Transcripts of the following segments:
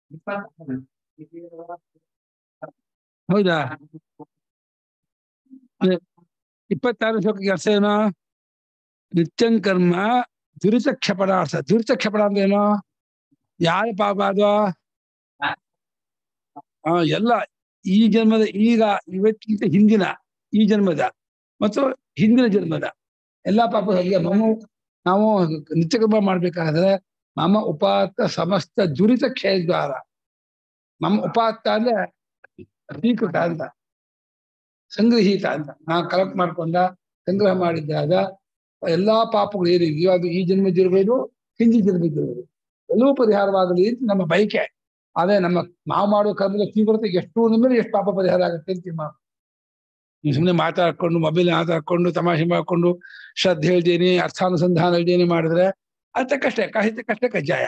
ಹೌದಾ ಇಪ್ಪತ್ತಾರು ಶ್ಲೋಕಕ್ಕೆ ಅರ್ಥ ಏನು ನಿತ್ಯಂ ಕರ್ಮ ದುರಿತ ಕ್ಷಪಣ ಅರ್ಥ ದುರಿತ ಕ್ಷಪಣ ಅಂದ್ರೆ ಏನು ಯಾರ ಪಾಪ ಅದು ಆ, ಎಲ್ಲ ಈ ಜನ್ಮದ ಈಗ ಇವತ್ತಿಗಿಂತ ಹಿಂದಿನ ಈ ಜನ್ಮದ ಮತ್ತು ಹಿಂದಿನ ಜನ್ಮದ ಎಲ್ಲಾ ಪಾಪ ಹೋಗಿ ಮಮ್ಮ ನಾವು ನಿತ್ಯಕರ್ಮ ಮಾಡ್ಬೇಕಾದ್ರೆ ಮಮ ಉಪಾತ್ತ ಸಮಸ್ತ ದುರಿತ ಕ್ಷಯದ್ವಾರ ಮಮ ಉಪಾತ್ತ ಅಂದ್ರೆ ಸ್ವೀಕೃತ ಅಂತ ಸಂಗ್ರಹೀತ ಅಂತ ನಾವು ಕಲೆಕ್ಟ್ ಮಾಡ್ಕೊಂಡ ಸಂಗ್ರಹ ಮಾಡಿದ್ದಾಗ ಎಲ್ಲಾ ಪಾಪಗಳು ಏನಿದೆಯೋ ಅದು ಈ ಜನ್ಮದಿರ್ಬೋದು ಹಿಂದಿನ ಜನ್ಮದಿರ್ಬೋದು ಎಲ್ಲವೂ ಪರಿಹಾರವಾಗಲಿ ಅಂತ ನಮ್ಮ ಬಯಕೆ ಆದ್ರೆ ನಮ್ಮ ನಾವು ಮಾಡುವ ಕರ್ಮದ ತೀವ್ರತೆ ಎಷ್ಟು ಮೇಲೆ ಎಷ್ಟು ಪಾಪ ಪರಿಹಾರ ಆಗುತ್ತೆ ಅಂತ ತೀರ್ಮಾನ ನೀವು ಸುಮ್ಮನೆ ಮಾತಾಡ್ಕೊಂಡು ಮೊಬೈಲ್ ಮಾತಾಡ್ಕೊಂಡು ತಮಾಷೆ ಮಾಡ್ಕೊಂಡು ಶ್ರದ್ಧೆ ಹೇಳ್ದೇನೆ ಅರ್ಥಾನುಸಂಧಾನ ಹೇಳ್ದೇನೆ ಮಾಡಿದ್ರೆ ಅಷ್ಟಕ್ಕಷ್ಟೇ ಕಷ್ಟಕ್ಕಷ್ಟೇ ಕಜ್ಜಾಯ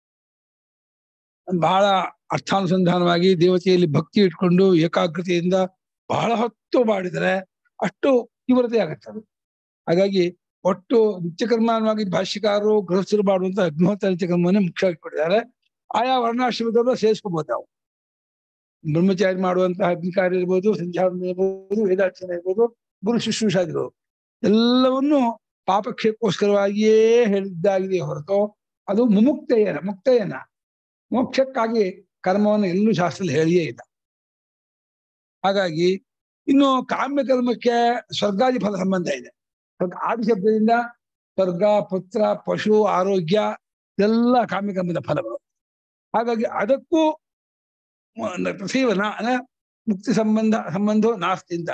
ಬಹಳ ಅರ್ಥಾನುಸಂಧಾನವಾಗಿ ದೇವತೆಯಲ್ಲಿ ಭಕ್ತಿ ಇಟ್ಕೊಂಡು ಏಕಾಗ್ರತೆಯಿಂದ ಬಹಳ ಹೊತ್ತು ಮಾಡಿದರೆ ಅಷ್ಟು ತೀವ್ರತೆ ಆಗುತ್ತೆ ಅದು ಹಾಗಾಗಿ ಒಟ್ಟು ನಿತ್ಯಕರ್ಮವಾಗಿ ಭಾಷ್ಯಕಾರರು ಗೃಹಸ್ಥರು ಮಾಡುವಂತ ಅಗ್ನಿಹೋತ್ರ ನಿತ್ಯಕರ್ಮವನ್ನೇ ಮುಖ್ಯವಾಗಿ ಕೊಟ್ಟಿದ್ದಾರೆ ಆಯಾ ವರ್ಣಾಶ್ರಮದಲ್ಲೂ ಸೇರಿಸ್ಕೋಬಹುದು ನಾವು ಬ್ರಹ್ಮಚಾರಿ ಮಾಡುವಂತಹ ಅಗ್ನಿಕಾರ್ಯ ಇರ್ಬೋದು ಸಂಧ್ಯಾವಂದನೆ ಇರ್ಬೋದು ವೇದಾರ್ಚನೆ ಇರ್ಬೋದು ಗುರು ಶುಶ್ರೂಷಾದಿಗಳು ಎಲ್ಲವನ್ನು ಪಾಪಕ್ಷಯಕ್ಕೋಸ್ಕರವಾಗಿಯೇ ಹೇಳಿದ್ದಾಗಿದೆ ಹೊರತು ಅದು ಮುಮುಕ್ತೆಯನ ಮುಕ್ತೆಯನ ಮೋಕ್ಷಕ್ಕಾಗಿ ಕರ್ಮವನ್ನು ಎಲ್ಲೂ ಶಾಸ್ತ್ರದಲ್ಲಿ ಹೇಳಿಯೇ ಇಲ್ಲ ಹಾಗಾಗಿ ಇನ್ನು ಕಾಮ್ಯ ಕರ್ಮಕ್ಕೆ ಸ್ವರ್ಗಾದಿ ಫಲ ಸಂಬಂಧ ಇದೆ ಸ್ವರ್ಗ ಆದಿ ಶಬ್ದದಿಂದ ಸ್ವರ್ಗ ಪುತ್ರ ಪಶು ಆರೋಗ್ಯ ಎಲ್ಲ ಕಾಮ್ಯ ಕರ್ಮದ ಫಲಗಳು ಹಾಗಾಗಿ ಅದಕ್ಕೂ ತಥೈವನ ಮುಕ್ತಿ ಸಂಬಂಧ ಸಂಬಂಧ ನಾಸ್ತಿ ಅಂತ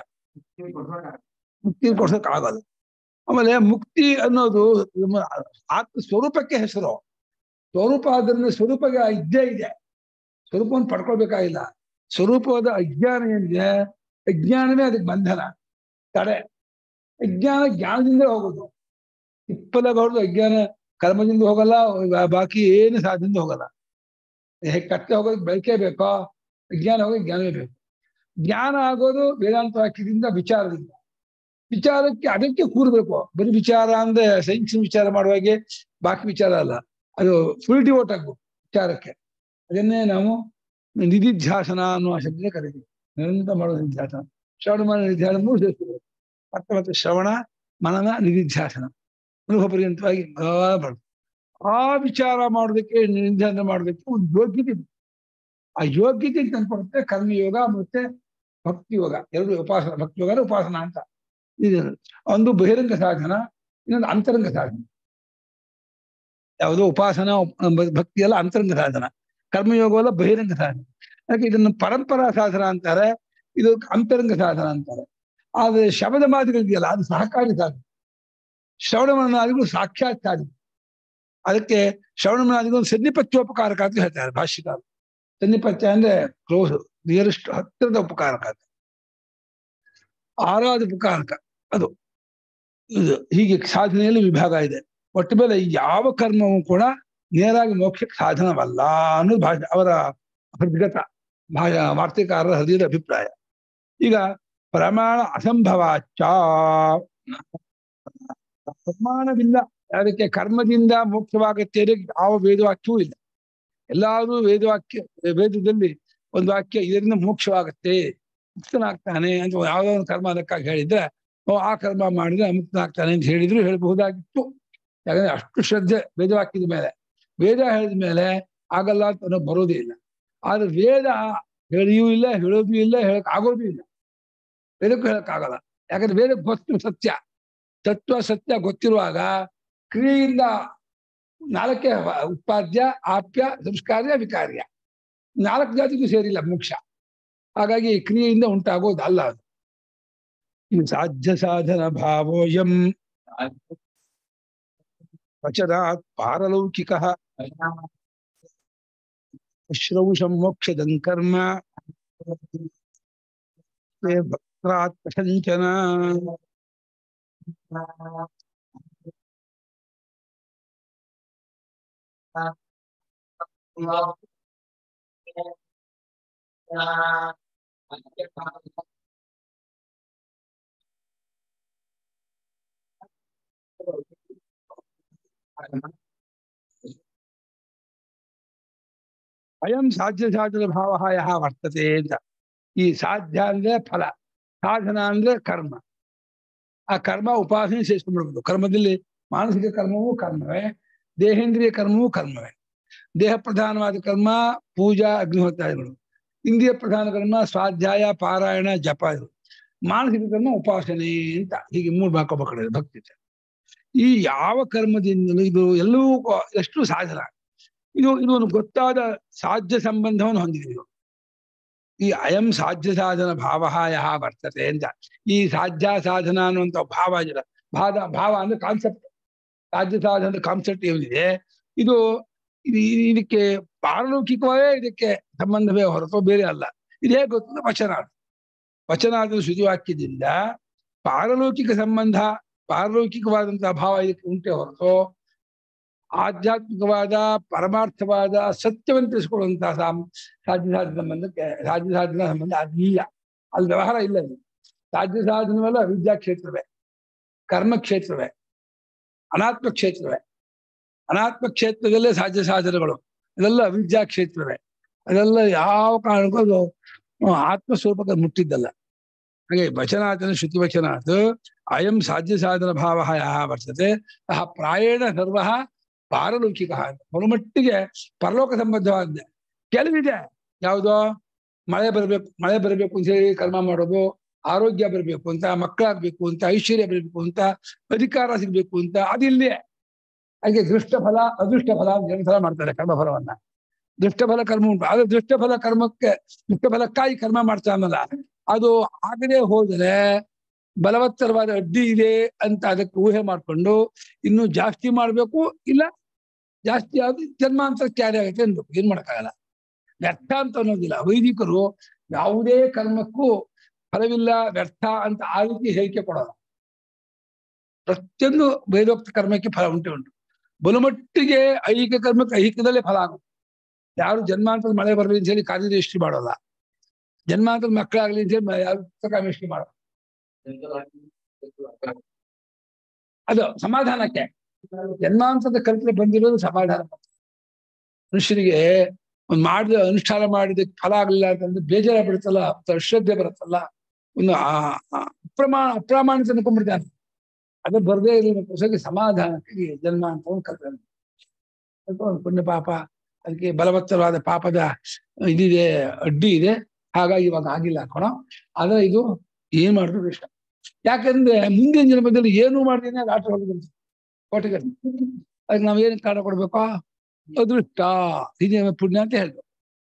ಮುಕ್ತಿ ಕೊಡ್ಸಕ್ ಆಗಲ್ಲ ಆಮೇಲೆ ಮುಕ್ತಿ ಅನ್ನೋದು ನಮ್ಮ ಆತ್ಮ ಸ್ವರೂಪಕ್ಕೆ ಹೆಸರು ಸ್ವರೂಪ ಅದನ್ನ ಸ್ವರೂಪಕ್ಕೆ ಇದ್ದೇ ಇದೆ ಸ್ವರೂಪವನ್ನು ಪಡ್ಕೊಳ್ಬೇಕಾಗಿಲ್ಲ ಸ್ವರೂಪವಾದ ಅಜ್ಞಾನ ಏನಿದೆ ಅಜ್ಞಾನವೇ ಅದಕ್ಕೆ ಬಂಧನ ತಡೆ ಅಜ್ಞಾನ ಜ್ಞಾನದಿಂದ ಹೋಗೋದು ತಿಪ್ಪಲ ಬರೋದು ಅಜ್ಞಾನ ಕರ್ಮದಿಂದ ಹೋಗಲ್ಲ ಬಾ- ಬಾಕಿ ಏನು ಸಾಧದಿಂದ ಹೋಗಲ್ಲ ಹೇಗೆ ಕತ್ತೆ ಹೋಗೋದು ಬೆಳಕೇ ಬೇಕೋ ವಿಜ್ಞಾನ ಹೋಗಿ ಜ್ಞಾನವೇ ಬೇಕು ಜ್ಞಾನ ಆಗೋದು ವೇದಾಂತ ವಾಕ್ಯದಿಂದ ವಿಚಾರದಿಂದ ವಿಚಾರಕ್ಕೆ ಅದಕ್ಕೆ ಕೂರ್ಬೇಕು ಬರೀ ವಿಚಾರ ಅಂದ್ರೆ ಸೈನ್ಸ್ ವಿಚಾರ ಮಾಡುವಾಗೆ ಬಾಕಿ ವಿಚಾರ ಅಲ್ಲ ಅದು ಫುಲ್ ಡಿವೋಟ್ ಆಗ್ಬೇಕು ವಿಚಾರಕ್ಕೆ ಅದನ್ನೇ ನಾವು ನಿಧಿಧ್ಯಾಸನ ಅನ್ನುವ ಶಬ್ದ ಕರಿತೀವಿ ನಿರಂತರ ಮಾಡುವ ನಿಧಿಧ್ಯಾಸನ ಶ್ರವಣ ಮನ ನಿಧಿಧ್ಯಾಸನ ಮೂರು ಸೇರಿಸ್ಬೇಕು ಮತ್ತೆ ಮತ್ತೆ ಶ್ರವಣ ಮನನ ನಿಧಿಧ್ಯಾಸನ ಅನುಭವ ಪರ್ಯಂತವಾಗಿ ಬರೋದು ಆ ವಿಚಾರ ಮಾಡೋದಕ್ಕೆ ನಿಧಾನ ಮಾಡೋದಕ್ಕೆ ಒಂದು ಯೋಗ್ಯತೆ ಬೇಕು. ಆ ಯೋಗ್ಯತೆ ತಂದ್ಕೊಡುತ್ತೆ ಕರ್ಮಯೋಗ ಮತ್ತೆ ಭಕ್ತಿ ಯೋಗ ಎರಡು ಉಪಾಸನ ಭಕ್ತಿ ಯೋಗ ಉಪಾಸನ ಅಂತ ಇದು ಒಂದು ಬಹಿರಂಗ ಸಾಧನ ಇನ್ನೊಂದು ಅಂತರಂಗ ಸಾಧನ ಯಾವುದೋ ಉಪಾಸನ ಉಪ್- ಭಕ್ತಿ ಎಲ್ಲ ಅಂತರಂಗ ಸಾಧನ ಕರ್ಮಯೋಗವಲ್ಲ ಬಹಿರಂಗ ಸಾಧನ ಯಾಕೆ ಇದನ್ನು ಪರಂಪರಾ ಸಾಧನ ಅಂತಾರೆ ಇದು ಅಂತರಂಗ ಸಾಧನ ಅಂತಾರೆ ಆದ್ರೆ ಶಬ್ದ ಮಾತುಗಳಿದೆಯಲ್ಲ ಅದು ಸಹಕಾರಿ ಸಾಧನ ಶ್ರವಣ ಮನನಾದಿಗಳು ಸಾಕ್ಷಾತ್ ಸಾಧನ ಅದಕ್ಕೆ ಶ್ರವಣ ಮನನಾದಿಗಳು ಸನ್ನಿಪತ್ಯೋಪಕಾರಕ ಅಂತ ಹೇಳ್ತಾರೆ ಭಾಷ್ಯಕಾರ ಸನ್ನಿಪತ್ಯ ಅಂದ್ರೆ ಕ್ಲೋಸ್ ನಿಯರೆಸ್ಟ್ ಹತ್ತಿರದ ಉಪಕಾರಕ ಅಂತ ಆರಾಧ ಉಪಕಾರಕ ಅದು ಇದು ಹೀಗೆ ಸಾಧನೆಯಲ್ಲಿ ವಿಭಾಗ ಇದೆ ಒಟ್ಟು ಮೇಲೆ ಯಾವ ಕರ್ಮವೂ ಕೂಡ ನೇರಾಗಿ ಮೋಕ್ಷಕ್ಕೆ ಸಾಧನವಲ್ಲ ಅನ್ನೋದು ಭಾಷೆ ಅವರ ಹೃದ್ಗತ ಭಾಷ ವಾರ್ತೆಕಾರರ ಹೃದಯದ ಅಭಿಪ್ರಾಯ ಈಗ ಪ್ರಮಾಣ ಅಸಂಭವಾಚ ಪ್ರಮಾಣವಿಲ್ಲ ಅದಕ್ಕೆ ಕರ್ಮದಿಂದ ಮೋಕ್ಷವಾಗತ್ತೆ ಅನ್ನೋಕೆ ಯಾವ ವೇದವಾಕ್ಯವೂ ಇಲ್ಲ ಎಲ್ಲಾದ್ರೂ ವೇದವಾಕ್ಯ ವೇದದಲ್ಲಿ ಒಂದು ವಾಕ್ಯ ಇದರಿಂದ ಮೋಕ್ಷವಾಗತ್ತೆ ಮುಕ್ತನಾಗ್ತಾನೆ ಅಂತ ಯಾವುದೋ ಒಂದು ಕರ್ಮ ಅದಕ್ಕಾಗಿ ಹೇಳಿದ್ರೆ ಓ ಆ ಕರ್ಮ ಮಾಡಿದ್ರೆ ಮುಕ್ತನಾಗ್ತಾನೆ ಅಂತ ಹೇಳಿದ್ರು ಹೇಳಬಹುದಾಗಿತ್ತು ಯಾಕಂದ್ರೆ ಅಷ್ಟು ಶ್ರದ್ಧೆ ವೇದವಾಕ್ಯದ ಮೇಲೆ ವೇದ ಹೇಳಿದ ಮೇಲೆ ಆಗಲ್ಲ ಅಂತ ಅನ್ನೋ ಬರೋದೇ ಇಲ್ಲ ಆದ್ರೆ ವೇದ ಹೇಳಿಯೂ ಇಲ್ಲ ಹೇಳೋದು ಇಲ್ಲ ಹೇಳಕ್ ಆಗೋದು ಇಲ್ಲ ವೇದಕ್ಕೂ ಹೇಳಕ್ ಆಗಲ್ಲ ಯಾಕಂದ್ರೆ ವೇದ ಗೊತ್ತು ಸತ್ಯ ತತ್ವ ಸತ್ಯ ಗೊತ್ತಿರುವಾಗ ಕ್ರಿಯೆಯಿಂದ ನಾಲ್ಕೇ ಉತ್ಪಾದ್ಯ ಆಪ್ಯ ಸಂಸ್ಕಾರ್ಯ ವಿಕಾರ್ಯ ನಾಲ್ಕು ಜಾತಿಗೂ ಸೇರಿಲ್ಲ ಮೋಕ್ಷ ಹಾಗಾಗಿ ಕ್ರಿಯೆಯಿಂದ ಉಂಟಾಗೋದು ಅಲ್ಲ ಅದು ಇದು ಸಾಧ್ಯ ಸಾಧನ ಭಾವೋಯಂ ವಚನಾತ್ ಪಾರಲೌಕಿಕ ಶ್ರೌಷಂ ಮೋಕ್ಷದಂ ಕರ್ಮ ತೇ ಭಕ್ತ್ರಾತ್ ಕಥಂಚನ ಅಯಂ ಸಾಧ್ಯ ಸಾಧನ ಭಾವ ಯಹ ವರ್ತತೆ ಅಂತ ಈ ಸಾಧ್ಯ ಅಂದ್ರೆ ಫಲ ಸಾಧನ ಅಂದ್ರೆ ಕರ್ಮ ಆ ಕರ್ಮ ಉಪಾಸನೆ ಸೇರಿಸ್ಕೊಂಡ್ಬಿಡ್ಬೋದು ಕರ್ಮದಲ್ಲಿ ಮಾನಸಿಕ ಕರ್ಮವೂ ಕರ್ಮವೇ ದೇಹೇಂದ್ರಿಯ ಕರ್ಮವೂ ಕರ್ಮವೇ ದೇಹ ಪ್ರಧಾನವಾದ ಕರ್ಮ ಪೂಜಾ ಅಗ್ನಿಹೋತ್ರಾದಿಗಳು ಇಂದ್ರಿಯ ಪ್ರಧಾನ ಕರ್ಮ ಸ್ವಾಧ್ಯಾಯ ಪಾರಾಯಣ ಜಪ ಇದು ಮಾನಸಿಕ ಕರ್ಮ ಉಪಾಸನೆ ಅಂತ ಹೀಗೆ ಮೂರು ಬಾಕೋಬೇಕಡೆ ಭಕ್ತಿ ಇದೆ. ಈ ಯಾವ ಕರ್ಮದಿಂದಲೂ ಇದು ಎಲ್ಲವೂ ಕೊ- ಎಷ್ಟು ಸಾಧನ ಇದು ಇದು ಒಂದು ಗೊತ್ತಾದ ಸಾಧ್ಯ ಸಂಬಂಧವನ್ನು ಹೊಂದಿದೆ ಇದು ಈ ಅಯಂ ಸಾಧ್ಯ ಸಾಧನ ಭಾವ ಯಹ ವರ್ತತೆ ಅಂತ ಈ ಸಾಧ್ಯ ಸಾಧನ ಅನ್ನುವಂಥ ಭಾವ ಇದೆಯಲ್ಲ ಭಾವ ಭಾವ ಅಂದ್ರೆ ಕಾನ್ಸೆಪ್ಟ್ ಸಾಧ್ಯ ಸಾಧನದ ಕಾನ್ಸೆಪ್ಟ್ ಏನಿದೆ ಇದು ಇದು ಇದಕ್ಕೆ ಪಾರಲೌಕಿಕವೇ ಇದಕ್ಕೆ ಸಂಬಂಧವೇ ಹೊರತು ಬೇರೆ ಅಲ್ಲ ಇದೇ ಗೊತ್ತಿಲ್ಲ ವಚನಾರ್ಥ ವಚನಾರ್ಥ ಶ್ರುತಿವಾಕ್ಯದಿಂದ ಪಾರಲೌಕಿಕ ಸಂಬಂಧ ಪಾರಲೌಕಿಕವಾದಂತಹ ಭಾವ ಇದಕ್ಕೆ ಉಂಟೆ ಹೊರತು ಆಧ್ಯಾತ್ಮಿಕವಾದ ಪರಮಾರ್ಥವಾದ ಸತ್ಯವನ್ನು ತಿಳಿಸ್ಕೊಳ್ಳುವಂತಹ ಸಾಮ್ ಸಾಧ್ಯ ಸಾಧನ ಸಂಬಂಧಕ್ಕೆ ಸಾಧ್ಯ ಸಾಧನ ಸಂಬಂಧ ಅದಿಲ್ಲ ಅಲ್ಲಿ ವ್ಯವಹಾರ ಇಲ್ಲ ಅಲ್ಲಿ ಸಾಧ್ಯ ಸಾಧನವೆಲ್ಲ ವಿದ್ಯಾ ಕ್ಷೇತ್ರವೇ ಕರ್ಮ ಕ್ಷೇತ್ರವೇ ಅನಾತ್ಮ ಕ್ಷೇತ್ರವೇ ಅನಾತ್ಮ ಕ್ಷೇತ್ರದಲ್ಲೇ ಸಾಧ್ಯ ಸಾಧನಗಳು ಇದೆಲ್ಲ ಅವಿದ್ಯಾ ಕ್ಷೇತ್ರವೇ ಅದೆಲ್ಲ ಯಾವ ಕಾರಣಕ್ಕೂ ಅದು ಆತ್ಮ ಸ್ವರೂಪಕ್ಕೆ ಮುಟ್ಟಿದ್ದಲ್ಲ ಹಾಗೆ ವಚನಾಥನ ಶ್ರುತಿ ವಚನಾತ್ ಅಯಂ ಸಾಧ್ಯ ಸಾಧನ ಭಾವ ಯಹ ವರ್ತತೆ ಅಹ ಪ್ರಾಯೇಣ ಸರ್ವ ಪಾರಲೌಕಿಕ ಮಟ್ಟಿಗೆ ಪರಲೋಕ ಸಂಬದ್ಧವಾದ ಕೆಲವಿದೆ ಯಾವುದೋ ಮಳೆ ಬರಬೇಕು ಮಳೆ ಬರಬೇಕು ಅಂತ ಹೇಳಿ ಕರ್ಮ ಮಾಡೋದು ಆರೋಗ್ಯ ಬರಬೇಕು ಅಂತ ಮಕ್ಕಳಾಗ್ಬೇಕು ಅಂತ ಐಶ್ವರ್ಯ ಬರಬೇಕು ಅಂತ ಅಧಿಕಾರ ಸಿಗ್ಬೇಕು ಅಂತ ಅದಿಲ್ಲೇ ಹಾಗೆ ದೃಷ್ಟ ಫಲ ಅದೃಷ್ಟ ಫಲ ಅಂತ ಎರಡು ಸಲ ಮಾಡ್ತಾರೆ ಕರ್ಮಫಲವನ್ನ ದೃಷ್ಟ ಫಲ ಕರ್ಮ ಉಂಟು ಆದ್ರೆ ದೃಷ್ಟ ಫಲ ಕರ್ಮಕ್ಕೆ ದೃಷ್ಟ ಫಲಕ್ಕಾಗಿ ಕರ್ಮ ಮಾಡ್ತಾನಲ್ಲ ಅದು ಆಗದೆ ಹೋದರೆ ಬಲವತ್ತರವಾದ ಅಡ್ಡಿ ಇದೆ ಅಂತ ಅದಕ್ಕೆ ಊಹೆ ಮಾಡ್ಕೊಂಡು ಇನ್ನು ಜಾಸ್ತಿ ಮಾಡ್ಬೇಕು ಇಲ್ಲ ಜಾಸ್ತಿ ಆದ್ರೆ ಜನ್ಮಾಂತರ ಕ್ಯಾರಿ ಆಗುತ್ತೆ ಅನ್ಬೇಕು ಏನ್ ಮಾಡಕ್ಕಾಗಲ್ಲ ವ್ಯರ್ಥ ಅಂತ ಅನ್ನೋದಿಲ್ಲ ವೈದಿಕರು ಯಾವುದೇ ಕರ್ಮಕ್ಕೂ ಫಲವಿಲ್ಲ ವ್ಯರ್ಥ ಅಂತ ಆ ರೀತಿ ಹೇಳಿಕೆ ಕೊಡೋಲ್ಲ ಪ್ರತಿಯೊಂದು ವೇದೋಕ್ತ ಕರ್ಮಕ್ಕೆ ಫಲ ಉಂಟು ಉಂಟು ಬಲುಮಟ್ಟಿಗೆ ಐಹಿಕ ಕರ್ಮಕ್ಕೆ ಐಹಿಕದಲ್ಲೇ ಫಲ ಆಗುತ್ತೆ ಯಾರು ಜನ್ಮಾಂತರದ ಮಳೆ ಬರಲಿ ಅಂತ ಹೇಳಿ ಕಾರ್ಯದೃಷ್ಟಿ ಮಾಡೋಲ್ಲ ಜನ್ಮಾಂತರದ ಮಕ್ಕಳಾಗ್ಲಿ ಅಂತ ಹೇಳಿ ಯಾರು ಕಾಮೇಷ್ಟಿ ಮಾಡೋಲ್ಲ ಅದು ಸಮಾಧಾನಕ್ಕೆ ಜನ್ಮಾಂತರದ ಕಲ್ಪನೆ ಬಂದಿರೋದು ಸಮಾಧಾನ ಮನುಷ್ಯನಿಗೆ ಒಂದು ಮಾಡಿದ ಅನುಷ್ಠಾನ ಮಾಡಿದ ಫಲ ಆಗಲಿಲ್ಲ ಅಂತಂದ್ರೆ ಬೇಜಾರ ಬಿಡುತ್ತಲ್ಲ ಅಶ್ರದ್ಧೆ ಬರುತ್ತಲ್ಲ ಒಂದು ಆ- ಆ ಅಪ್ರಮಾಣ ಅಪ್ರಾಮಾಣಿತ ಅನ್ಕೊಂಡ್ಬಿಡ್ತಾನೆ ಅದು ಬರದೇ ಇರಲಿಕ್ಕೆ ಸಮಾಧಾನಕ್ಕೆ ಜನ್ಮ ಅಂತ ಒಂದು ಕಲ್ಪನೆ ಸ್ವಲ್ಪ ಒಂದು ಪುಣ್ಯ ಪಾಪ ಅದಕ್ಕೆ ಬಲವತ್ತರವಾದ ಪಾಪದ ಇದಿದೆ ಅಡ್ಡಿ ಇದೆ ಹಾಗಾಗಿ ಇವಾಗ ಆಗಿಲ್ಲ ಕಣೋ ಆದ್ರೆ ಇದು ಏನ್ ಮಾಡಿದ್ರು ಇಷ್ಟ ಯಾಕಂದ್ರೆ ಮುಂದಿನ ಜನ್ಮದಲ್ಲಿ ಏನು ಮಾಡ್ತೀನಿ ರಾಷ್ಟ್ರ ಹೋಗಿದಂತೆ ಕೋಟೆಗೆ ಅದಕ್ಕೆ ನಾವ್ ಏನ್ ಕಾರಣ ಕೊಡ್ಬೇಕು ಅದೃಷ್ಟ ಇದೇ ಪುಣ್ಯ ಅಂತ ಹೇಳ್ದು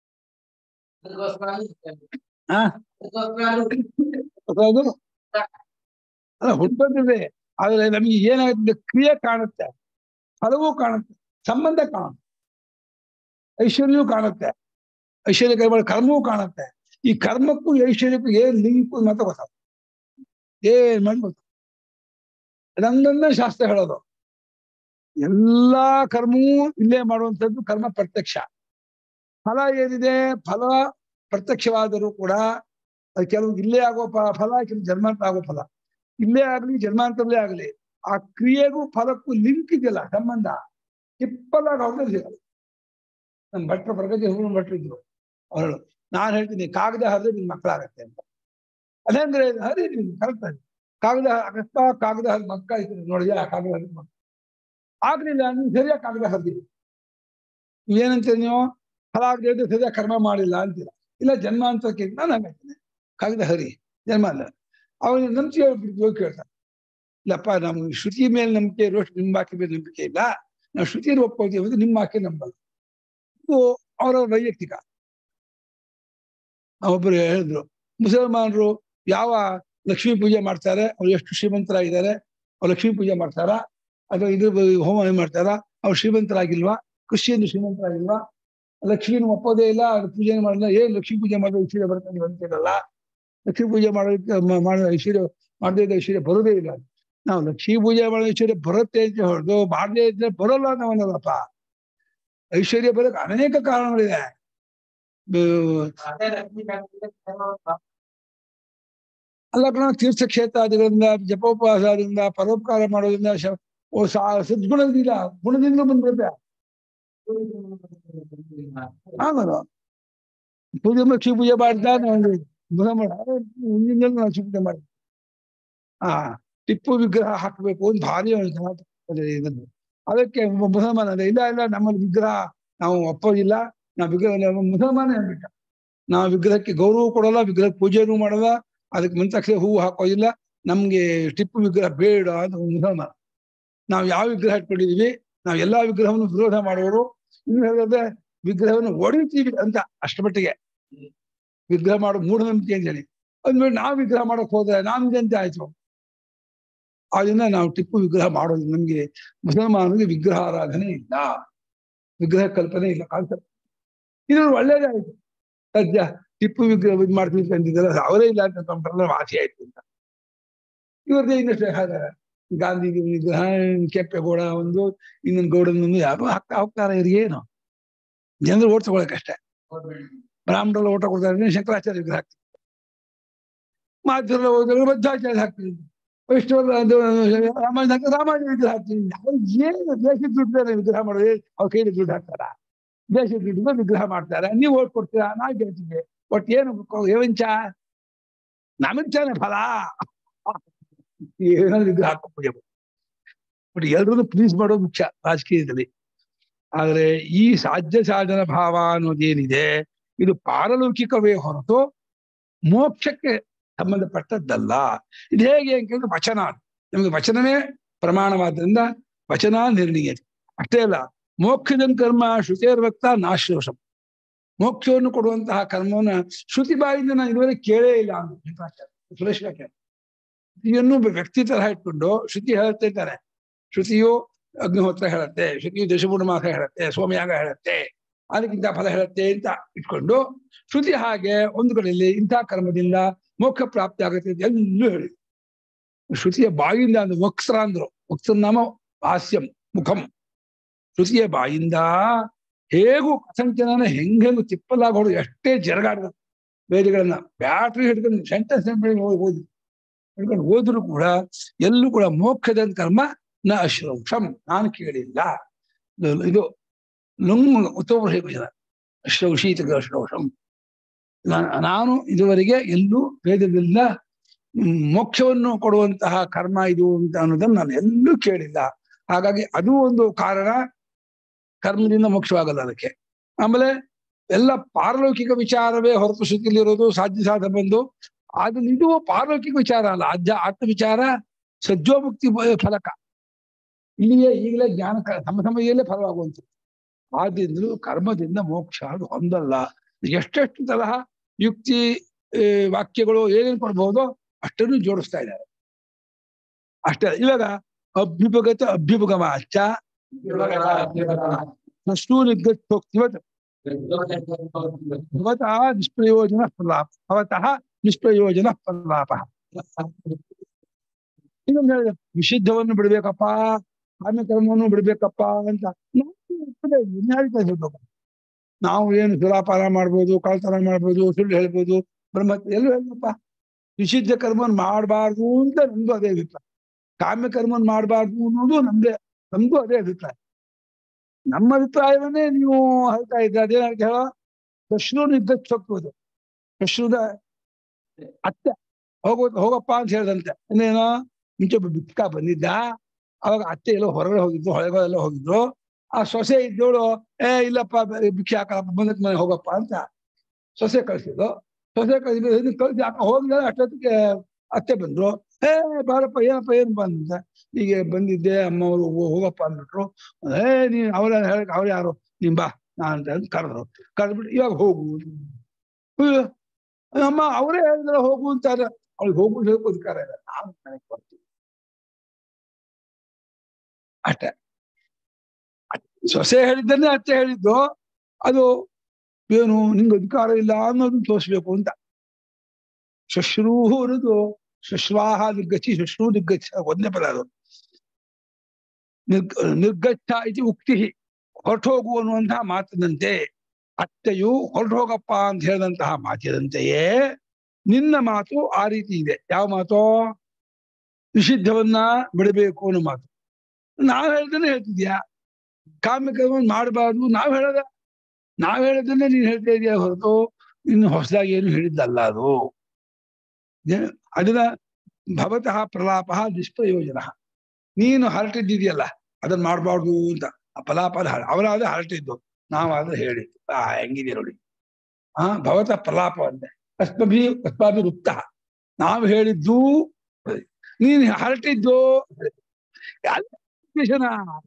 ಹಾ ಅದು ಅಲ್ಲ ಹುಟ್ಟುತ್ತದೆ ಆದ್ರೆ ನಮಗೆ ಏನಾಗುತ್ತೆ ಕ್ರಿಯೆ ಕಾಣುತ್ತೆ ಫಲವೂ ಕಾಣುತ್ತೆ ಸಂಬಂಧ ಕಾಣುತ್ತೆ ಐಶ್ವರ್ಯವೂ ಕಾಣುತ್ತೆ ಐಶ್ವರ್ಯ ಕರ್ಮ ಕರ್ಮವೂ ಕಾಣುತ್ತೆ ಈ ಕರ್ಮಕ್ಕೂ ಐಶ್ವರ್ಯಕ್ಕೂ ಏನ್ ಲಿಂಕು ಮಾತ್ರ ಗೊತ್ತಾಗ ಏನ್ ಮಾಡಿ ಗೊತ್ತ ಅದೊಂದೊಂದೇ ಶಾಸ್ತ್ರ ಹೇಳೋದು ಎಲ್ಲಾ ಕರ್ಮವೂ ಇಲ್ಲೇ ಮಾಡುವಂಥದ್ದು ಕರ್ಮ ಪ್ರತ್ಯಕ್ಷ ಫಲ ಏನಿದೆ ಫಲ ಪ್ರತ್ಯಕ್ಷವಾದರೂ ಕೂಡ ಅದು ಕೆಲವು ಇಲ್ಲೇ ಆಗೋ ಪ- ಫಲ ಕೆಲವು ಜನ್ಮಾಂತರ ಆಗೋ ಫಲ ಇಲ್ಲೇ ಆಗ್ಲಿ ಜನ್ಮಾಂತರಲ್ಲೇ ಆಗ್ಲಿ ಆ ಕ್ರಿಯೆಗೂ ಫಲಕ್ಕೂ ಲಿಂಕ್ ಇದೆಯಲ್ಲ ಸಂಬಂಧ ತಿಪ್ಪಲಾಗ ಅವ್ರಿಗೆ ಸಿಗಲ್ಲ ನಮ್ಮ ಭಟ್ರು ಪ್ರಗತಿ ಹೂವಿನ ಭಟ್ರು ಇದ್ರು ಅವರು ನಾನು ಹೇಳ್ತೀನಿ ಕಾಗದ ಹರಿದ್ರೆ ನಿನ್ ಮಕ್ಕಳಾಗತ್ತೆ ಅಂತ ಅದಂದ್ರೆ ಹರಿ ನಿನ್ ಕರೆಕ್ಟ್ ಕಾಗದ ಅಕಸ್ಮಾತ್ ಕಾಗದ ಹರಿದ ಮಕ್ಕಳ ಇದ್ರು ನೋಡಿದ್ರೆ ಆ ಕಾಗದ ಹರಿದ ಮಕ್ಕಳು ಆಗ್ಲಿಲ್ಲ ನೀವು ಸರಿಯಾಗಿ ಕಾಗದ ಹರಿದಿರಿ ನೀವೇನಂತೀರಿ ನೀವು ಫಲ ಆಗದೆ ಇದ್ರೆ ಸರಿಯಾಗಿ ಕರ್ಮ ಮಾಡಿಲ್ಲ ಅಂತೀರ ಇಲ್ಲ ಜನ್ಮಾಂತರಕ್ಕೆ ನಾನು ಹಂಗಾಗ್ತೀನಿ ಕಾಗದ ಹರಿ ಜನ್ಮ ಅಲ್ಲ ಅವನಿಗೆ ನಂಬಿಕೆ ಹೋಗಿ ಕೇಳ್ತಾನೆ ಇಲ್ಲಪ್ಪ ನಮ್ಗೆ ಶ್ರುತಿ ಮೇಲೆ ನಂಬಿಕೆ ಇರುವಷ್ಟು ನಿಮ್ಮ ವಾಕ್ಯ ಮೇಲೆ ನಂಬಿಕೆ ಇಲ್ಲ ನಾವು ಶ್ರುತಿಯನ್ನು ಒಪ್ಕೊಳ್ತೀವಿ ಅಂದ್ರೆ ನಿಮ್ಮ ವಾಕ್ಯ ನಂಬಲ್ಲ ಇದು ಅವರ ವೈಯಕ್ತಿಕ ಒಬ್ಬರು ಹೇಳಿದ್ರು ಮುಸಲ್ಮಾನರು ಯಾವ ಲಕ್ಷ್ಮೀ ಪೂಜೆ ಮಾಡ್ತಾರೆ ಅವ್ರು ಎಷ್ಟು ಶ್ರೀಮಂತರಾಗಿದ್ದಾರೆ ಅವ್ರು ಲಕ್ಷ್ಮೀ ಪೂಜೆ ಮಾಡ್ತಾರ ಅಥವಾ ಇದು ಹೋಮ ಏನ್ ಮಾಡ್ತಾರ ಅವ್ರು ಶ್ರೀಮಂತರಾಗಿಲ್ವಾ ಕ್ರಿಶ್ಚಿಯನ್ ಶ್ರೀಮಂತರಾಗಿಲ್ವಾ ಲಕ್ಷ್ಮೀನ ಒಪ್ಪೋದೇ ಇಲ್ಲ ಅವ್ರು ಪೂಜೆ ಮಾಡಿಲ್ಲ ಏನ್ ಲಕ್ಷ್ಮೀ ಪೂಜೆ ಮಾಡೋ ಐಶ್ವರ್ಯ ಬರುತ್ತೆ ನೀವು ಅಂತೀರಲ್ಲ ಲಕ್ಷ್ಮೀ ಪೂಜೆ ಮಾಡೋದಕ್ಕೆ ಮ- ಮಾಡೋ ಐಶ್ವರ್ಯ ಮಾಡದೇ ಇದ್ದ ಐಶ್ವರ್ಯ ಬರೋದೇ ಇಲ್ಲ ನಾವು ಲಕ್ಷ್ಮೀ ಪೂಜೆ ಮಾಡೋ ಐಶ್ವರ್ಯ ಬರುತ್ತೆ ಅಂತ ಹೊರದು ಮಾಡದೇ ಇದ್ರೆ ಬರೋಲ್ಲ ನಾವು ಅನ್ನೋದಪ್ಪ ಐಶ್ವರ್ಯ ಬರೋಕೆ ಅನೇಕ ಕಾರಣಗಳಿದೆ ಬ- ಅಲ್ಲ ಕಣ ತೀರ್ಥಕ್ಷೇತ್ರಾದಿಗಳಿಂದ ಜಪೋಪವಾಸದಿಂದ ಪರೋಪಕಾರ ಮಾಡೋದ್ರಿಂದ ಶ- ಓ ಸಾ- ಸದ್ಗುಣದಿಂದ ಗುಣದಿಂದ ಬಂದ್ಬಿಡುತ್ತೆ ಆಮೇಲೆ ಪೂಜೆ ಲಕ್ಷ್ಮೀ ಪೂಜೆ ಮಾಡ್ತಾ ನಾವು ಮುದ ಮಾಡ ಮುಂದಿನ ನಾವು ಲಕ್ಷ್ಮೀ ಪೂಜೆ ಮಾಡಿ ಆ ಟಿಪ್ಪು ವಿಗ್ರಹ ಹಾಕಬೇಕು ಅಂತ ಭಾರಿ ಇದನ್ನು ಅದಕ್ಕೆ ಒಬ್ಬ ಮುಸಲ್ಮಾನ ಅಂದ, ಇಲ್ಲ ಇಲ್ಲ ನಮ್ಮಲ್ಲಿ ವಿಗ್ರಹ ನಾವು ಒಪ್ಪೋದಿಲ್ಲ ನಾವು ವಿಗ್ರಹ ನಾವು ಮುಸಲ್ಮಾನ ಅಂದ್ಬಿಟ್ಟ ನಾವು ವಿಗ್ರಹಕ್ಕೆ ಗೌರವ ಕೊಡಲ್ಲ ವಿಗ್ರಹ ಪೂಜೆನೂ ಮಾಡಲ್ಲ ಅದಕ್ಕೆ ಮುಂತಕ್ಷೆ ಹೂವು ಹಾಕೋದಿಲ್ಲ ನಮ್ಗೆ ಟಿಪ್ಪು ವಿಗ್ರಹ ಬೇಡ ಅಂತ ಒಂದು ಮುಸಲ್ಮಾನ ನಾವು ಯಾವ ವಿಗ್ರಹ ಇಟ್ಕೊಂಡಿದೀವಿ ನಾವು ಎಲ್ಲಾ ವಿಗ್ರಹವನ್ನು ವಿರೋಧ ಮಾಡುವವರು ಇನ್ನು ಹೇಳಿದ್ರೆ ವಿಗ್ರಹವನ್ನು ಹೊಡಿತೀವಿ ಅಂತ ಅಷ್ಟರ ಮಟ್ಟಿಗೆ ವಿಗ್ರಹ ಮಾಡೋ ಮೂಢನಂಬಿಕೆ ಅಂತ ಹೇಳಿ ಅಂದ್ಮೇಲೆ ನಾವು ವಿಗ್ರಹ ಮಾಡಕ್ ಹೋದ್ರೆ ನಮ್ಗೆ ಅಂತ ಆಯ್ತು ಆದ್ರಿಂದ ನಾವು ಟಿಪ್ಪು ವಿಗ್ರಹ ಮಾಡೋದು ನಮ್ಗೆ ಮುಸಲ್ಮಾನರಿಗೆ ವಿಗ್ರಹ ಆರಾಧನೆ ಇಲ್ಲ ವಿಗ್ರಹ ಕಲ್ಪನೆ ಇಲ್ಲ ಕಾನ್ಸೆಪ್ಟ್ ಇದು ಒಳ್ಳೇದೇ ಆಯ್ತು ಸದ್ಯ ಟಿಪ್ಪು ವಿಗ್ರಹ ಇದು ಮಾಡ್ತೀವಿ ಅಂತಿದ್ದಲ್ಲ ಅವರೇ ಇಲ್ಲ ಅಂತ ತಮ್ಮ ವಾಸಿ ಆಯ್ತು ಅಂತ ಇವ್ರದ್ದೇ ಇನ್ನಷ್ಟು ಹಾಗಾದ್ರೆ ಗಾಂಧಿ ವಿಗ್ರಹ ಕೆಂಪೇಗೌಡ ಒಂದು ಇನ್ನೊಂದು ಗೌಡನೊಂದು ಯಾರು ಹಾಕ್ತಾ ಹೋಗ್ತಾರೆ ಇವ್ರಿಗೆ ಏನು ಜನರು ಓಟ್ ತಗೊಳಕಷ್ಟೇ ಬ್ರಾಹ್ಮಣರು ಓಟ ಕೊಡ್ತಾರೆ ಶಂಕರಾಚಾರ್ಯ ವಿಗ್ರಹ ಹಾಕ್ತೀವಿ ಮಾಧ್ಯಮ ಹೋದ್ರೆ ಮಧ್ವಾಚಾರ್ಯ ಹಾಕ್ತೀವಿ ವೈಷ್ಣವ ಅದು ರಾಮಾಯಣ ಹಾಕಿ ರಾಮಾಯಣ ವಿಗ್ರಹ ಹಾಕ್ತೀವಿ ಅವ್ರು ಏನು ದೇಶದ ದುಡ್ಡು ವಿಗ್ರಹ ಮಾಡೋದು ಅವ್ರ ಕೈಲಿ ದುಡ್ಡು ಹಾಕ್ತಾರ ದೇಶದ ದುಡ್ಡು ವಿಗ್ರಹ ಮಾಡ್ತಾರೆ ನೀವು ಓಟ್ ಕೊಡ್ತೀರಾ ನಾವು ಗೆಲ್ತೀವಿ ಒಟ್ಟು ಏನು ಏವಂಚ ನಮಗ್ ತಾನೆ ಫಲ ಏನೋ ವಿಗ್ರಹ ಹಾಕೋ ಪೂಜೆ ಬಟ್ ಎಲ್ರನ್ನೂ ಪ್ಲೀಸ್ ಮಾಡೋದು ಮುಖ್ಯ ರಾಜಕೀಯದಲ್ಲಿ ಆದ್ರೆ ಈ ಸಾಧ್ಯ ಸಾಧನ ಭಾವ ಅನ್ನೋದೇನಿದೆ ಇದು ಪಾರಲೌಕಿಕವೇ ಹೊರತು ಮೋಕ್ಷಕ್ಕೆ ಸಂಬಂಧಪಟ್ಟದ್ದಲ್ಲ ಇದು ಹೇಗೆ ಅಂತಂದ್ರೆ ವಚನ ನಮಗೆ ವಚನವೇ ಪ್ರಮಾಣವಾದ್ರಿಂದ ವಚನ ನಿರ್ಣಯ ಅಷ್ಟೇ ಅಲ್ಲ ಮೋಕ್ಷದನ್ ಕರ್ಮ ಶ್ರುತಿಯರ್ವಕ್ತ ನಾಶ್ರೋಷಂ ಮೋಕ್ಷವನ್ನು ಕೊಡುವಂತಹ ಕರ್ಮವನ್ನ ಶ್ರುತಿ ಬಾಯಿಂದ ನಾನು ಇದುವರೆಗೆ ಕೇಳೇ ಇಲ್ಲ ಅಂತ ಸುರೇಶ್ ವ್ಯಾಖ್ಯಾನ ಇದನ್ನು ವ್ಯಕ್ತಿ ತರ ಇಟ್ಕೊಂಡು ಶ್ರುತಿ ಹೇಳುತ್ತೆ ಇದ್ದಾರೆ ಶ್ರುತಿಯು ಅಗ್ನಿಹೋತ್ರ ಹೇಳುತ್ತೆ ಶ್ರುತಿಯು ದಶಪೂರ್ಣಮಾಸ ಹೇಳುತ್ತೆ ಸೋಮಯಾಗ ಹೇಳುತ್ತೆ ಅದಕ್ಕಿಂತ ಫಲ ಹೇಳುತ್ತೆ ಅಂತ ಇಟ್ಕೊಂಡು ಶ್ರುತಿ ಹಾಗೆ ಒಂದು ಕಡೆಯಲ್ಲಿ ಇಂಥ ಕರ್ಮದಿಂದ ಮೋಕ್ಷ ಪ್ರಾಪ್ತಿ ಆಗುತ್ತೆ ಅಂತ ಎಲ್ಲೂ ಹೇಳಿ ಶ್ರುತಿಯ ಬಾಯಿಂದ ಅಂದ್ರೆ ವಕ್ಸ್ರ ಅಂದ್ರು ವಕ್ಸ್ರ ನಾಮ ಹಾಸ್ಯಂ ಮುಖಂ ಶ್ರುತಿಯ ಬಾಯಿಂದ ಹೇಗೂ ಕಥಂಚನ ಹೆಂಗೆಂಗು ತಿಪ್ಪಲಾಗ ಹೊಡೆದು ಎಷ್ಟೇ ಜರಗಾಡ್ದ ವೇದಿಗಳನ್ನ ಬ್ಯಾಟ್ರಿ ಹಿಡ್ಕೊಂಡು ಸೆಂಟೆನ್ಸ್ ಓದಿ ಹಿಡ್ಕೊಂಡು ಹೋದ್ರು ಕೂಡ ಎಲ್ಲೂ ಕೂಡ ಮೋಕ್ಷದ ಕರ್ಮ ನ ಅಶ್ರೌಷಂ ನಾನು ಕೇಳಿಲ್ಲ ಇದು- ಇದು ಲುಂಗ್ ಉತ್ತಮ ಜನ ಶ್ರೌಷೀತ ಶ್ರೌಷಂ ನಾ- ನಾನು ಇದುವರೆಗೆ ಎಲ್ಲೂ ವೇದದಿಂದ ಹ್ಮ್, ಮೋಕ್ಷವನ್ನು ಕೊಡುವಂತಹ ಕರ್ಮ ಇದು ಅಂತ ಅನ್ನೋದನ್ನ ನಾನು ಎಲ್ಲೂ ಕೇಳಿಲ್ಲ ಹಾಗಾಗಿ ಅದು ಒಂದು ಕಾರಣ ಕರ್ಮದಿಂದ ಮೋಕ್ಷವಾಗಲ್ಲ ಅದಕ್ಕೆ ಆಮೇಲೆ ಎಲ್ಲ ಪಾರಲೌಕಿಕ ವಿಚಾರವೇ ಹೊರತು ಶ್ರುತಿಲಿರೋದು ಸಾಧ್ಯ ಸಾಧ ಬಂದು ಆದ್ರೆ ಇದು ಪಾರಲೌಕಿಕ ವಿಚಾರ ಅಲ್ಲ ಅಧ್ಯ ಆತ್ಮ ವಿಚಾರ ಸಜ್ಜೋಮುಕ್ತಿ ಬ- ಫಲಕ ಇಲ್ಲಿಯೇ ಈಗಲೇ ಜ್ಞಾನ ಕ- ತಮ್ಮ ಸಮಯದಲ್ಲೇ ಫಲವಾಗುವಂಥದ್ದು ಆದ್ರಿಂದಲೂ ಕರ್ಮದಿಂದ ಮೋಕ್ಷ ಅದು ಹೊಂದಲ್ಲ ಎಷ್ಟೆಷ್ಟು ತರಹ ಯುಕ್ತಿ ಆ, ವಾಕ್ಯಗಳು ಏನೇನು ಕೊಡ್ಬಹುದೋ ಅಷ್ಟನ್ನು ಜೋಡಿಸ್ತಾ ಇದ್ದಾರೆ ಅಷ್ಟೇ ಇವಾಗ ಅಭ್ಯುಪಗತ ಅಭ್ಯುಪಗಮಾಚ ಪ್ರಶ್ನೂ ನಿರ್ಗಚ್ಚೋಕ್ತಿವತ್ ಭವತಃ ನಿಷ್ಪ್ರಯೋಜನ ಪ್ರಲಾಪ ಭವತಃ ನಿಷ್ಪ್ರಯೋಜನ ಪ್ರಲಾಪ ಇನ್ನೊಂದು ಹೇಳಿದೆ ವಿಶುದ್ಧವನ್ನು ಬಿಡ್ಬೇಕಪ್ಪ ಕಾಮ್ಯ ಕರ್ಮವನ್ನು ಬಿಡ್ಬೇಕಪ್ಪ ಅಂತ ನಾವು ಇರ್ತದೆ, ಇನ್ನು ಹೇಳ್ತಾ ಇರ್ಬೇಕು. ನಾವು ಏನು ಸುರಾಪಾನ ಮಾಡ್ಬೋದು ಕಳ್ತನ ಮಾಡ್ಬೋದು ಸುಳ್ಳು ಹೇಳ್ಬೋದು ಬ್ರಹ್ಮ ಎಲ್ಲೂ ಹೇಳಪ್ಪ ನಿಷಿದ್ಧ ಕರ್ಮವನ್ನು ಮಾಡಬಾರ್ದು ಅಂತ ನಮ್ದು ಅದೇ ಅಭಿಪ್ರಾಯ ಕಾಮ್ಯ ಕರ್ಮವನ್ನು ಮಾಡಬಾರ್ದು ಅನ್ನೋದು ನಮ್ದೇ ನಮ್ದು ಅದೇ ಅಭಿಪ್ರಾಯ ನಮ್ಮ ಅಭಿಪ್ರಾಯವನ್ನೇ ನೀವು ಹೇಳ್ತಾ ಇದ್ರೆ ಅದೇನಂತ ಹೇಳೋ ಪ್ರಶ್ನೂ ನಿರ್ಗಚ್ಚ ಹೋಗ್ಬೋದು ಪ್ರಶ್ನದ ಅತ್ತೆ ಹೋಗೋ ಹೋಗಪ್ಪ ಅಂತ ಹೇಳ್ದಂತೆ ಇನ್ನೇನೋ ಮುಂಚೆ ಒಬ್ಬ ಬಿಕ್ಕ ಬಂದಿದ್ದ ಅವಾಗ ಅತ್ತೆ ಎಲ್ಲೋ ಹೊರಗಡೆ ಹೋಗಿದ್ರು ಹೊಳೆಗಳೆಲ್ಲ ಹೋಗಿದ್ರು ಆ ಸೊಸೆ ಇದ್ದೋಳು ಏ ಇಲ್ಲಪ್ಪ ಬೇರೆ ಭಿಕ್ಷೆ ಹಾಕಪ್ಪ ಬಂದಕ್ಕೆ ಮನೆ ಹೋಗಪ್ಪ ಅಂತ ಸೊಸೆ ಕಳ್ಸಿದ್ರು ಸೊಸೆ ಕಳ್ಸಿದ್ರು ಕಳ್ಸಿ ಯಾಕ ಹೋಗಿದ್ರೆ ಅಷ್ಟೊತ್ತಿಗೆ ಅತ್ತೆ ಬಂದ್ರು ಏ ಬಾರಪ್ಪ ಏನಪ್ಪ ಏನ್ ಬಂದ ಹೀಗೆ ಬಂದಿದ್ದೆ ಅಮ್ಮವರು ಹೋಗಪ್ಪ ಅಂದ್ಬಿಟ್ರು ಏ ನೀನ್ ಅವ್ರ ಹೇಳಕ್ ಅವ್ರು ಯಾರು ನೀನ್ ಬಾ ನಾ ಅಂತ ಕರೆದ್ರು ಕರೆದ್ಬಿಟ್ಟು ಇವಾಗ ಹೋಗು ಅಯ್ಯೋ, ಅಮ್ಮ ಅವರೇ ಹೇಳಿದ್ರೆ ಹೋಗು ಅಂತಾರೆ ಅವ್ಳಿಗೆ ಹೋಗು ಹೇಳಕ್ ಅಧಿಕಾರ ಇಲ್ಲ ನಾವು ಮನೆಗೆ ಬರ್ತೀವಿ ಅಷ್ಟೇ ಸೊಸೆ ಹೇಳಿದ್ದನ್ನೇ ಅತ್ತೆ ಹೇಳಿದ್ದು ಅದು ಏನು ನಿಂಗೆ ಅಧಿಕಾರ ಇಲ್ಲ ಅನ್ನೋದನ್ನ ತೋರಿಸ್ಬೇಕು ಅಂತ ಶುಶ್ರೂ ಅನ್ನೋದು ಶುಶ್ವಾಹ ನಿರ್ಗಚ್ಚಿ ಶುಶ್ರೂ ನಿರ್ಗಚ್ಚ ಒಂದೇ ಪದ ಅದು ನಿರ್ಗ ನಿರ್ಗಚ್ಚ ಇದು ಉಕ್ತಿ ಹೊರಟೋಗು ಅನ್ನುವಂತಹ ಮಾತಿನಂತೆ ಅತ್ತೆಯು ಹೊರಟೋಗಪ್ಪ ಅಂತ ಹೇಳಿದಂತಹ ಮಾತಿನಂತೆಯೇ ನಿನ್ನ ಮಾತು ಆ ರೀತಿ ಇದೆ ಯಾವ ಮಾತು ನಿಷಿದ್ಧವನ್ನ ಬಿಡಬೇಕು ಅನ್ನೋ ಮಾತು ನಾವ್ ಹೇಳ್ತಾನೆ ಹೇಳ್ತಿದ್ಯಾ ಕಾಮ್ಯ ಕರ್ಮ ಮಾಡಬಾರ್ದು ನಾವ್ ಹೇಳದ ನಾವ್ ಹೇಳದನ್ನೇ ನೀನ್ ಹೇಳ್ತಾ ಇದೀಯ ಹೊರತು ಇನ್ನು ಹೊಸದಾಗಿ ಏನು ಹೇಳಿದ್ದಲ್ಲ ಅದು ಏ- ಅದನ್ನ ಭವತಃ ಪ್ರಲಾಪ ನಿಷ್ಪ್ರಯೋಜನ ನೀನು ಹರಟಿದ್ದಿದೆಯಲ್ಲ ಅದನ್ನ ಮಾಡಬಾರ್ದು ಅಂತ ಆ ಫಲಾಪ ಅವರಾದ್ರೆ ಹರಟಿದ್ದು ನಾವಾದ್ರೆ ಹೇಳಿ ಆ ಹೆಂಗಿದೆ ನೋಡಿ ಆ ಭವತಃ ಪ್ರಲಾಪ ಅಂತೆ ಅಸ್ಮಭಿ ಅಸ್ಮಾಭಿ ರುಕ್ತ ನಾವು ಹೇಳಿದ್ದು ನೀನ್ ಹರಟಿದ್ದು ಯಾರ್ ವಿಶೇಷಣ?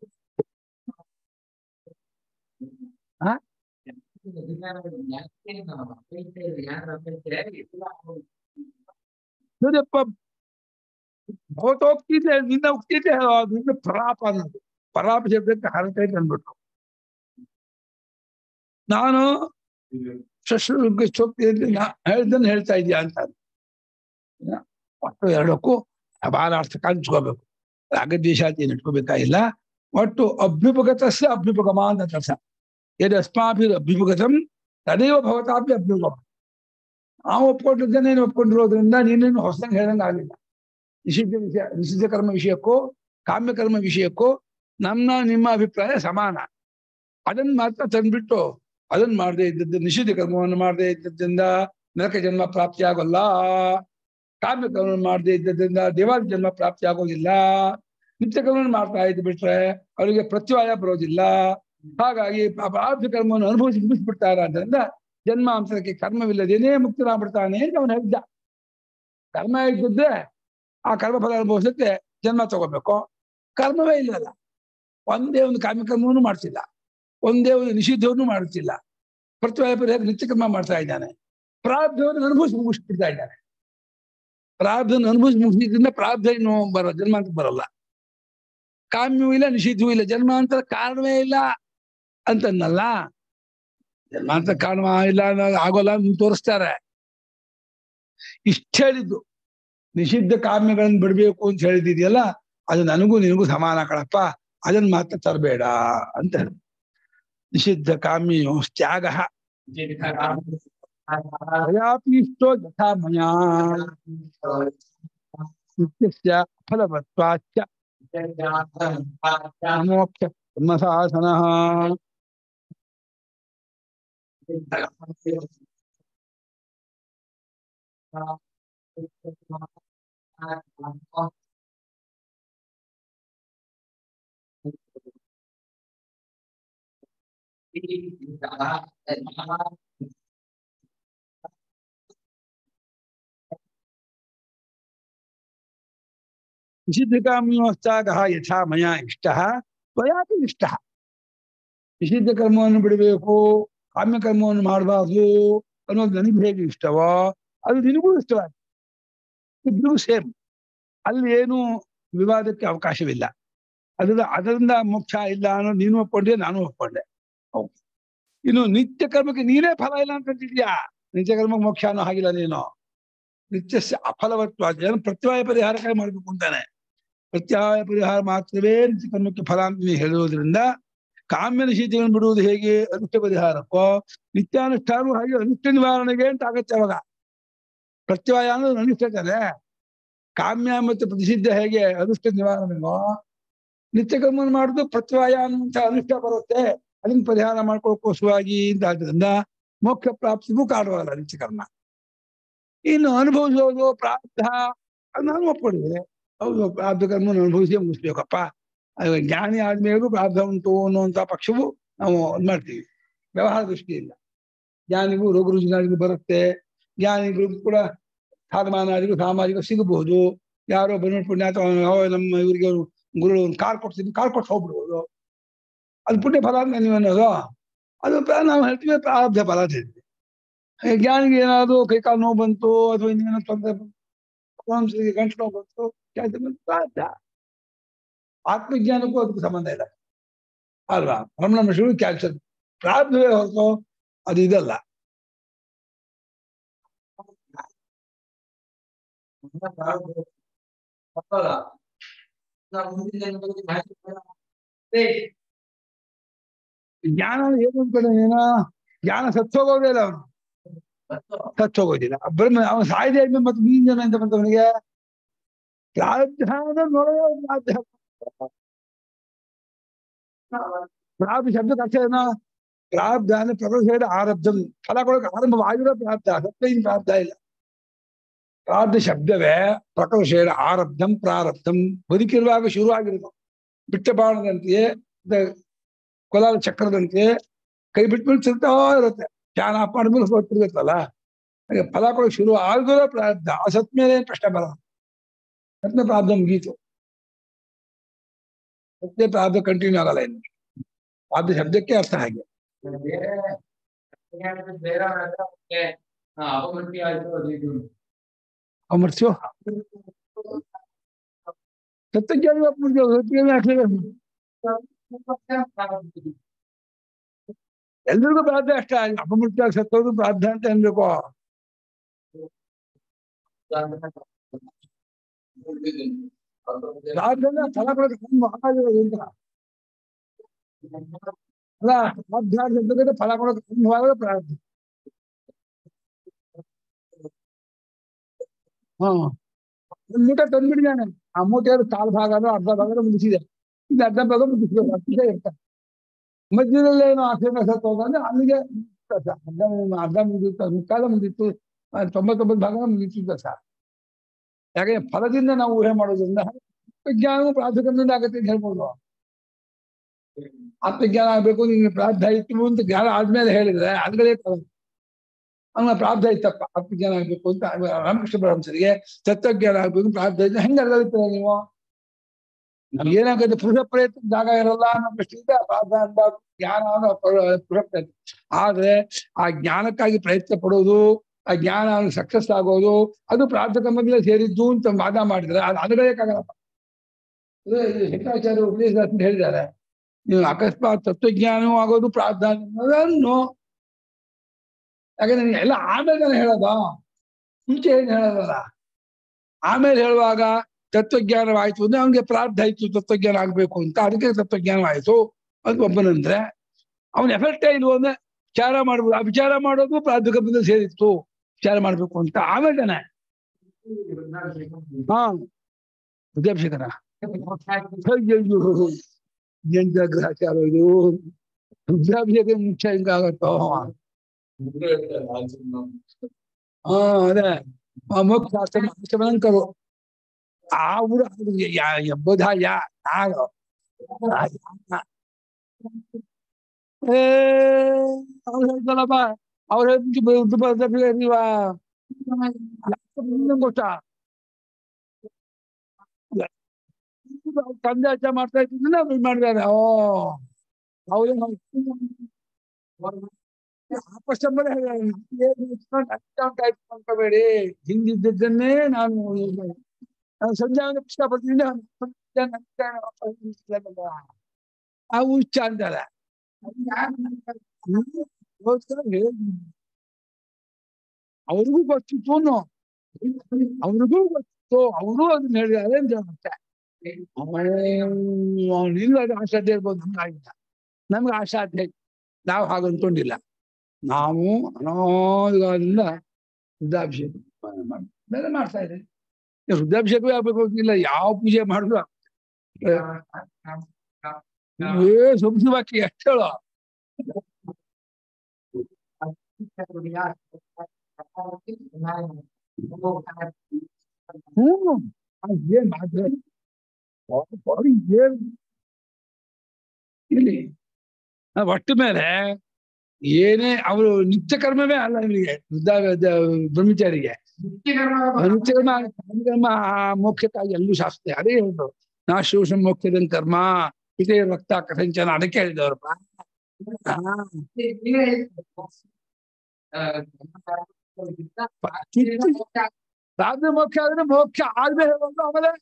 ನೋಡಪ್ಪ ಭವತೋಕ್ತಿದೆ ನಿನ್ನ ಉಕ್ತಿದೆ ನಿನ್ನ ಪ್ರಲಾಪ ಅನ್ನೋದು ಪ್ರಲಾಪ ಶಬ್ದಕ್ಕೆ ಹರಟೈತೆ ಅಂದ್ಬಿಟ್ಟು ನಾನು ಶಸ್ತ್ರ ಚೋಕ್ತಿಯಲ್ಲಿ ನಾ ಹೇಳ್ದನ್ನ ಹೇಳ್ತಾ ಇದೀಯ ಅಂತ ಒಟ್ಟು ಎರಡಕ್ಕೂ ಭಾಳ ಅರ್ಥ ಕಾಣಿಸ್ಕೋಬೇಕು ಅಗದ್ವೇಷಾತಿ ಇಟ್ಕೋಬೇಕಾಗಿಲ್ಲ ಒಟ್ಟು ಅಭ್ಯುಪಗತಸ್ಯ ಅಭ್ಯುಪಗಮ ಅಂತ ಅರ್ಥ ಯದ್ ಅಸ್ಮಾಭಿ ಅಭ್ಯುಪಗತಂ ತದೇವ ಭವತಾಪಿ ಅಭ್ಯುಪಗಮ ನಾವು ಒಪ್ಕೊಂಡಿದ್ದೇನೆ ನೀನು ಒಪ್ಕೊಂಡಿರೋದ್ರಿಂದ ನೀನೇನು ಹೊಸದಂಗೆ ಹೇಳ್ದಂಗೆ ಆಗಲಿಲ್ಲ ನಿಷಿದ್ಧ ವಿಷಯ ನಿಷಿದ್ಧ ಕರ್ಮ ವಿಷಯಕ್ಕೂ ಕಾಮ್ಯ ಕರ್ಮ ವಿಷಯಕ್ಕೂ ನಮ್ಮ ನಿಮ್ಮ ಅಭಿಪ್ರಾಯ ಸಮಾನ ಅದನ್ನ ಮಾತ್ರ ತಂದ್ಬಿಟ್ಟು ಅದನ್ನ ಮಾಡದೆ ಇದ್ದದ್ದು ನಿಷಿದ್ಧ ಕರ್ಮವನ್ನು ಮಾಡದೆ ಇದ್ದದ್ರಿಂದ ನರಕ ಜನ್ಮ ಪ್ರಾಪ್ತಿ ಆಗೋಲ್ಲ ಕಾಮ್ಯ ಕರ್ಮ ಮಾಡದೆ ಇದ್ದದ್ರಿಂದ ದೇವಾದ ಜನ್ಮ ಪ್ರಾಪ್ತಿ ಆಗೋದಿಲ್ಲ ನಿತ್ಯ ಕರ್ಮ ಮಾಡ್ತಾ ಇದ್ದು ಬಿಟ್ರೆ ಅವರಿಗೆ ಪ್ರತ್ಯವಾಯ ಬರೋದಿಲ್ಲ ಹಾಗಾಗಿ ಪ್ರಾಪ್ತಿ ಕರ್ಮವನ್ನು ಅನುಭವಿಸಿ ಮುಗಿಸ್ಬಿಡ್ತಾರೆ ಆದ್ದರಿಂದ ಜನ್ಮಾಂತರಕ್ಕೆ ಕರ್ಮವಿಲ್ಲದೇನೇ ಮುಕ್ತನಾಗ್ಬಿಡ್ತಾನೆ ಅಂತ ಅವನು ಹೇಳಿದ್ದ ಕರ್ಮ ಇದ್ದಿದ್ರೆ ಆ ಕರ್ಮ ಫಲ ಅನುಭವಿಸಕ್ಕೆ ಜನ್ಮ ತಗೋಬೇಕು ಕರ್ಮವೇ ಇಲ್ಲಲ್ಲ ಒಂದೇ ಒಂದು ಕಾಮ್ಯ ಕರ್ಮವನ್ನು ಮಾಡ್ತಿಲ್ಲ ಒಂದೇ ಒಂದು ನಿಷಿದ್ಧವನ್ನು ಮಾಡುತ್ತಿಲ್ಲ ಪ್ರತಿವಾಯ ಪರಿಹಾರ ನಿತ್ಯ ಕರ್ಮ ಮಾಡ್ತಾ ಇದ್ದಾನೆ ಪ್ರಾರಬ್ಧವನ್ನು ಅನುಭವಿಸಿ ಮುಗಿಸ್ಬಿಡ್ತಾ ಇದ್ದಾನೆ ಪ್ರಾರಬ್ಧವನ್ನು ಅನುಭವಿಸಿ ಮುಗಿಸಿದ್ರಿಂದ ಪ್ರಾರಬ್ಧ ಇನ್ನು ಬರ ಜನ್ಮಾಂತರ ಬರಲ್ಲ ಕಾಮ್ಯವೂ ಇಲ್ಲ ನಿಷಿದ್ಧವೂ ಇಲ್ಲ ಜನ್ಮಾಂತರ ಕಾರಣವೇ ಇಲ್ಲ ಅಂತನ್ನಲ್ಲ ಜನ್ಮಾಂತರ ಕಾರಣ ಇಲ್ಲ ಅನ್ನೋದು ಆಗೋಲ್ಲ ಅಂತ ತೋರಿಸ್ತಾರೆ ಇಷ್ಟ ಹೇಳಿದ್ದು ನಿಷಿದ್ಧ ಕಾಮ್ಯಗಳನ್ನ ಬಿಡ್ಬೇಕು ಅಂತ ಹೇಳಿದಿದೆಯಲ್ಲ ಅದು ನನಗೂ ನಿನಗೂ ಸಮಾನ ಕಣಪ್ಪ ಅದನ್ನ ಮಾತ್ರ ತರಬೇಡ ಅಂತ ಹೇಳಿ ನಿಷಿದ್ಧ ಕಾಮ್ಯೋ ತ್ಯಾಗ ಮಯಾಪಿ ಇಷ್ಟೋ ಯಥಾ ಮಯಾ ನಿತ್ಯಸ್ಯ ಫಲವತ್ವಾಚ್ಚ ಮೋಕ್ಷ ಬ್ರಹ್ಮಸಾಸನ ನಿಷಿದ್ಧ ಕಾಮ್ಯೋ ತ್ಯಾಗ ಯಥಾ ಮಯಾ ಇಷ್ಟ ತ್ವಯಾಪಿ ಇಷ್ಟ ನಿಷಿದ್ಧ ಕರ್ಮವನ್ನು ಬಿಡಬೇಕು ಕಾಮ್ಯ ಕರ್ಮವನ್ನು ಮಾಡಬಾರ್ದು ಅನ್ನೋದು ನನಗೆ ಹೇಗೆ ಇಷ್ಟವೋ ಅದು ನಿನಗೂ ಇಷ್ಟವಾದ ಇಬ್ರಿಗೂ ಸೇಮ್ ಅಲ್ಲಿ ಏನು ವಿವಾದಕ್ಕೆ ಅವಕಾಶವಿಲ್ಲ ಅದರಿಂದ ಅದರಿಂದ ಮೋಕ್ಷ ಇಲ್ಲ ಅನ್ನೋ ನೀನು ಒಪ್ಕೊಂಡೆ ನಾನು ಒಪ್ಕೊಂಡೆ ಹೌದು. ಇನ್ನು ನಿತ್ಯ ಕರ್ಮಕ್ಕೆ ನೀನೇ ಫಲ ಇಲ್ಲ ಅಂತಂತಿದ್ಯಾ ನಿತ್ಯ ಕರ್ಮಕ್ಕೆ ಮೋಕ್ಷ ಅನ್ನೋ ಹಾಗಿಲ್ಲ ನೀನು ನಿತ್ಯ ಅಫಲವತ್ವ ಏನು ಪ್ರತ್ಯವಾಯ ಪರಿಹಾರಕ್ಕಾಗಿ ಮಾಡ್ಬೇಕು ಅಂತಾನೆ ಪ್ರತ್ಯವಾಯ ಪರಿಹಾರ ಮಾತ್ರವೇ ನಿತ್ಯ ಕರ್ಮಕ್ಕೆ ಫಲ ಅಂತ ನೀನು ಹೇಳುವುದರಿಂದ ಕಾಮ್ಯ ನಿಷೇಧಗಳನ್ನು ಬಿಡುವುದು ಹೇಗೆ ಅನಿಷ್ಟ ಪರಿಹಾರಕ್ಕೋ ನಿತ್ಯಾನುಷ್ಠಾನವೂ ಹಾಗೆ ಅನಿಷ್ಟ ನಿವಾರಣೆಗೆ ಅಂತ ಆಗತ್ತೆ ಅವಾಗ ಪ್ರತ್ಯವಾಯ ಅನ್ನೋದು ಅನಿಷ್ಟ ತಾನೆ ಕಾಮ್ಯ ಮತ್ತು ಪ್ರತಿಸಿದ್ಧ ಹೇಗೆ ಅನಿಷ್ಟ ನಿವಾರಣೆಗೋ ನಿತ್ಯ ಕರ್ಮವನ್ನು ಮಾಡುದು ಪ್ರತ್ಯವಾಯ ಅನ್ನುವಂಥ ಅನಿಷ್ಟ ಬರುತ್ತೆ ಅದನ್ನ ಪರಿಹಾರ ಮಾಡ್ಕೊಳ್ಳೋಕೋಸ್ಕರವಾಗಿ ಅಂತ ಆದ್ದರಿಂದ ಮೋಕ್ಷ ಪ್ರಾಪ್ತಿಗೂ ಕಾಡುವಲ್ಲ ನಿತ್ಯ ಕರ್ಮ ಇನ್ನು ಅನುಭವಿಸೋದು ಪ್ರಾರ್ಥ ಅದು ನಾನು ಒಪ್ಕೊಂಡಿದ್ದೆ ಹೌದು ಪ್ರಾರ್ಥ ಕರ್ಮವನ್ನು ಅನುಭವಿಸಿ ಮುಗಿಸ್ಬೇಕಪ್ಪ ಅದು ಜ್ಞಾನಿ ಆದ್ಮೇಲೂ ಪ್ರಾರ್ಥ ಉಂಟು ಅನ್ನುವಂಥ ಪಕ್ಷವು ನಾವು ಇದ್ ಮಾಡ್ತೀವಿ ವ್ಯವಹಾರ ದೃಷ್ಟಿಯಿಂದ ಜ್ಞಾನಿಗೂ ರೋಗ ರುಜಿನಾದಿಗೂ ಬರುತ್ತೆ ಜ್ಞಾನಿಗಳಿಗೂ ಕೂಡ ಸ್ಥಾನಮಾನಾದಿಗೂ ಸಾಮಾಜಿಕ ಸಿಗಬಹುದು ಯಾರೋ ಬಂದ್ಬಿಟ್ಟು ಪುಣ್ಯಾತ ನಮ್ಮ ಇವರಿಗೆ ಅವ್ರು ಗುರುಗಳು ಒಂದು ಕಾರ್ ಕೊಡ್ತೀನಿ ಕಾರ್ ಕೊಟ್ಟು ಹೋಗ್ಬಿಡ್ಬೋದು ಅದು ಪುಣ್ಯ ಫಲ ಅಂತ ನೀವು ಅನ್ನೋದು ಅದು ಪ್ರ- ನಾವು ಹೇಳ್ತೀವಿ ಪ್ರಾರಬ್ಧ ಫಲ ಅಂತ ಹೇಳ್ತೀವಿ ಹಾಗೆ ಜ್ಞಾನಿಗೆ ಏನಾದ್ರು ಕೈಕಾಲು ನೋವು ಬಂತು ಅಥವಾ ಇನ್ನೇನೋ ತೊಂದರೆ ಬಂತು ಮನಸ್ಸಿಗೆ ಗಂಟು ನೋವು ಬಂತು ಕೆಲಸ ಬಂತು ಪ್ರಾರಬ್ಧ ಆತ್ಮಜ್ಞಾನಕ್ಕೂ ಅದಕ್ಕೂ ಸಂಬಂಧ ಇಲ್ಲ ಅಲ್ವಾ ರಮಣ ಮಹರ್ಷಿಗಳು ಕ್ಯಾನ್ಸರ್ ಪ್ರಾರಬ್ಧವೇ ಹೊರತು ಅದು ಇದಲ್ಲ ಜ್ಞಾನ ಏನು ಅನ್ಕೊಂಡೆ ನೀನು ಜ್ಞಾನ ಸತ್ತೋಗೋದೇ ಇಲ್ಲ ಅವನು ಸತ್ತೋಗೋದಿಲ್ಲ ಬ್ರಹ್ಮ ಅವನು ಸಾಯ್ದೆ ಆದ್ಮೇಲೆ ಮತ್ತೆ ನೀನ್ ಜನ ಅಂತ ಬಂತವನಿಗೆ ಪ್ರಾರಬ್ಧ ಅಂದ್ರೆ ನೋಡೋದೇ ಪ್ರಾರಬ್ಧ ಪ್ರಾರಬ್ಧ ಶಬ್ದಕ್ಕೆ ಅರ್ಥ ಏನೋ ಪ್ರಾರಬ್ಧ ಅಂದ್ರೆ ಪ್ರಕೃತಿಯ ಆರಬ್ಧಂ ಫಲ ಕೊಡಕ್ಕೆ ಆರಂಭವಾಗಿರೋ ಪ್ರಾರಬ್ಧ ಸತ್ಯದಿಂದ ಪ್ರಾರಬ್ಧ ಇಲ್ಲ ಪ್ರಾರಬ್ಧ ಶಬ್ದವೇ ಪ್ರಕೃತಿಯ ಆರಬ್ಧಂ ಪ್ರಾರಬ್ಧಂ ಬದುಕಿರುವಾಗ ಶುರು ಆಗಿರೋದು ಬಿಟ್ಟ ಬಾಣದಂತೆಯೇ ದ- ಕೊಲಾಲ ಚಕ್ರದಂತೆ ಕೈ ಬಿಟ್ಮೇಲೆ ತಿರ್ತಾ ಇರುತ್ತೆ ಫ್ಯಾನ್ ಆಫ್ ಮಾಡಿದ್ಮೇಲೆ ಹೋಗ್ತಿರುತ್ತಲ್ಲ ಹಾಗೆ ಫಲ ಕೊಡಕ್ಕೆ ಶುರು ಆಗಿರೋ ಪ್ರಾರಬ್ಧ ಅಸತ್ ಮೇಲೆ ಏನ್ ಪ್ರಶ್ನೆ ಬರಲ್ಲ ಸತ್ಯ ಪ್ರಾರಬ್ಧ ಮುಗೀತು ಸತ್ಯ ಪ್ರಾರಬ್ಧ ಕಂಟಿನ್ಯೂ ಆಗಲ್ಲ ಇನ್ನು ಪ್ರಾರಬ್ಧ ಶಬ್ದಕ್ಕೆ ಅರ್ಥ ಹಾಗೆ ಬೇರೆ ಅಪಮೃತಿ ಆಯ್ತು ಅದು ಇದು ಅಮರ್ತ್ಯೋ ಸತ್ಯಜ್ಞಾನಿ ಅಪಮೃತ್ಯೋ ಸತ್ಯಜ್ಞಾನಿ ಆಗ್ತದೆ ಎಲ್ರಿಗೂ ಪ್ರಾರ್ಥ ಅಷ್ಟೇ ಅಪಮೃತ್ಯ ಸತ್ತೋದು ಪ್ರಾರ್ಥ ಅಂತ ಅನ್ಬೇಕು ಪ್ರಾರ್ಥನೆ ಫಲ ಕೊಡಕ್ಕೆ ತುಂಬ ಆಗಿರೋದು ಅಂತ ಅಲ್ಲ ಪ್ರಾರ್ಥ ಶಬ್ದಕ್ಕೆ ಫಲ ಕೊಡಕ್ಕೆ ತುಂಬವಾದ ಪ್ರಾರ್ಥ ಹಾ ಒಂದ್ ಮೂಟೆ ತಂದ್ಬಿಟ್ಟಿದ್ದಾನೆ ಆ ಮೂಟೆಯಲ್ಲಿ ಕಾಲ್ ಭಾಗನೋ ಅರ್ಧ ಭಾಗನೋ ಮುಗಿಸಿದೆ ಇದು ಅರ್ಧ ಭಾಗ ಮುಗಿಸ್ಬೇಕು ಅಷ್ಟೇ ಇರ್ತಾರೆ ಮಧ್ಯದಲ್ಲಿ ಏನೋ ಆಕ್ಷೇಪ ಸತ್ತು ಹೋದ್ರೆ ಅಲ್ಲಿಗೆ ಮುಗ್ದೋಯ್ತು ಸರ್. ಅರ್ಧ ಅರ್ಧ ಮುಗಿದಿತ್ತು ಮುಕ್ಕಾಲ ಮುಗಿತ್ತು ಆ, ತೊಂಬತ್ತೊಂಬತ್ತು ಭಾಗ ಮುಗಿತಿದ್ದ ಸರ್ ಯಾಕೆ ಫಲದಿಂದ ನಾವು ಊಹೆ ಮಾಡೋದ್ರಿಂದ ವಿಜ್ಞಾನವು ಪ್ರಾರ್ಥಕದಿಂದ ಆಗತ್ತೆ ಅಂತ ಹೇಳ್ಬೋದು ಆತ್ಮಜ್ಞಾನ ಆಗ್ಬೇಕು ನಿಮ್ಗೆ ಪ್ರಾರ್ಥ ಇತ್ತು ಅಂತ ಜ್ಞಾನ ಆದ್ಮೇಲೆ ಹೇಳಿದ್ರೆ ಅದ್ಗಳೇ ಫಲ ಅವನ ಪ್ರಾರ್ಥ ಇತ್ತಪ್ಪ ಆತ್ಮಜ್ಞಾನ ಆಗ್ಬೇಕು ಅಂತ ರಾಮಕೃಷ್ಣ ಪರಮಸರಿಗೆ ತತ್ವಜ್ಞಾನ ಆಗ್ಬೇಕು ಪ್ರಾರ್ಥ ಇತ್ತು ಹೆಂಗ ಅರ್ಥ ನೀವು ನಮ್ಗೆ ಏನಾಗುತ್ತೆ ಪುರುಷ ಪ್ರಯತ್ನ ಜಾಗ ಇರಲ್ಲ ಅನ್ನೋ ದೃಷ್ಟಿಯಿಂದ ಪ್ರಾರ್ಥ ಅನ್ಬಾರ್ದು ಜ್ಞಾನ ಅನ್ನೋ ಪರ- ಪುರುಷ ಪ್ರಯತ್ನ ಆದ್ರೆ ಆ ಜ್ಞಾನಕ್ಕಾಗಿ ಪ್ರಯತ್ನ ಪಡೋದು ಆ ಜ್ಞಾನ ಸಕ್ಸಸ್ ಆಗೋದು ಅದು ಪ್ರಾರ್ಥಕ ಮೊದಲೇ ಸೇರಿದ್ದು ಅಂತ ವಾದ ಮಾಡಿದ್ರೆ ಅದು ಅನುಗಳಕ್ಕಾಗಲ್ಲಪ್ಪ ಇದು ಇದು ಶಂಕರಾಚಾರ್ಯ ಉಪದೇಶ ಅಂತ ಹೇಳಿದ್ದಾರೆ ನೀವು ಅಕಸ್ಮಾತ್ ತತ್ವಜ್ಞಾನವೂ ಆಗೋದು ಪ್ರಾರ್ಥನೆ ಅನ್ನೋದನ್ನು ಯಾಕಂದ್ರೆ ನೀನು ಎಲ್ಲ ಆಮೇಲೆ ನಾನು ಹೇಳೋದು ಮುಂಚೆ ಏನು ಹೇಳೋದಲ್ಲ ಆಮೇಲೆ ಹೇಳುವಾಗ ತತ್ವಜ್ಞಾನವಾಯ್ತು ಅಂದ್ರೆ ಅವನಿಗೆ ಪ್ರಾರ್ಥ ಆಯ್ತು ತತ್ವಜ್ಞಾನ ಆಗ್ಬೇಕು ಅಂತ ಅದಕ್ಕೆ ತತ್ವಜ್ಞಾನವಾಯ್ತು ಅಂತ ಒಬ್ಬನಂದ್ರೆ ಅವನ ಎಫೆಕ್ಟೇ ಇಲ್ವ ಅಂದ್ರೆ ವಿಚಾರ ಮಾಡ್ಬೋದು ಆ ವಿಚಾರ ಮಾಡೋದು ಪ್ರಾರ್ಥಕ ಬಂದು ಸೇರಿತ್ತು ವಿಚಾರ ಮಾಡ್ಬೇಕು ಅಂತ ಆಮೇಲೆ ತಾನೆ ಹಾ ವಿದ್ಯಾಭಿಷೇಕನ ಅಯ್ಯಯ್ಯೋ ಎಂತ ಗ್ರಹಚಾರ ಇದು ವಿದ್ಯಾಭಿಷೇಕ ಮುಖ್ಯ ಹಿಂಗಾಗತ್ತೋ ಹಾ ಅದೇ ಆ ಮೋಕ್ಷ ಆಶ್ರಮಂಕರು ಆ ಊರು ಎಂಬುದ ಯಾ ಯಾರು ಏ ಅವ್ರು ಹೇಳ್ತಾರಪ್ಪ ಅವ್ರ ನೀವಾ ಗೊತ್ತಾ ತಂದೆ ಅಜ್ಜ ಮಾಡ್ತಾ ಇದ್ದಿದ್ದನ್ನ ಅವ್ರು ಇದ್ ಮಾಡಿದ್ದಾರೆ ಓ ಅವ್ರು ಆಪಸ್ತಂಬರೇ ಅನ್ಕೋಬೇಡಿ ಹಿಂದಿದ್ದನ್ನೇ ನಾನು ನಾನು ಸಂಜೆ ಇಷ್ಟಪಡ್ತೀನಿ ಆ ಉಚ್ಚ ಅಂತಾರೆ ಅವ್ರಿಗೂ ಗೊತ್ತಿತ್ತು ಅನ್ನೋ. ಅವ್ರಿಗೂ ಗೊತ್ತಿತ್ತು ಅವರು ಅದನ್ನ ಹೇಳಿದ್ದಾರೆ ಅಂತ ಮತ್ತೆ ಇಲ್ಲ ಅದು ಅಸಾಧ್ಯ ಇರ್ಬೋದು ನಮ್ಗೆ ಆಗಿಲ್ಲ ನಮ್ಗೆ ಅಸಾಧ್ಯ ನಾವು ಹಾಗೆ ಅನ್ಕೊಂಡಿಲ್ಲ ನಾವು ಅನಾದಿಗಾಲದಿಂದ ವೃದ್ಧಾಭಿಷೇಕ ಮಾಡಿ ಬೇರೆ ಮಾಡ್ತಾ ಇದ್ದೀವಿ ಈ ವೃದ್ಧಾಭಿಷೇಕವೇ ಆಗ್ಬೇಕು ಅಂತಿಲ್ಲ ಯಾವ ಪೂಜೆ ಮಾಡಿದ್ರು ಏ ಸೊಂಸು ಬಾಕಿ ಎಷ್ಟು ಹೇಳೋ ಹ್ಞೂ ಅದ್ ಏನ್ ಮಾತ್ರ ಬಾಡಿ ಏನ್ ಇಲ್ಲಿ ಆ ಒಟ್ಟು ಮೇಲೆ ಏನೇ ಅವರು ನಿತ್ಯ ಕರ್ಮವೇ ಅಲ್ಲ ಇವರಿಗೆ ವೃದ್ಧ ಬ್ರಹ್ಮಚಾರಿಗೆ ನಿತ್ಯ ಕರ್ಮ ಕರ್ಮ ಮೋಕ್ಷಕ್ಕಾಗಿ ಎಲ್ಲೂ ಶಾಸ್ತ್ರ ಅದೇ ಹೇಳಿದ್ರು ನಾ ಶಿವಶ ಮೋಕ್ಷದ ಕರ್ಮ ಇದೇ ರಕ್ತ ಕಥಂಚನ ಅದಕ್ಕೆ ಹೇಳಿದವ್ರಪ್ಪ ಹಾ ಸಾಧನೆ ಮೋಕ್ಷ ಆದ್ರೆ ಮೋಕ್ಷ ಆದ್ಮೇ ಹೇಳೋದು ಆಮೇಲೆ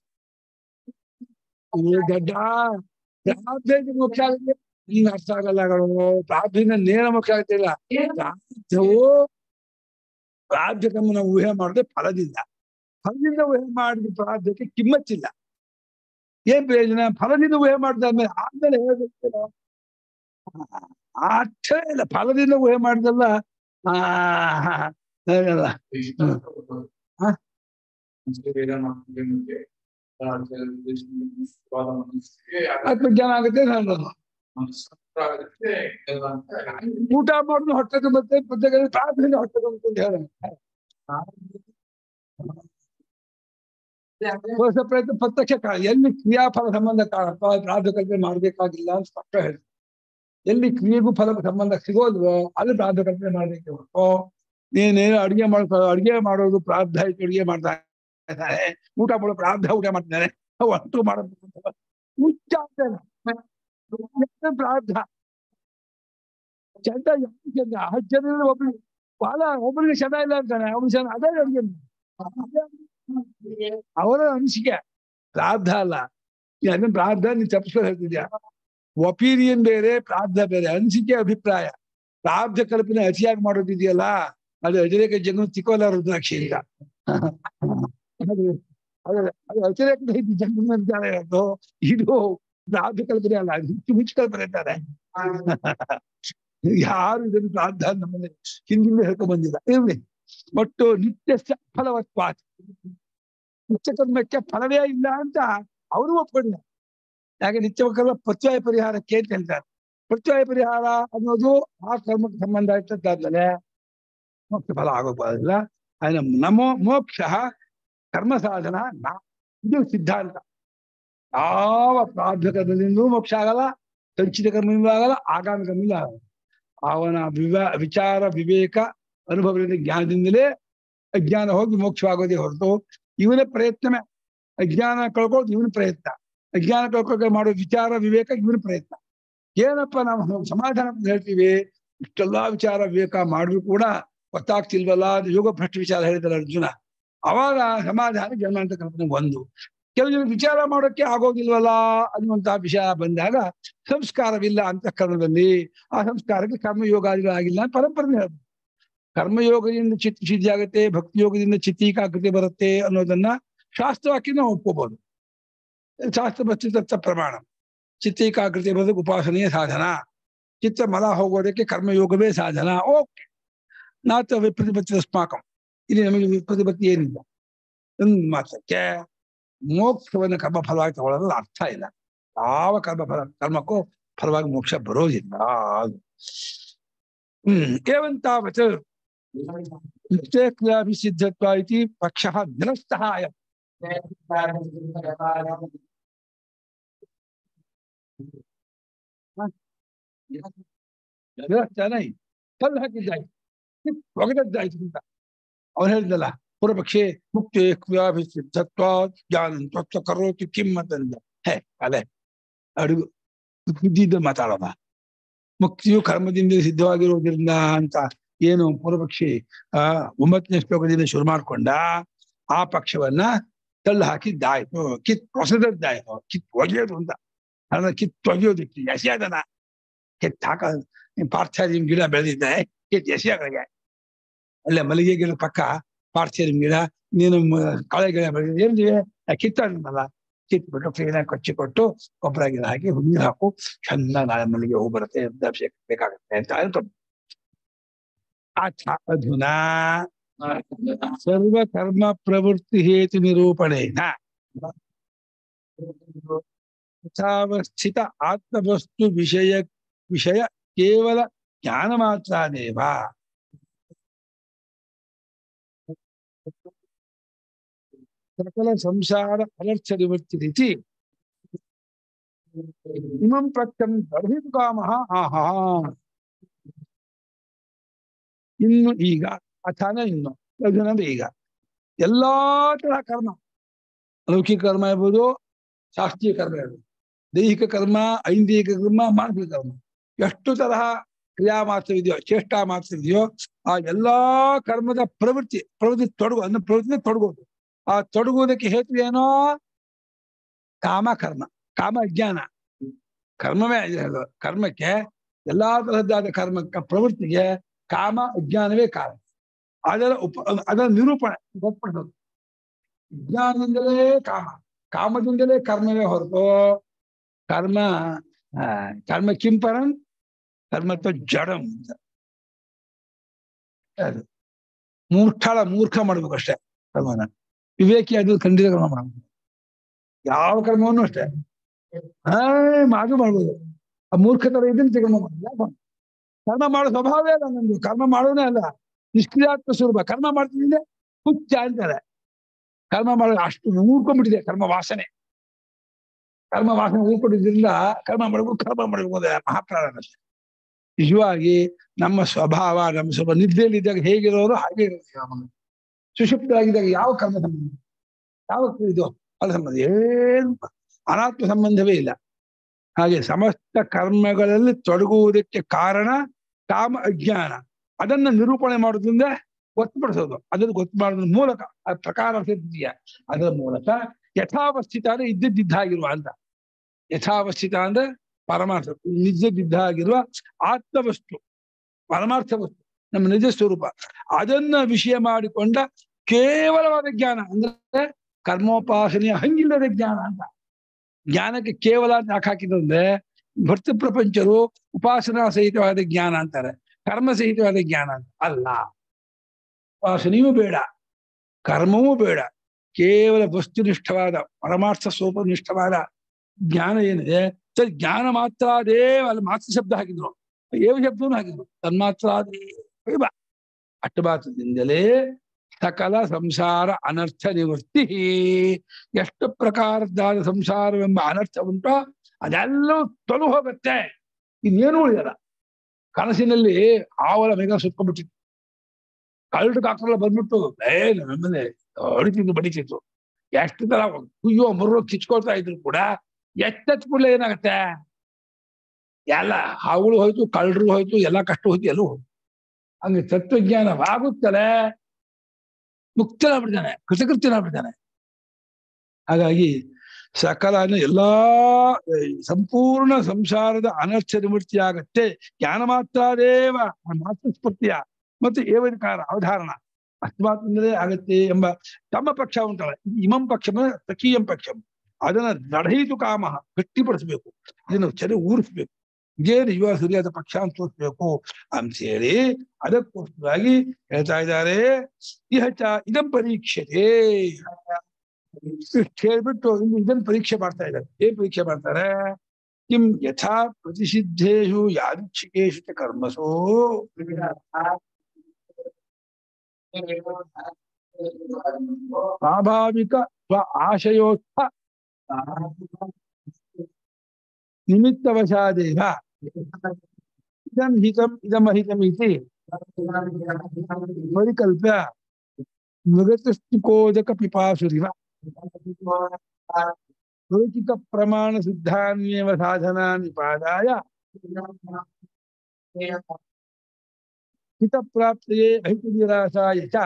ಏ ಗಡ್ಡ ಪ್ರಾರ್ಥನೆ ಮೋಕ್ಷ ಆಗುತ್ತೆ ಈಗ ಅರ್ಥ ಆಗಲ್ಲ ಕಣೋ. ಪ್ರಾರ್ಥನೆ ನೇರ ಮೋಕ್ಷ ಆಗ್ತಿಲ್ಲ ಪ್ರಾರ್ಥವು ಪ್ರಾರ್ಥಕಮ್ಮನ ಊಹೆ ಮಾಡಿದ್ರೆ ಫಲದಿಂದ ಫಲದಿಂದ ಊಹೆ ಮಾಡಿದ ಪ್ರಾರ್ಥಕ್ಕೆ ಕಿಮ್ಮತ್ತಿಲ್ಲ ಏನ್ ಪ್ರಯೋಜನ ಫಲದಿಂದ ಊಹೆ ಮಾಡಿದಾದ್ಮೇಲೆ ಆದ್ಮೇಲೆ ಹೇಳ್ಬೇಕು ಅರ್ಥ ಇಲ್ಲ ಫಲದಿಂದ ಊಹೆ ಮಾಡಿದಲ್ಲ ಆ ಹೇಗಲ್ಲ ಹಾ? ಆತ್ಮಜ್ಞಾನ ಆಗುತ್ತೆ ನಾನು ಸಂಪ್ರಾಗಕ್ಕೆ ಕೆಲವಂತ ಊಟ ಮಾಡುದು ಹೊಟ್ಟೆ ತುಂಬತ್ತೆ ಪ್ರತ್ಯೇಕ ಪ್ರಾರ್ಥನೆ ಹೊಟ್ಟೆ ತುಂಬುತ್ತೆ ಅಂತ ಹೇಳ ಹೊಸ ಪ್ರಯತ್ನ ಪ್ರತ್ಯಕ್ಷ ಕಾರಣ ಎಲ್ಲಿ ಕ್ರಿಯಾಫಲ ಸಂಬಂಧ ಕಾಣುತ್ತೋ ಅದು ಪ್ರಾರ್ಥಕಲ್ಪನೆ ಮಾಡ್ಬೇಕಾಗಿಲ್ಲ ಅಂತ ಸ್ಪಷ್ಟ ಹೇಳಿ ಎಲ್ಲಿ ಕ್ರಿಯೆಗೂ ಫಲ ಸಂಬಂಧ ಸಿಗೋಲ್ವೋ ಅದು ಪ್ರಾರ್ಥಕಲ್ಪನೆ ಮಾಡ್ಬೇಕು ಹೊರತು ನೀನೇನು ಅಡಿಗೆ ಮಾಡ್ಕೊ ಅಡಿಗೆ ಮಾಡೋದು ಪ್ರಾರ್ಥ ಇಟ್ಟು ಅಡಿಗೆ ಮಾಡ್ತಾ ಇದ್ದಾರೆ ಊಟ ಮಾಡೋ ಪ್ರಾರ್ಥ ಊಟ ಮಾಡ್ತಿದ್ದಾರೆ ಒಟ್ಟು ಮಾಡೋದು ಹುಚ್ಚ ಅಂತಾನೆ. ಎಂತ ಪ್ರಾರ್ಥ ಚಂದ ಎಷ್ಟು ಚಂದ ಹತ್ತು ಜನ ಒಬ್ರು ಬಹಳ ಒಬ್ಬರಿಗೆ ಚಂದ ಇಲ್ಲ ಅಂತಾನೆ ಅವ್ನು ಚಂದ ಅದೇ ಅಡಿಗೆ ಅವರ ಅನಿಸಿಕೆ ಪ್ರಾರ್ಥ ಅಲ್ಲ ನೀನ್ ಅದನ್ನ ಪ್ರಾರ್ಥ ನೀನ್ ತಪ್ಪಿಸ್ಕೊಂಡು ಹೇಳ್ತಿದ್ಯಾ ಒಪಿನಿಯನ್ ಬೇರೆ ಪ್ರಾರ್ಥ ಬೇರೆ ಅನಿಸಿಕೆ ಅಭಿಪ್ರಾಯ ಪ್ರಾರ್ಥ ಕಲ್ಪನೆ ಅತಿಯಾಗಿ ಮಾಡೋದಿದೆಯಲ್ಲ ಅದು ಅತಿರೇಕ ಜನ ತಿಕ್ಕೋಲ್ಲ ರುದ್ರಾಕ್ಷಿಯಿಂದ ಅದು ಅದು ಅದು ಅತಿರೇಕ ಜನ್ಮ ವಿಚಾರ ಇರೋದು ಇದು ಪ್ರಾರ್ಥ ಕಲ್ಪನೆ ಅಲ್ಲ ಅದು ಹುಚ್ಚು ಹುಚ್ಚು ಕಲ್ಪನೆ ಅಂತಾರೆ ಯಾರು ಇದನ್ನು ಪ್ರಾರ್ಥ ನಮ್ಮಲ್ಲಿ ಹಿಂದಿಂದ ಹೇಳ್ಕೊಂಡ್ ಬಂದಿಲ್ಲ ಇರ್ಲಿ ಒಟ್ಟು ನಿತ್ಯ ಫಲವತ್ವಾತ್ ನಿತ್ಯ ಕರ್ಮಕ್ಕೆ ಫಲವೇ ಇಲ್ಲ ಅಂತ ಅವರು ಒಪ್ಕೊಂಡಿಲ್ಲ ಯಾಕೆ ನಿತ್ಯ ಕರ್ಮ ಪ್ರತ್ಯಯ ಪರಿಹಾರಕ್ಕೆ ಅಂತ ಹೇಳ್ತಾರೆ ಪ್ರತ್ಯಯ ಪರಿಹಾರ ಅನ್ನೋದು ಆ ಕರ್ಮಕ್ಕೆ ಸಂಬಂಧ ಇಟ್ಟದ್ದಾದ್ಮೇಲೆ ಮೋಕ್ಷ ಫಲ ಆಗೋಕ್ಕಾಗಲ್ಲ ಅದನ್ನ ನಮೋ ಮೋಕ್ಷ ಕರ್ಮ ಸಾಧನ ನಾ- ಇದು ಸಿದ್ಧಾಂತ ಯಾವ ಪ್ರಾರ್ಥಕದಿಂದಲೂ ಮೋಕ್ಷ ಆಗಲ್ಲ ಸಂಚಿತ ಕರ್ಮದಿಂದ ಆಗಲ್ಲ ಆಗಾಮಿ ಕರ್ಮದಿಂದ ಆಗಲ್ಲ ಅವನ ವಿವ ವಿಚಾರ ವಿವೇಕ ಅನುಭವದಿಂದ ಜ್ಞಾನದಿಂದಲೇ ಅಜ್ಞಾನ ಹೋಗಿ ಮೋಕ್ಷವಾಗೋದೇ ಹೊರತು ಇವನ ಪ್ರಯತ್ನವೇ ಅಜ್ಞಾನ ಕಳ್ಕೊಳ್ಳೋದು ಇವನ ಪ್ರಯತ್ನ ಅಜ್ಞಾನ ಕಳ್ಕೊಳ್ಳೋಕೆ ಮಾಡೋ ವಿಚಾರ ವಿವೇಕ ಇವನ ಪ್ರಯತ್ನ ಏನಪ್ಪ ನಾವು ಸಮಾಧಾನ ಅಂತ ಹೇಳ್ತೀವಿ ಇಷ್ಟೆಲ್ಲಾ ವಿಚಾರ ವಿವೇಕ ಮಾಡಿದ್ರು ಕೂಡ ಗೊತ್ತಾಗ್ತಿಲ್ವಲ್ಲ ಅದು ಯೋಗ ಭ್ರಷ್ಟ ವಿಚಾರ ಹೇಳಿದಲ್ಲ ಅರ್ಜುನ ಅವಾಗ ಸಮಾಧಾನ ಜನ್ಮಾಂತ ಕಲ್ಪನೆ ಒಂದು ಕೆಲವು ಜನ ವಿಚಾರ ಮಾಡೋಕೆ ಆಗೋದಿಲ್ವಲ್ಲ ಅನ್ನುವಂತಹ ವಿಷಯ ಬಂದಾಗ ಸಂಸ್ಕಾರವಿಲ್ಲ ಅಂತಃಕರಣದಲ್ಲಿ ಆ ಸಂಸ್ಕಾರಕ್ಕೆ ಕರ್ಮಯೋಗಾದಿಗಳಾಗಿಲ್ಲ ಅಂತ ಪರಂಪರೆ ಹೇಳ್ಬೋದು ಕರ್ಮಯೋಗದಿಂದ ಚಿತ್ತ ಸಿದ್ಧಿ ಆಗುತ್ತೆ ಭಕ್ತಿ ಯೋಗದಿಂದ ಚಿತ್ತೀಕಾಕೃತಿ ಬರುತ್ತೆ ಅನ್ನೋದನ್ನ ಶಾಸ್ತ್ರವಾಕ್ಯ ನಾವು ಒಪ್ಕೋಬಹುದು ಶಾಸ್ತ್ರ ಬಚ್ಚಿತ ಪ್ರಮಾಣ ಚಿತ್ತೀಕಾಕೃತಿ ಬರೋದಕ್ಕೆ ಉಪಾಸನೆಯ ಸಾಧನ ಚಿತ್ತ ಮಲ ಹೋಗೋದಕ್ಕೆ ಕರ್ಮಯೋಗವೇ ಸಾಧನ ಓಕೆ ನಾತ ವಿಪ್ರತಿಪತ್ತಿ ಸ್ಮಾಕಂ ಇಲ್ಲಿ ನಮಗೆ ವಿಪ್ರತಿಪತ್ತಿ ಏನಿಲ್ಲ ಒಂದು ಮಾತ್ರಕ್ಕೆ ಮೋಕ್ಷವನ್ನು ಕರ್ಮ ಫಲವಾಗಿ ತಗೊಳ್ಳೋದು ಅರ್ಥ ಇಲ್ಲ ಯಾವ ಕರ್ಮ ಫಲ ಕರ್ಮಕ್ಕೂ ಫಲವಾಗಿ ಮೋಕ್ಷ ಬರೋದಿಲ್ಲ ಅದು. ಹ್ಮ್ ಏವಂತಾವತ್ ನಿಶ್ಚಯ ಕ್ರಿಯಾಭಿಸಿದ್ಧತ್ವ ಇತಿ ಪಕ್ಷ ನಿರಸ್ತಃ ಅಯಂ ನಿರಸ್ತನೇ ಕಲ್ಲು ಹಾಕಿದ್ದಾಯ್ತು ಒಗದದ್ದಾಯ್ತು ಅಂತ ಅವನು ಹೇಳಿದ್ನಲ್ಲ ಪೂರ್ವಪಕ್ಷೆ ಮುಕ್ತಿ ಕ್ರಿಯಾಭಿಸಿದ್ಧತ್ವ ಜ್ಞಾನ ತತ್ವ ಕರೋತಿ ಕಿಮ್ ಅಂತಂದ ಹೇ ಅದೇ ಅಡುಗು ಬುದ್ಧಿಯಿಂದ ಮಾತಾಡೋಣ ಮುಕ್ತಿಯು ಕರ್ಮದಿಂದ ಸಿದ್ಧವಾಗಿರುವುದರಿಂದ ಅಂತ ಏನು ಪೂರ್ವಪಕ್ಷಿ ಆ ಒಂಬತ್ತನೇ ಶ್ಲೋಕದಿಂದ ಶುರು ಮಾಡ್ಕೊಂಡ ಆ ಪಕ್ಷವನ್ನ ತಳ್ಳು ಹಾಕಿದ್ದಾಯ್ತು ಕಿತ್ ಹೊಸದದ್ದಾಯ್ತು ಕಿತ್ ಒಗೆಯೋದು ಅಂತ ಅದನ್ನ ಕಿತ್ ಒಗೆಯೋದಕ್ಕೆ ಎಸೆಯೋದನ್ನ ಕಿತ್ ಹಾಕ ಪಾರ್ಥಾರಿಯಂ ಗಿಡ ಬೆಳೆದಿದ್ದೆ ಕಿತ್ ಎಸೆಯೋಗಳಿಗೆ ಅಲ್ಲೇ ಮಲ್ಲಿಗೆ ಗಿಡ ಪಕ್ಕ ಪಾರ್ಥಾರಿಯಂ ಗಿಡ ನೀನು ಮ- ಕಳೆ ಗಿಡ ಬೆಳೆದಿದೆ ಏನಿದೆ ಕಿತ್ತಲ್ಲ ಕಿತ್ಬಿಟ್ಟು ಕ್ಲೀನಾಗಿ ಕೊಚ್ಚಿ ಕೊಟ್ಟು ಗೊಬ್ಬರ ಗಿಡ ಹಾಕಿ ಹುಣ್ಣು ಹಾಕು ಚಂದ ನಾಳೆ ಮಲ್ಲಿಗೆ ಹೂ ಬರುತ್ತೆ ಅಂತ ಅಭಿಷೇಕ ಬೇಕಾಗುತ್ತೆ ಅಂತ ಅನ್ಕೊಂಡು ಅಥ ಅಧುನಾ ಸರ್ವ ಕರ್ಮ ಪ್ರವೃತ್ತಿ ಹೇತು ನಿರೂಪಣೇನ ಯಥಾವಸ್ಥಿತ ಆತ್ಮವಸ್ತು ವಿಷಯ ವಿಷಯ ಕೇವಲ ಜ್ಞಾನ ಮಾತ್ರದೇವ ಸಕಲ ಸಂಸಾರ ಅನರ್ಥ ನಿವರ್ತಿರಿತಿ ಇಮಂ ಪಕ್ಷಂ ಬರ್ಹಿಂ ಕಾಮಃ ಆಹಾ ಇನ್ನು ಈಗ ಅಥಾನ ಇನ್ನು ಲಘುನಂದ್ರೆ ಈಗ ಎಲ್ಲಾ ತರಹ ಕರ್ಮ ಲೌಕಿಕ ಕರ್ಮ ಇರ್ಬೋದು ಶಾಸ್ತ್ರೀಯ ಕರ್ಮ ಇರ್ಬೋದು ದೈಹಿಕ ಕರ್ಮ ಐಂದಿಕ ಕರ್ಮ ಮಾನಸಿಕ ಕರ್ಮ ಎಷ್ಟು ತರಹ ಕ್ರಿಯಾ ಮಾತ್ರವಿದೆಯೋ ಚೇಷ್ಟಾ ಮಾತ್ರವಿದೆಯೋ ಆ ಎಲ್ಲಾ ಕರ್ಮದ ಪ್ರವೃತ್ತಿ ಪ್ರವೃತ್ತಿ ತೊಡಗು ಅಂದ್ರೆ ಪ್ರವೃತ್ತಿ ತೊಡಗೋದು ಆ ತೊಡಗುವುದಕ್ಕೆ ಹೇತು ಏನೋ ಕಾಮ ಕರ್ಮ ಕಾಮ ಅಜ್ಞಾನ ಕರ್ಮವೇ ಇದು. ಕರ್ಮಕ್ಕೆ ಎಲ್ಲಾ ತರಹದ್ದಾದ ಕರ್ಮಕ್ಕ ಪ್ರವೃತ್ತಿಗೆ ಕಾಮ ಅಜ್ಞಾನವೇ ಕಾರಣ ಅದರ ಉಪ ಅದರ ನಿರೂಪಣೆ ಒಪ್ಪಡಿಸೋದು ಜ್ಞಾನದಿಂದಲೇ ಕಾಮ ಕಾಮದಿಂದಲೇ ಕರ್ಮವೇ ಹೊರತು ಕರ್ಮ ಆ, ಕರ್ಮ ಕಿಂಪರಂ ಕರ್ಮ ಜಡಂ ಅಂತ ಅದು ಮೂರ್ಖಳ ಮೂರ್ಖ ಮಾಡ್ಬೇಕು ಅಷ್ಟೇ ಕರ್ಮನ ವಿವೇಕಿ ಅದು ಖಂಡಿತ ಕರ್ಮ ಮಾಡಬೇಕು ಯಾವ ಕರ್ಮವನ್ನು ಅಷ್ಟೇ ಹಾ ಮಾಡು ಮಾಡ್ಬೋದು ಆ ಮೂರ್ಖತರ ಇದ್ರೆ ಕರ್ಮ ಮಾಡಿಲ್ಲ ಕರ್ಮ ಮಾಡೋ ಸ್ವಭಾವವೇ ಅಲ್ಲ ನಂದು ಕರ್ಮ ಮಾಡೋನೇ ಅಲ್ಲ ನಿಷ್ಕ್ರಿಯಾತ್ಮ ಸ್ವರೂಪ ಕರ್ಮ ಮಾಡ್ತಿದ್ದೆ ಹುಚ್ಚ ಅಂತಾರೆ ಕರ್ಮ ಮಾಡೋ ಅಷ್ಟು ಊರ್ಕೊಂಡ್ಬಿಟ್ಟಿದೆ ಕರ್ಮ ವಾಸನೆ ಕರ್ಮ ವಾಸನೆ ಊರ್ಕೊಂಡಿದ್ರಿಂದ ಕರ್ಮ ಮಾಡಬೇಕು ಕರ್ಮ ಮಾಡಬೇಕು ಅಂದ್ರೆ ಮಹಾಪ್ರಾಣ ನಿಜವಾಗಿ ನಮ್ಮ ಸ್ವಭಾವ ನಮ್ಮ ಸ್ವಭಾವ ನಿದ್ದೆಯಲ್ಲಿದ್ದಾಗ ಹೇಗಿರೋರು ಹಾಗೆ ಇರುತ್ತೆ ನಮ್ಮನ್ನು ಸುಷುಪ್ತರಾಗಿದ್ದಾಗ ಯಾವ ಕರ್ಮ ಸಂಬಂಧ ಯಾವ ಇದು ಫಲ ಸಂಬಂಧ ಏನು ಅನಾತ್ಮ ಸಂಬಂಧವೇ ಇಲ್ಲ ಹಾಗೆ ಸಮಸ್ತ ಕರ್ಮಗಳಲ್ಲಿ ತೊಡಗುವುದಕ್ಕೆ ಕಾರಣ ಕಾಮ ಅಜ್ಞಾನ ಅದನ್ನ ನಿರೂಪಣೆ ಮಾಡೋದ್ರಿಂದ ಗೊತ್ತುಪಡಿಸೋದು ಅದನ್ನು ಗೊತ್ತು ಮಾಡೋದ್ರ ಮೂಲಕ ಆ ಪ್ರಕಾರ ಸಿದ್ಧಿಯ ಅದರ ಮೂಲಕ ಯಥಾವಸ್ಥಿತ ಅಂದ್ರೆ ಇದ್ದದ್ದಿದ್ದಾಗಿರುವ ಅಂತ ಯಥಾವಸ್ಥಿತ ಅಂದ್ರೆ ಪರಮಾರ್ಥ ನಿಜದಿದ್ದ ಆಗಿರುವ ಆತ್ಮವಸ್ತು ಪರಮಾರ್ಥ ವಸ್ತು ನಮ್ಮ ನಿಜ ಸ್ವರೂಪ ಅದನ್ನ ವಿಷಯ ಮಾಡಿಕೊಂಡ ಕೇವಲವಾದ ಜ್ಞಾನ ಅಂದ್ರೆ ಕರ್ಮೋಪಾಸನೆಯ ಹಂಗಿಲ್ಲದ ಜ್ಞಾನ ಅಂತ ಜ್ಞಾನಕ್ಕೆ ಕೇವಲ ಅಂತ ಯಾಕೆ ಹಾಕಿದಂದ್ರೆ ಭರ್ತ ಪ್ರಪಂಚರು ಉಪಾಸನಾ ಸಹಿತವಾದ ಜ್ಞಾನ ಅಂತಾರೆ ಕರ್ಮ ಸಹಿತವಾದ ಜ್ಞಾನ ಅಂತ ಅಲ್ಲ ಉಪಾಸನೆಯೂ ಬೇಡ ಕರ್ಮವೂ ಬೇಡ ಕೇವಲ ವಸ್ತುನಿಷ್ಠವಾದ ಪರಮಾರ್ಥ ಸ್ವರೂಪನಿಷ್ಠವಾದ ಜ್ಞಾನ ಏನಿದೆ ಸರಿ ಜ್ಞಾನ ಮಾತ್ರ ಅದೇ ಅಲ್ಲಿ ಮಾತ್ರ ಶಬ್ದ ಹಾಕಿದ್ರು ಏವ ಶಬ್ದವನ್ನು ಹಾಕಿದ್ರು ತನ್ಮಾತ್ರ ದೇವ ಅಟ್ಟಬಾತದಿಂದಲೇ ಸಕಲ ಸಂಸಾರ ಅನರ್ಥ ನಿವೃತ್ತಿ ಎಷ್ಟು ಪ್ರಕಾರದ್ದಾದ ಸಂಸಾರವೆಂಬ ಅನರ್ಥ ಉಂಟೋ ಅದೆಲ್ಲವೂ ತೊಲು ಹೋಗುತ್ತೆ ಇನ್ನೇನು ಉಳಿಯಲ್ಲ ಕನಸಿನಲ್ಲಿ ಆವಲ ಮೇಘ ಸುತ್ಕೊಂಡ್ಬಿಟ್ಟಿತ್ತು ಕಳ್ಳರು ಕಾಕರೆಲ್ಲ ಬಂದ್ಬಿಟ್ಟು ಏ ನಮ್ಮನೆ ಹೊಡಿತಿದ್ದು ಬಡಿತಿತ್ತು ಎಷ್ಟು ತರ ಕುಯ್ಯೋ ಮುರ್ರೋ ಕಿಚ್ಕೊಳ್ತಾ ಇದ್ರು ಕೂಡ ಎಷ್ಟೆತ್ ಕೂಡಲೇ ಏನಾಗತ್ತೆ ಎಲ್ಲ ಹಾವುಗಳು ಹೋಯ್ತು ಕಳ್ಳರು ಹೋಯ್ತು ಎಲ್ಲ ಕಷ್ಟ ಹೋಯ್ತು ಎಲ್ಲೂ ಹೋಯ್ತು ಹಂಗೆ ತತ್ವಜ್ಞಾನವಾಗುತ್ತಲೇ ಮುಕ್ತನಾಗ್ಬಿಡ್ತಾನೆ ಕೃತಕೃತ್ಯನಾಗ್ಬಿಡ್ತಾನೆ ಹಾಗಾಗಿ ಸಕಲ ಅಂದ್ರೆ ಎಲ್ಲಾ ಸಂಪೂರ್ಣ ಸಂಸಾರದ ಅನರ್ಥ ನಿವೃತ್ತಿ ಆಗತ್ತೆ ಜ್ಞಾನ ಮಾತ್ರ ದೇವ ಮಾತ್ರ ಸ್ಫೂರ್ತಿಯ ಮತ್ತು ಏವನಿಕಾರ ಅವಧಾರಣ ಅಸ್ಮಾತ್ಮಿಂದಲೇ ಆಗತ್ತೆ ಎಂಬ ತಮ್ಮ ಪಕ್ಷ ಉಂಟಲ್ಲ ಇಮಂ ಪಕ್ಷ ತಕೀಯಂ ಪಕ್ಷ ಅದನ್ನ ದಢಯಿತು ಕಾಮ ಗಟ್ಟಿಪಡಿಸ್ಬೇಕು ಇದನ್ನು ಚೆನ್ನ ಊರಿಸ್ಬೇಕು ಇದೇ ನಿಜವಾದ ಸರಿಯಾದ ಪಕ್ಷ ಅಂತ ತೋರಿಸ್ಬೇಕು ಅಂತ ಹೇಳಿ ಅದಕ್ಕೋಸ್ಕರವಾಗಿ ಹೇಳ್ತಾ ಇದ್ದಾರೆ ಇಹಚ ಇದಂ ಪರೀಕ್ಷತೆ ಇಷ್ಟು ಹೇಳ್ಬಿಟ್ಟು ಇನ್ನು ಇದನ್ನ ಪರೀಕ್ಷೆ ಮಾಡ್ತಾ ಇದ್ದಾರೆ ಏನ್ ಪರೀಕ್ಷೆ ಮಾಡ್ತಾರೆ ಕಿಂ ಯಥಾ ಪ್ರತಿಸಿದ್ಧೇಶು ಯಾದೃಚ್ಛಿಕೇಶು ಚ ಕರ್ಮಸು ಸ್ವಾಭಾವಿಕ ಸ್ವ ಆಶಯೋತ್ಥ ನಿಮಿತ್ತವಶಾದೇವ ಇದಂ ಹಿತಂ ಇದಮಹಿತಂ ಇತಿ ಪರಿಕಲ್ಪ್ಯ ಮೃಗತಸ್ತಿಕೋದಕ ಪಿಪಾಸುರಿವ ಲೌಕಿಕ ಪ್ರಮಾಣ ಸಿದ್ಧಾನ್ಯೇವ ಸಾಧನಾ ನಿಪಾದಾಯ ಹಿತ ಪ್ರಾಪ್ತಿಯೇ ಅಹಿತ ನಿರಾಸಾಯ ಚ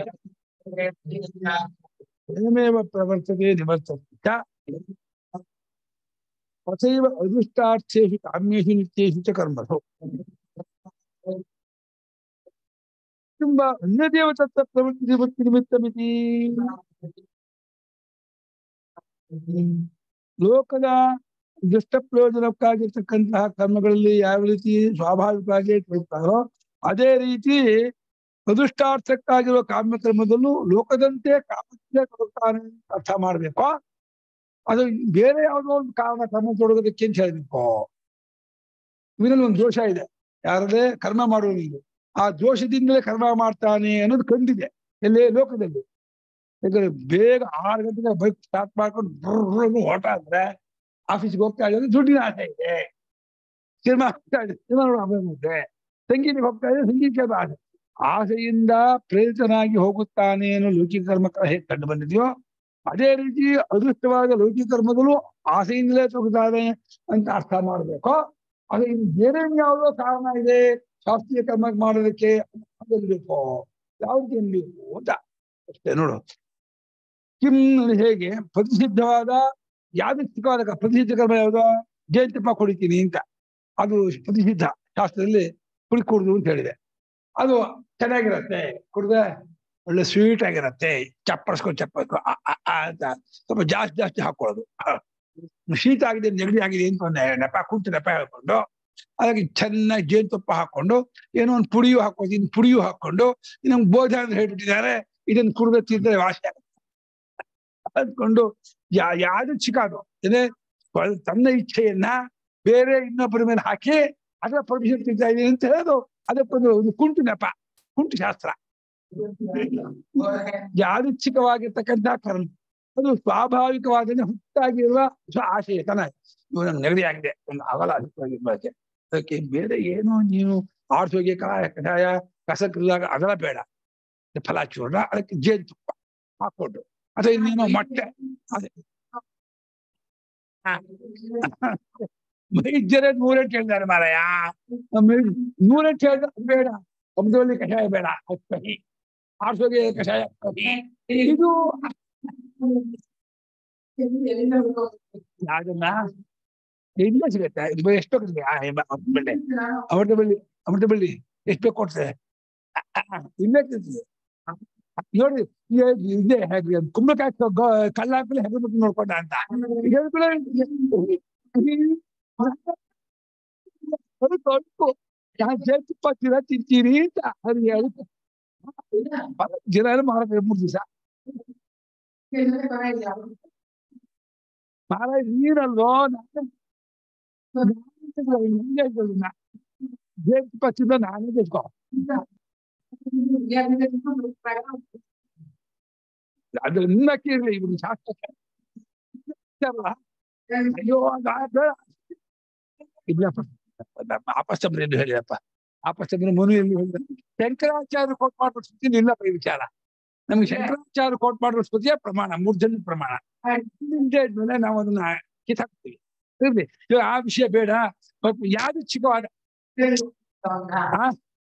ಸ್ವಯಮೇವ ಪ್ರವರ್ತತೆ ನಿವರ್ತತೆ ಚ ತಥೈವ ಅದೃಷ್ಟಾರ್ಥೇಷು ಕಾಮ್ಯೇಷು ನಿತ್ಯೇಷು ಚ ಕರ್ಮಸು ತುಂಬ ಅನ್ಯದೇವ ತತ್ತ ಪ್ರವೃತ್ತಿ ನಿವೃತ್ತಿ ನಿಮಿತ್ತಮಿತಿ ಲೋಕದ ದುಷ್ಟ ಪ್ರಯೋಜನಕ್ಕಾಗಿರ್ತಕ್ಕಂತಹ ಕರ್ಮಗಳಲ್ಲಿ ಯಾವ ರೀತಿ ಸ್ವಾಭಾವಿಕವಾಗಿ ತೊಡಗ್ತಾರೋ ಅದೇ ರೀತಿ ಅದೃಷ್ಟಾರ್ಥಕ್ಕಾಗಿರುವ ಕಾಮ್ಯಕರ್ಮದಲ್ಲೂ ಲೋಕದಂತೆ ಕಾಮಕ್ಕೆ ತೊಡಗ್ತಾನೆ ಅಂತ ಅರ್ಥ ಮಾಡ್ಬೇಕು ಅದು ಬೇರೆ ಯಾವುದೋ ಒಂದು ಕಾರಣ ಕರ್ಮ ತೊಡಗೋದಕ್ಕೆ ಅಂತ ಹೇಳ್ಬೇಕು ಇವನಲ್ಲಿ ಒಂದು ದೋಷ ಇದೆ ಯಾರದೇ ಕರ್ಮ ಮಾಡುವವನಿಗೆ ಆ ದೋಷದಿಂದಲೇ ಕರ್ಮ ಮಾಡ್ತಾನೆ ಅನ್ನೋದು ಕಂಡಿದೆ ಎಲ್ಲೇ ಲೋಕದಲ್ಲಿ ಯಾಕಂದ್ರೆ ಬೇಗ ಆರು ಗಂಟೆಗೆ ಬೈಕ್ ಸ್ಟಾರ್ಟ್ ಮಾಡ್ಕೊಂಡು ಬರ್ರು ಓಟ ಅಂದ್ರೆ ಆಫೀಸ್ಗೆ ಹೋಗ್ತಾ ಇದ್ದಾರೆ ದುಡ್ಡಿನ ಆಸೆ ಇದೆ ಸಿನಿಮಾ ಹೋಗ್ತಾ ಇದೆ ಸಿನಿಮಾ ನೋಡೋದು ಸಂಗೀತಕ್ಕೆ ಹೋಗ್ತಾ ಇದೆ ಸಂಗೀತ ಆಸೆ ಆಸೆಯಿಂದ ಪ್ರೇರಿತನಾಗಿ ಹೋಗುತ್ತಾನೆ ಅನ್ನೋ ಲೌಕಿಕ ಕರ್ಮ ಹೇಗೆ ಕಂಡು ಬಂದಿದೆಯೋ ಅದೇ ರೀತಿ ಅದೃಷ್ಟವಾದ ಲೌಕಿಕ ಕರ್ಮದಲ್ಲೂ ಆಸೆಯಿಂದಲೇ ತೊಗತಾನೆ ಅಂತ ಅರ್ಥ ಮಾಡಬೇಕು ಅದು ಇನ್ನು ಬೇರೆ ಯಾವುದೋ ಕಾರಣ ಇದೆ ಶಾಸ್ತ್ರೀಯ ಕರ್ಮ ಮಾಡೋದಕ್ಕೆ ಬೇಕು ಯಾವ್ದು ಬೇಕು ಅಂತ ಅಷ್ಟೇ ನೋಡು ಕಿಮ್ ಅಂದ್ರೆ ಹೇಗೆ ಪ್ರತಿಸಿದ್ಧವಾದ ಯಾದೃಚ್ಛಿಕವಾದ ಕ- ಪ್ರತಿಸಿದ್ಧ ಕರ್ಮ ಯಾವುದು ಜಯಂತಿಪ್ಪ ಕುಡಿತೀನಿ ಅಂತ ಅದು ಪ್ರತಿಸಿದ್ಧ ಶಾಸ್ತ್ರದಲ್ಲಿ ಕುಡಿ ಕುಡ್ದು ಅಂತ ಹೇಳಿದೆ ಅದು ಚೆನ್ನಾಗಿರತ್ತೆ ಕುಡ್ದೆ ಒಳ್ಳೆ ಸ್ವೀಟ್ ಆಗಿರತ್ತೆ ಚಪ್ಪರ್ಸ್ಕೊಂಡು ಚಪ್ಪರ್ಸ್ಕೊ ಆ, ಆ, ಆ ಅಂತ ಸ್ವಲ್ಪ ಜಾಸ್ತಿ ಜಾಸ್ತಿ ಹಾಕೊಳ್ಳೋದು ಶೀತ ಆಗಿದೆ ನೆಗಡಿ ಆಗಿದೆ ಅಂತ ಒಂದು ನೆಪ ಕುಂತು ನೆಪ ಹೇಳ್ಕೊಂಡು ಅದಕ್ಕೆ ಚೆನ್ನಾಗಿ ಜೇನುತುಪ್ಪ ಹಾಕೊಂಡು ಏನೋ ಒಂದು ಪುಡಿಯು ಹಾಕೋತೀನಿ ಪುಡಿಯು ಹಾಕೊಂಡು ನಮ್ಗೆ ಬೋಧ ಅಂತ ಹೇಳ್ಬಿಟ್ಟಿದ್ದಾರೆ ಇದನ್ನ ಕುಡಿದ ತಿಂದ್ರೆ ವಾಸಿ ಆಗುತ್ತೆ ಅಂದ್ಕೊಂಡು ಯಾ ಯಾವ್ದು ಚಿಕಾದು ಇದೆ ತನ್ನ ಇಚ್ಛೆಯನ್ನ ಬೇರೆ ಇನ್ನೊಬ್ಬರ ಮೇಲೆ ಹಾಕಿ ಅದರ ಪರ್ಮಿಷನ್ ತಿಂತಾ ಇದೀನಿ ಅಂತ ಹೇಳೋದು ಅದಕ್ಕೊಂದು ಒಂದು ಕುಂಟು ನೆಪ ಕುಂಟು ಶಾಸ್ತ್ರ ಯಾದೃಚ್ಛಿಕವಾಗಿರ್ತಕ್ಕಂಥ ಕರ್ಮ ಅದು ಸ್ವಾಭಾವಿಕವಾದ ಹುಟ್ಟಾಗಿರುವ ಸ್ವ- ಆಶಯತನ ಇವು ನಂಗೆ ನೆಗಡಿ ಆಗಿದೆ ಒಂದು ಅಗಲ ಅದಕ್ಕೆ ಅದಕ್ಕೆ ಬೇರೆ ಏನು ನೀನು ಆಡ್ಸೋಗೆ ಕಷಾಯ ಕಷಾಯ ಕಸಕ್ರಿದಾಗ ಅಗಲ ಬೇಡ ಫಲಾಚೂರ್ಣ ಅದಕ್ಕೆ ಜೇನುತುಪ್ಪ ಹಾಕೊಂಡು ಅಥವಾ ಇನ್ನೇನೋ ಮೊಟ್ಟೆ ಅದೇ ವೈದ್ಯರೇ ನೂರೆಂಟು ಹೇಳಿದ್ದಾರೆ ಮಾರಾಯ ನೂರೆಂಟು ಹೇಳಿದ ಬೇಡ ಒಬ್ಬದಲ್ಲಿ ಕಷಾಯ ಬೇಡ ಅದು ಕಹಿ ಆಡ್ಸೋಗೆ ಕಷಾಯ ಕಹಿ ಇದು ಯಾವ್ದನ್ನ ಇಲ್ಲ ಸಿಗತ್ತೆ ಇದು ಎಷ್ಟು ಕೊಡ್ತೀವಿ ಆ, ಎಂಬ- ಬೆಳ್ಳಿ ಅಮೃತ ಬಳ್ಳಿ ಅಮೃತ ಬಳ್ಳಿ ಎಷ್ಟು ಬೇಕು ಕೊಡ್ತೇವೆ ಇಲ್ಲೇ ತಿಂತೀವಿ ನೋಡಿ ಈ- ಇದೆ ಹೇಗೆ ಕುಂಬಳಕಾಯಿ ಕಳ್ಳ ಹಾಕಲಿ ಹೆಗಲು ಬಿಟ್ಟು ನೋಡ್ಕೊಂಡ ಅಂತ ಹೇಳ್ಕೊಳ್ಳೋ ಅದು ತೊಡ್ಕು ಯಾಕೆ ಜೇನುತುಪ್ಪ ತಿರ ತಿಂತೀರಿ ಅಂತ ಅದು ಹೇಳುತ್ತೆ ಜನ ಎಲ್ಲ ಮಾರಕ್ಕೆ ಮೂರು ದಿವಸ ಮಾರ ನೀರಲ್ವೋ ನಾನು ಜೇನುತುಪ್ಪ ತಿಂದ ನಾನೇ ಬೇಕು ಅದು ನಿನ್ನಕ್ಕೆ ಇರ್ಲಿ ಇವ್ರು ಶಾಸ್ತ್ರಕ್ಕೆ ಅಲ್ಲ, ಅಯ್ಯೋ ಅದಾದ ಇಲ್ಲಪ್ಪ ನಮ್ಮ ಆಪಸ್ತಂಬ್ರೆಂದು ಹೇಳಿದಪ್ಪ ಆಪಸ್ತಂಬ್ರ ಮುನು ಎಂದು ಹೇಳಿದ ಶಂಕರಾಚಾರ್ಯ ಕೋಟ್ ಮಾಡುವ ಸ್ಥಿತಿ ಇಲ್ಲಪ್ಪ ಈ ವಿಚಾರ ನಮ್ಗೆ ಶಂಕರಾಚಾರ್ಯ ಕೋಟ್ ಮಾಡುವ ಸ್ಥಿತಿಯ ಪ್ರಮಾಣ ಮೂರ್ಜನ್ಯ ಪ್ರಮಾಣ ಮೇಲೆ ನಾವು ಅದನ್ನ ಕಿತ್ತಾಕ್ತೀವಿ ಇರ್ಲಿ ಇವಾಗ ಆ ವಿಷಯ ಬೇಡ ಸ್ವಲ್ಪ ಯಾದೃಚ್ಛಿಕವಾದ ಆ,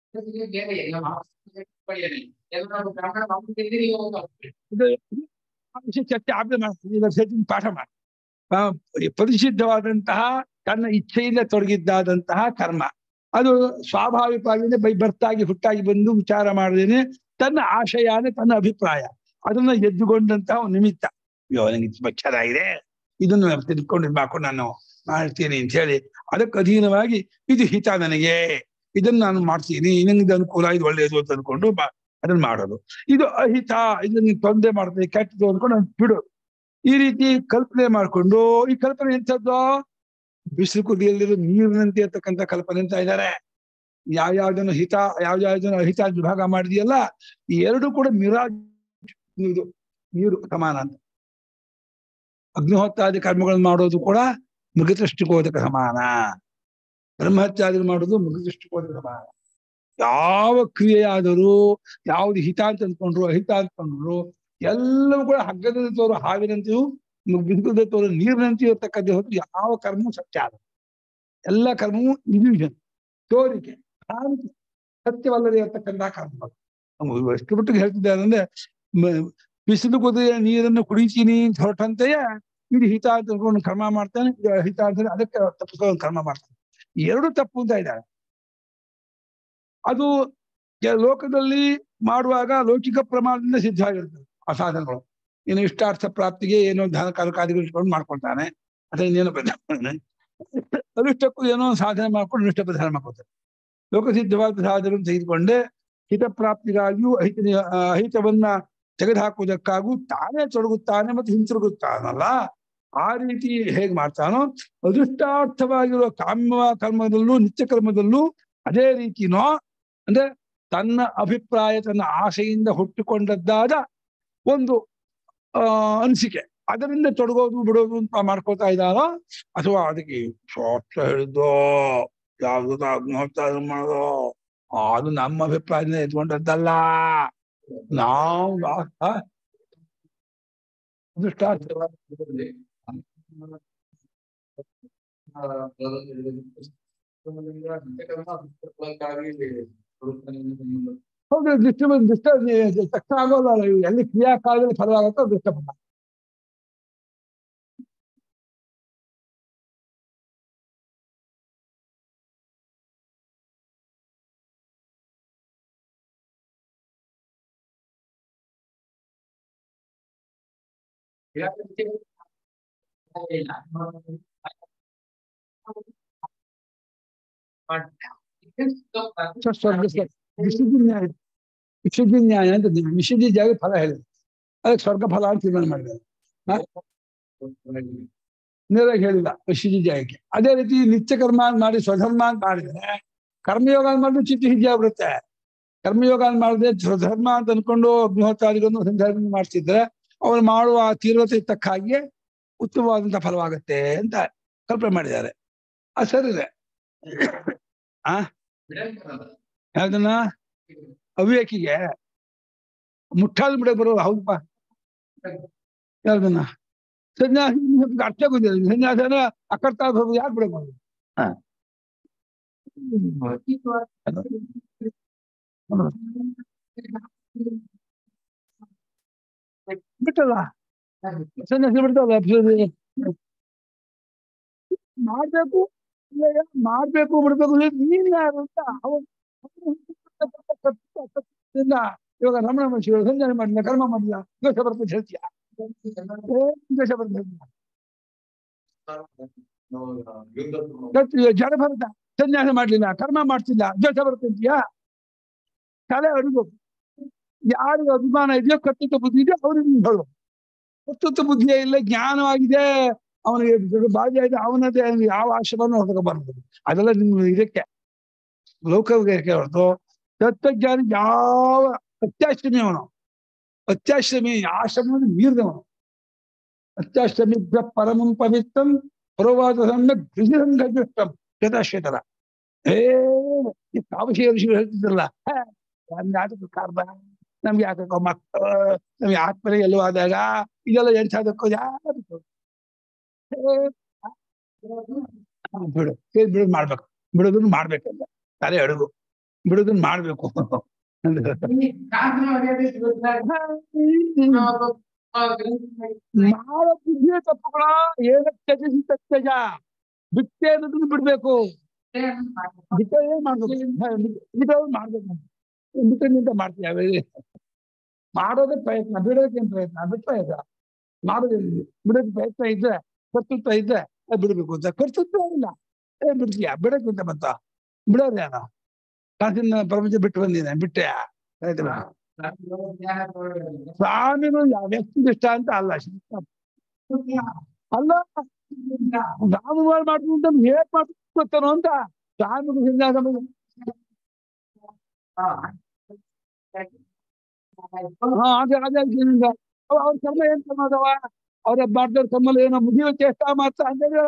ಇದು ಆ ವಿಷಯ ಚರ್ಚೆ ಆಮೇಲೆ ಮಾಡ್ತೀವಿ ಇವಾಗ ಸದ್ಯ ಪಾಠ ಮಾಡಿ ಆ, ಪರಿಶುದ್ಧವಾದಂತಹ ತನ್ನ ಇಚ್ಛೆಯಿಂದ ತೊಡಗಿದ್ದಾದಂತಹ ಕರ್ಮ ಅದು ಸ್ವಾಭಾವಿಕವಾಗಿ ಬೈ ಬರ್ತಾಗಿ ಹುಟ್ಟಾಗಿ ಬಂದು ವಿಚಾರ ಮಾಡದೇನೆ ತನ್ನ ಆಶಯಾನೆ ತನ್ನ ಅಭಿಪ್ರಾಯ ಅದನ್ನ ಎದ್ದುಕೊಂಡಂತಹ ಒಂದು ನಿಮಿತ್ತ ಅಯ್ಯೋ ನನಗೆ ತುಂಬಾ ಚೆನ್ನಾಗಿದೆ ಇದನ್ನು ತಿಳ್ಕೊಂಡು ಇದ್ ಮಾಡ್ಕೊಂಡು ನಾನು ಮಾಡ್ತೀನಿ ಅಂತ ಹೇಳಿ ಅದಕ್ಕೆ ಅಧೀನವಾಗಿ ಇದು ಹಿತ ನನಗೆ ಇದನ್ನ ನಾನು ಮಾಡ್ತೀನಿ ನಂಗೆ ಇದು ಅನುಕೂಲ ಇದು ಒಳ್ಳೆಯದು ಅಂತ ಅನ್ಕೊಂಡು ಮಾ- ಅದನ್ನ ಮಾಡೋದು ಇದು ಅಹಿತ ಇದನ್ನ ತೊಂದರೆ ಮಾಡ್ತದೆ ಕೆಟ್ಟದು ಅನ್ಕೊಂಡು ಅದನ್ನ ಬಿಡು ಈ ರೀತಿ ಕಲ್ಪನೆ ಮಾಡ್ಕೊಂಡು ಈ ಕಲ್ಪನೆ ಎಂಥದ್ದು ಬಿಸಿಲು ಕುದಿಯಲ್ಲಿರೋ ನೀರಿನಂತೆ ಇರ್ತಕ್ಕಂಥ ಕಲ್ಪನೆ ಅಂತ ಇದ್ದಾರೆ ಯಾವ್ಯಾವ್ದನ್ನು ಹಿತ ಯಾವ್ಯಾವ್ದನ್ನು ಅಹಿತ ಅಂತ ವಿಭಾಗ ಮಾಡಿದೆಯಲ್ಲ ಈ ಎರಡು ಕೂಡ ಮಿರಾಜ್ ಇದು ನೀರು ಸಮಾನ ಅಂತ ಅಗ್ನಿಹೋತ್ರಾದಿ ಕರ್ಮಗಳನ್ನು ಮಾಡೋದು ಕೂಡ ಮೃಗದೃಷ್ಟಿಕೋದಕ ಸಮಾನ ಬ್ರಹ್ಮತ್ಯಾದಿ ಮಾಡೋದು ಮೃಗದೃಷ್ಟಿಕೋದಕ ಸಮಾನ ಯಾವ ಕ್ರಿಯೆಯಾದರೂ ಯಾವ್ದು ಹಿತ ಅಂತ ಅಂದ್ಕೊಂಡ್ರು ಅಹಿತ ಅಂದ್ಕೊಂಡ್ರು ಎಲ್ಲವೂ ಕೂಡ ಹಗ್ಗದಲ್ಲಿ ತೋರು ಹಾವಿನಂತೆಯೂ ಬಿಂದುದ ತೋರು ನೀರಿನಂತೆಯೂ ಇರ್ತಕ್ಕಂಥ ಹೊತ್ತು ಯಾವ ಕರ್ಮವೂ ಸತ್ಯ ಅಲ್ಲ ಎಲ್ಲ ಕರ್ಮವೂ ಇಲ್ಯೂಷನ್ ತೋರಿಕೆ ಭ್ರಾಂತಿ ಸತ್ಯವಲ್ಲದೆ ಇರ್ತಕ್ಕಂಥ ಕರ್ಮ ಅವ್ನು ಎಷ್ಟು ಮಟ್ಟಿಗೆ ಹೇಳ್ತಿದ್ದಾರೆ ಅಂದ್ರೆ ಮ- ಬಿಸಿಲು ಕುದಿಯ ನೀರನ್ನು ಕುಡಿತೀನಿ ಅಂತ ಹೊರಟಂತೆಯೇ ಇದು ಹಿತ ಅಂತ ಅನ್ಕೊಂಡು ಕರ್ಮ ಮಾಡ್ತಾನೆ ಇದು ಹಿತ ಅಂತ ಅದಕ್ಕೆ ತಪ್ಪಿಸ್ಕೊಂಡು ಕರ್ಮ ಮಾಡ್ತಾನೆ ಈ ಎರಡು ತಪ್ಪು ಅಂತ ಇದ್ದಾರೆ ಅದು ಕೆ- ಲೋಕದಲ್ಲಿ ಮಾಡುವಾಗ ಲೌಕಿಕ ಪ್ರಮಾಣದಿಂದ ಸಿದ್ಧ ಆಗಿರ್ತದೆ ಆ ಸಾಧನಗಳು ಇನ್ನು ಇಷ್ಟಾರ್ಥ ಪ್ರಾಪ್ತಿಗೆ ಏನೋ ಧನ ಕಾಲಕಾದಿಗಳು ಇಟ್ಕೊಂಡು ಮಾಡ್ಕೊಳ್ತಾನೆ ಅಥವಾ ಇನ್ನೇನೋ ಪ್ರಧಾನ ಅನುಷ್ಟಕ್ಕೂ ಏನೋ ಒಂದು ಸಾಧನೆ ಮಾಡ್ಕೊಂಡು ಅನುಷ್ಟ ಪ್ರಧಾನ ಮಾಡ್ಕೊಳ್ತಾನೆ ಲೋಕಸಿದ್ಧವಾದ ಸಾಧನವನ್ನು ತೆಗೆದುಕೊಂಡೆ ಹಿತ ಪ್ರಾಪ್ತಿಗಾಗಿಯೂ ಅಹಿತ ಆ, ಅಹಿತವನ್ನ ತೆಗೆದುಹಾಕುವುದಕ್ಕಾಗೂ ತಾನೇ ತೊಡಗುತ್ತಾನೆ ಮತ್ತು ಹಿಂತಿರುಗುತ್ತಾನಲ್ಲ ಆ ರೀತಿ ಹೇಗೆ ಮಾಡ್ತಾನೋ ಅದೃಷ್ಟಾರ್ಥವಾಗಿರುವ ಕಾಮ್ಯ ಕರ್ಮದಲ್ಲೂ ನಿತ್ಯ ಕರ್ಮದಲ್ಲೂ ಅದೇ ರೀತಿನೋ ಅಂದ್ರೆ ತನ್ನ ಅಭಿಪ್ರಾಯ ತನ್ನ ಆಸೆಯಿಂದ ಹುಟ್ಟಿಕೊಂಡದ್ದಾದ ಒಂದು ಆ ಅನಿಸಿಕೆ ಅದರಿಂದ ತೊಡಗೋದು ಬಿಡೋದು ಅಂತ ಮಾಡ್ಕೊಳ್ತಾ ಇದ್ದಾರೋ ಅಥವಾ ಅದಕ್ಕೆ ಶಾಸ್ತ್ರ ಹೇಳಿದ್ದೋ ಯಾವ್ದು ಅಗ್ನಿಹೋತ್ರ ಮಾಡೋದು ಆ, ಅದು ನಮ್ಮ ಅಭಿಪ್ರಾಯದಿಂದ ಎತ್ಕೊಂಡದ್ದಲ್ಲ ನಾವು ಆ, ಅದೃಷ್ಟಾರ್ಥ ಹೌದು ಡಿಸ್ಟರ್ಬ್ ಡಿಸ್ಟರ್ಬ್ ತಕ್ಷಣ ಆಗೋಲ್ಲ ಇವು ಎಲ್ಲಿ ಕ್ರಿಯಾಕಾಲದಲ್ಲಿ ಫಲವಾಗುತ್ತೋ ಡಿಸ್ಟರ್ಬ್ ಸ್ವರ್ಗ ವಿಶುದ್ಧಿ ನ್ಯಾಯ ವಿಶುದ್ಧಿ ನ್ಯಾಯ ಅಂತ ವಿಶುದ್ಧಿ ಜಾಗ ಫಲ ಹೇಳಿದೆ ಅದಕ್ಕೆ ಸ್ವರ್ಗ ಫಲ ಅಂತ ತೀರ್ಮಾನ ಮಾಡಿದ್ದಾರೆ ನೇರಾಗಿ ಹೇಳಿಲ್ಲ ಶಿಜಿಜಾಯಕ್ಕೆ ಅದೇ ರೀತಿ ನಿತ್ಯ ಕರ್ಮ ಅಂತ ಮಾಡಿ ಸ್ವಧರ್ಮ ಅಂತ ಮಾಡಿದ್ರೆ ಕರ್ಮಯೋಗ ಅಂತ ಮಾಡಿದ್ರೆ ಚಿತ್ತ ಹಿಜ್ಜೆ ಆಗ್ಬಿಡುತ್ತೆ ಕರ್ಮಯೋಗ ಅಂತ ಮಾಡಿದ್ರೆ ಸ್ವಧರ್ಮ ಅಂತ ಅನ್ಕೊಂಡು ಅಗ್ನಿಹೋತ್ರಾದಿಗಳನ್ನು ಸಂಧಾನ ಮಾಡ್ತಿದ್ರೆ ಅವ್ರು ಮಾಡುವ ಆ ತೀವ್ರತೆ ತಕ್ಕ ಹಾಗೆ ಉತ್ತಮವಾದಂತ ಫಲವಾಗುತ್ತೆ ಅಂತ ಕಲ್ಪನೆ ಮಾಡಿದ್ದಾರೆ ಅದು ಸರಿ ಇದೆ ಯಾವ್ದನ್ನ ಅವಿವೇಕಿಗೆ ಮುಟ್ಟಾದ ಬಿಡಕ್ ಬರೋದು ಹೌದಪ್ಪ ಯಾವ್ದನ್ನ ಸನ್ಯಾಸ ಅರ್ಥ ಗೊತ್ತಿಲ್ಲ ಸನ್ಯಾಸನ ಅಕರ್ತ ಹೋಗುದು ಯಾಕೆ ಬಿಡಕ್ ಬರೋದು ಹ. ಬಿಟ್ಟಲ್ಲ ಸನ್ಯಾಸ ಬಿಡ್ತಲ್ಲ ಮಾಡ್ಬೇಕು ಇಲ್ಲ ಏನೋ ಮಾಡ್ಬೇಕು ಬಿಡ್ಬೇಕು ಅಂದ್ರೆ ನೀನ್ ಯಾರು ಅಂತ ಅವನು ಇವಾಗ ರಮಣ ಮಹರ್ಷಿಗಳು ಸಂಜಾನ ಮಾಡಿಲ್ಲ ಕರ್ಮ ಮಾಡಿಲ್ಲ ದೋಷ ಬರ್ತದೆ ಹೇಳ್ತೀಯ ಏನ್ ದೋಷ ಬರ್ತದೆ ಹೇಳ್ತೀಯ? ಜಡ ಭರತ ಸನ್ಯಾಸ ಮಾಡ್ಲಿಲ್ಲ ಕರ್ಮ ಮಾಡ್ತಿಲ್ಲ ದೋಷ ಬರ್ತಂತೀಯಾ ತಲೆ ಅಡುಗು ಯಾರಿಗೆ ಅಭಿಮಾನ ಇದೆಯೋ ಕರ್ತೃತ್ವ ಬುದ್ಧಿ ಇದೆಯೋ ಅವ್ರಿಗೆ ನೀನು ಹೇಳು ಕರ್ತೃತ್ವ ಬುದ್ಧಿಯೇ ಇಲ್ಲ ಜ್ಞಾನವಾಗಿದೆ ಅವನಿಗೆ ಬಾಧ್ಯ ಇದೆ ಅವನದೇ ಯಾವ ಆಶ್ರಮನೂ ಹೊರಬಾರದು ಅದೆಲ್ಲ ನಿಮ್ಗೆ ಇದಕ್ಕೆ ಲೋಕಕ್ಕೆ ಹೊರತು ತತ್ವಜ್ಞಾನಿ ಯಾವ ಅತ್ಯಾಶ್ರಮಿ ಅವನು ಅತ್ಯಾಶ್ರಮಿ ಆಶ್ರಮವನ್ನು ಮೀರಿದವನು ಅತ್ಯಾಶ್ರಮಿ ಪರಮಂ ಪವಿತ್ರಂ ಪರವಾದ ಗೃಹಂಗಂ ಗತಾಶ್ವೇತರ ಏ ಈ ಕಾವಶಿ ಋಷಿಗಳು ಹೇಳ್ತಿದ್ರಲ್ಲ ಹೇ, ನಮ್ಗೆ ಯಾತಕ್ಕೆ ಕಾರ್ಬ ನಮ್ಗೆ ಯಾಕೋ ಮಕ್ಕಳು ನಮ್ಗೆ ಆತ್ಮನೆ ಎಲ್ಲೋ ಆದಾಗ ಇದೆಲ್ಲ ಎಂಟಾದಕ್ಕೋ ಯಾರು ಬಿಡು ಏ, ಬಿಡೋದ್ ಮಾಡ್ಬೇಕು ಬಿಡೋದನ್ನ ಮಾಡ್ಬೇಕಲ್ಲ ತಲೆ ಅಡುಗು ಬಿಡೋದನ್ನ ಮಾಡ್ಬೇಕು ಮಾಡೋ ಬುದ್ಧಿಯ ತಪ್ಪುಗಳ ಏನಕ್ಕೆ ತ್ಯಜಿಸಿ ತತ್ಯಜ ಬಿಟ್ಟೆ ಅನ್ನೋದನ್ನ ಬಿಡ್ಬೇಕು ಬಿಟ್ಟೆ ಏನ್ ಮಾಡ್ಬೇಕು ಬಿಟ್ಟೆ ಮಾಡ್ಬೇಕು ಬಿಟ್ಟಿನಿಂದ ಮಾಡ್ತೀಯ ಅವೆಲ್ಲ. ಮಾಡೋದೇ ಪ್ರಯತ್ನ ಬಿಡೋದಕ್ಕೆ ಏನ್ ಪ್ರಯತ್ನ ಬಿಟ್ಟು ಪ್ರಯತ್ನ ಮಾಡೋದಿಲ್ಲ ಬಿಡೋದ್ ಪ್ರಯತ್ನ ಇದ್ರೆ ಕರ್ತೃತ್ವ ಇದ್ರೆ ಅದ್ ಬಿಡ್ಬೇಕು ಅಂತ ಕರ್ತೃತ್ವ ಇಲ್ಲ ಏ ಬಿಡ್ತೀಯ ಬಿಡಕ್ಕೆ ಅಂತ ಮತ್ತ ಬಿಡೋದು ಯಾರ ಕಾಸಿನ ಪ್ರಪಂಚ ಬಿಟ್ಟು ಬಂದಿದೆ ಬಿಟ್ಟೆ ಆಯ್ತಲ್ಲ ಸ್ವಾಮಿಗಳು ಯಾವ ವ್ಯಕ್ತಿ ಇಷ್ಟ ಅಂತ ಅಲ್ಲ ಅಲ್ಲ ರಾಮವಾರ ಮಾಡ್ತೀನಿ ಅಂತ ಹೇಗ್ ಮಾಡ್ತಾನೋ ಅಂತ ಸ್ವಾಮಿಗಳು ಸನ್ಯಾಸ ಮಾಡಿ- ಹಾ ಅದೇ ಅದೇ ಇದರಿಂದ ಅವ- ಅವ್ರ ಕರ್ಮ ಏನ್ ಕರ್ಮ ಅದಾವ ಅವ್ರ ಮಾಡ್ದವ್ರ ಕರ್ಮಲ್ಲಿ ಏನೋ ಮುಗಿಯುವ ಚೇಷ್ಟ ಮಾತ್ರ ಅಂದ್ರೆ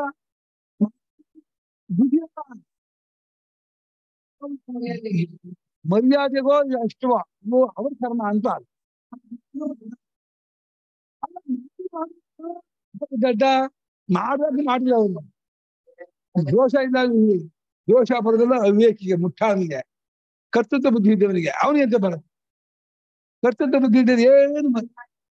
ಮರ್ಯಾದೆಗೋ ಅಷ್ಟವೋ ಇವು ಅವ್ರ ಕರ್ಮ ಅಂತ ಅಲ್ಲ. ಅಲ್ಲ, ದಡ್ಡ ಮಾಡ್ಬೇಕು ಮಾಡಿಲ್ಲ ಅವನು ದೋಷ ಇಲ್ಲ ಇಲ್ಲಿ. ದೋಷ ಬರೋದಿಲ್ಲ ಅವಿವೇಕಿಗೆ ಮುಟ್ಟಾನಿಗೆ ಕರ್ತೃತ್ವ ಬುದ್ಧಿ ಇದ್ದವನಿಗೆ ಅವನಿಗೆ ಅಂತ ಬರುತ್ತೆ ಕರ್ತೃತ್ವ ಬುದ್ಧಿ ಇದ್ದದ್ದು ಏನು ಬ-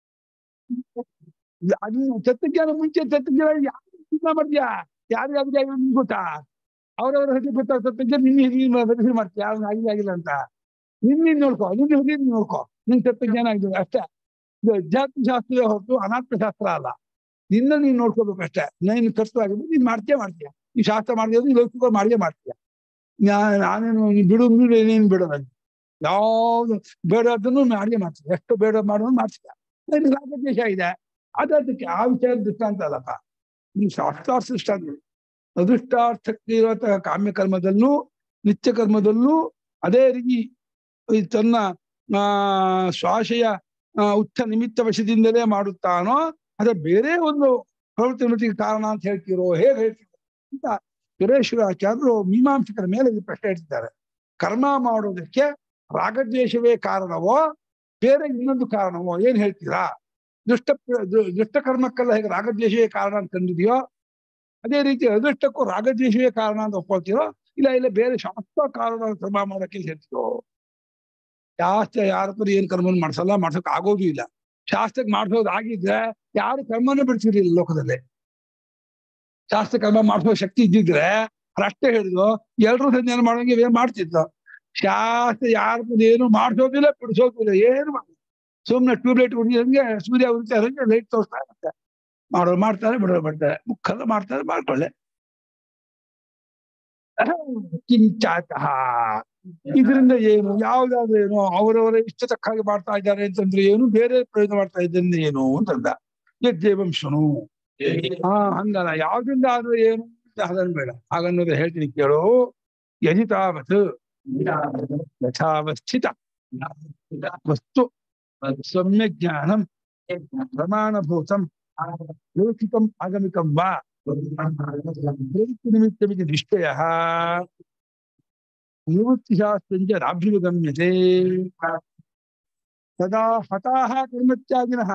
ಅದು ತತ್ವಜ್ಞಾನ ಮುಂಚೆ ತತ್ವಜ್ಞಾನ ಯಾರು ಚಿಂತನೆ ಮಾಡ್ತೀಯಾ ಯಾರು ಯಾವ್ದು ನಿಮ್ಗೆ ಗೊತ್ತಾ ಅವ್ರವ್ರ ಹೃದಯ ಗೊತ್ತಾ ತತ್ವಜ್ಞಾನ ನಿನ್ನ ಹಿರಿಯ ಬದಲಿ ಮಾಡ್ತೀಯ ಅವ್ನು ಆಗಿಲ್ಲ ಆಗಿಲ್ಲ ಅಂತ ನಿನ್ನ ನೀನ್ ನೋಡ್ಕೋ ನಿನ್ನ ಹೃದಯ ನೀನ್ ನೋಡ್ಕೋ ನಿನ್ ತತ್ವಜ್ಞಾನ ಆಗಿದೆ ಅಷ್ಟೇ ಇದು ಅಧ್ಯಾತ್ಮ ಶಾಸ್ತ್ರವೇ ಹೊರತು ಅನಾತ್ಮ ಶಾಸ್ತ್ರ ಅಲ್ಲ ನಿನ್ನ ನೀನ್ ನೋಡ್ಕೋಬೇಕು ಅಷ್ಟೇ ನೀನ್ ಕರ್ತವ್ಯ ಆಗಿದೆ ನೀನ್ ಮಾಡ್ತೀಯ ಮಾಡ್ತೀಯ ಈ ಶಾಸ್ತ್ರ ಮಾಡಿದ್ರೆ ಲೌಕಿಕ ಮಾಡಿಯೇ ಮಾಡ್ತೀಯ ನಾ- ನಾನೇನು ನೀನ್ ಬಿಡು ಬಿಡು ನೀನ್ ಬಿಡೋದು ಯಾವ್ದು ಬೇಡ ಅದನ್ನು ಮಾಡಿಯೇ ಮಾಡ್ತೀಯ ಎಷ್ಟು ಬೇಡ ಮಾಡೋದು ಮಾಡ್ತೀಯ ನಿನ್ಗೆ ರಾಗದ್ವೇಷ ಇದೆ ಅದಕ್ಕೆ ಆ ವಿಚಾರ ದೃಷ್ಟಾಂತ ಅಲ್ಲಪ್ಪ ನೀವು ಶಾಸ್ತ್ರಾರ್ಥ ದೃಷ್ಟಾಂತ ಅದೃಷ್ಟಾರ್ಥಕ್ಕೆ ಇರುವಂತಹ ಕಾಮ್ಯ ಕರ್ಮದಲ್ಲೂ ನಿತ್ಯ ಕರ್ಮದಲ್ಲೂ ಅದೇ ರೀತಿ ಈ ತನ್ನ ಆ ಶ್ವಾಸೆಯ ಆ, ಉಚ್ಚ ನಿಮಿತ್ತ ವಶದಿಂದಲೇ ಮಾಡುತ್ತಾನೋ ಅದೇ ಬೇರೆ ಒಂದು ಪ್ರವೃತ್ತಿ ಕಾರಣ ಅಂತ ಹೇಳ್ತೀರೋ ಹೇಗೆ ಹೇಳ್ತೀರೋ ಅಂತ ಸುರೇಶ್ವರಾಚಾರ್ಯರು ಮೀಮಾಂಸಕರ ಮೇಲೆ ಈ ಪ್ರಶ್ನೆ ಇಡ್ತಿದ್ದಾರೆ ಕರ್ಮ ಮಾಡೋದಕ್ಕೆ ರಾಗದ್ವೇಷವೇ ಕಾರಣವೋ ಬೇರೆ ಇನ್ನೊಂದು ಕಾರಣವೋ ಏನ್ ಹೇಳ್ತೀರಾ ದುಷ್ಟ ದು- ದುಷ್ಟ ಕರ್ಮಕ್ಕೆಲ್ಲ ಹೇಗೆ ರಾಗದ್ವೇಷವೇ ಕಾರಣ ಅಂತ ಕಂಡಿದೆಯೋ ಅದೇ ರೀತಿ ಅದೃಷ್ಟಕ್ಕೂ ರಾಗದ್ವೇಷವೇ ಕಾರಣ ಅಂತ ಒಪ್ಕೊಳ್ತೀರೋ ಇಲ್ಲ ಇಲ್ಲ ಬೇರೆ ಶಾಸ್ತ್ರ ಕಾರಣ ಕರ್ಮ ಮಾಡೋಕೆ ಹೇಳ್ತೀರೋ ಶಾಸ್ತ್ರ ಯಾರ ಹತ್ರ ಏನ್ ಕರ್ಮನ ಮಾಡ್ಸಲ್ಲ ಮಾಡ್ಸಕ್ ಆಗೋದು ಇಲ್ಲ ಶಾಸ್ತ್ರಕ್ಕೆ ಮಾಡ್ಸೋದು ಆಗಿದ್ರೆ ಯಾರು ಕರ್ಮನೇ ಬಿಡ್ತಿರ್ಲಿಲ್ಲ ಲೋಕದಲ್ಲಿ ಶಾಸ್ತ್ರ ಕರ್ಮ ಮಾಡಿಸೋ ಶಕ್ತಿ ಇದ್ದಿದ್ರೆ ಅಷ್ಟೇ ಹೇಳಿದ್ರು ಎಲ್ರು ಸಂಜಾನ ಮಾಡೋಂಗೆ ಏನ್ ಮಾಡ್ತಿದ್ರು ಶಾಸ್ತ್ರ ಯಾರ ಮುಂದೆ ಏನು ಮಾಡಿಸೋದಿಲ್ಲ ಬಿಡಿಸೋದಿಲ್ಲ ಏನು ಮಾಡಿಲ್ಲ ಸುಮ್ಮನೆ ಟ್ಯೂಬ್ಲೈಟ್ ಉಳಿದಂಗೆ ಸೂರ್ಯ ಉರಿತಾ ಇರಂಗೆ ಲೈಟ್ ತೋರಿಸ್ತಾ ಇರುತ್ತೆ ಮಾಡೋರು ಮಾಡ್ತಾರೆ ಬಿಡೋರು ಬಿಡ್ತಾರೆ ಮುಖಲ್ಲ ಮಾಡ್ತಾರೆ ಮಾಡ್ಕೊಳ್ಳೆ ಕಿಂಚಾತಃ ಇದರಿಂದ ಏನು ಯಾವ್ದಾದ್ರು ಏನು ಅವರವರ ಇಷ್ಟ ತಕ್ಕ ಹಾಗೆ ಮಾಡ್ತಾ ಇದ್ದಾರೆ ಅಂತಂದ್ರೆ ಏನು ಬೇರೆ ಪ್ರಯೋಜನ ಮಾಡ್ತಾ ಇದ್ದರಿಂದ ಏನು ಅಂತಂದ ಯಜ್ಜೇವಂ ಶೃಣು ಹಾ ಹಂಗಲ್ಲ ಯಾವ್ದ್ರಿಂದ ಆದ್ರೂ ಏನು ಅದನ್ನ ಬೇಡ ಹಾಗನ್ನೋದು ಹೇಳ್ತೀನಿ ಕೇಳು ಯಜಿತಾವತ್ ಯಥಾವಸ್ಥಿತ ವಸ್ತು ಸಮ್ಯಕ್ ಜ್ಞಾನಂ ಪ್ರಮಾಣಭೂತಂ ಲೌಕಿಕಂ ಆಗಮಿಕಂ ವಾ ನಿಮಿತ್ತಮಿತಿ ನಿಶ್ಚಯ ನಿವೃತ್ತಿಶಾಸ್ತ್ರಂಚ ನಾಭ್ಯುಗಮ್ಯತೆ ತದಾ ಹತಾಹ ಕರ್ಮತ್ಯಾಗಿನಃ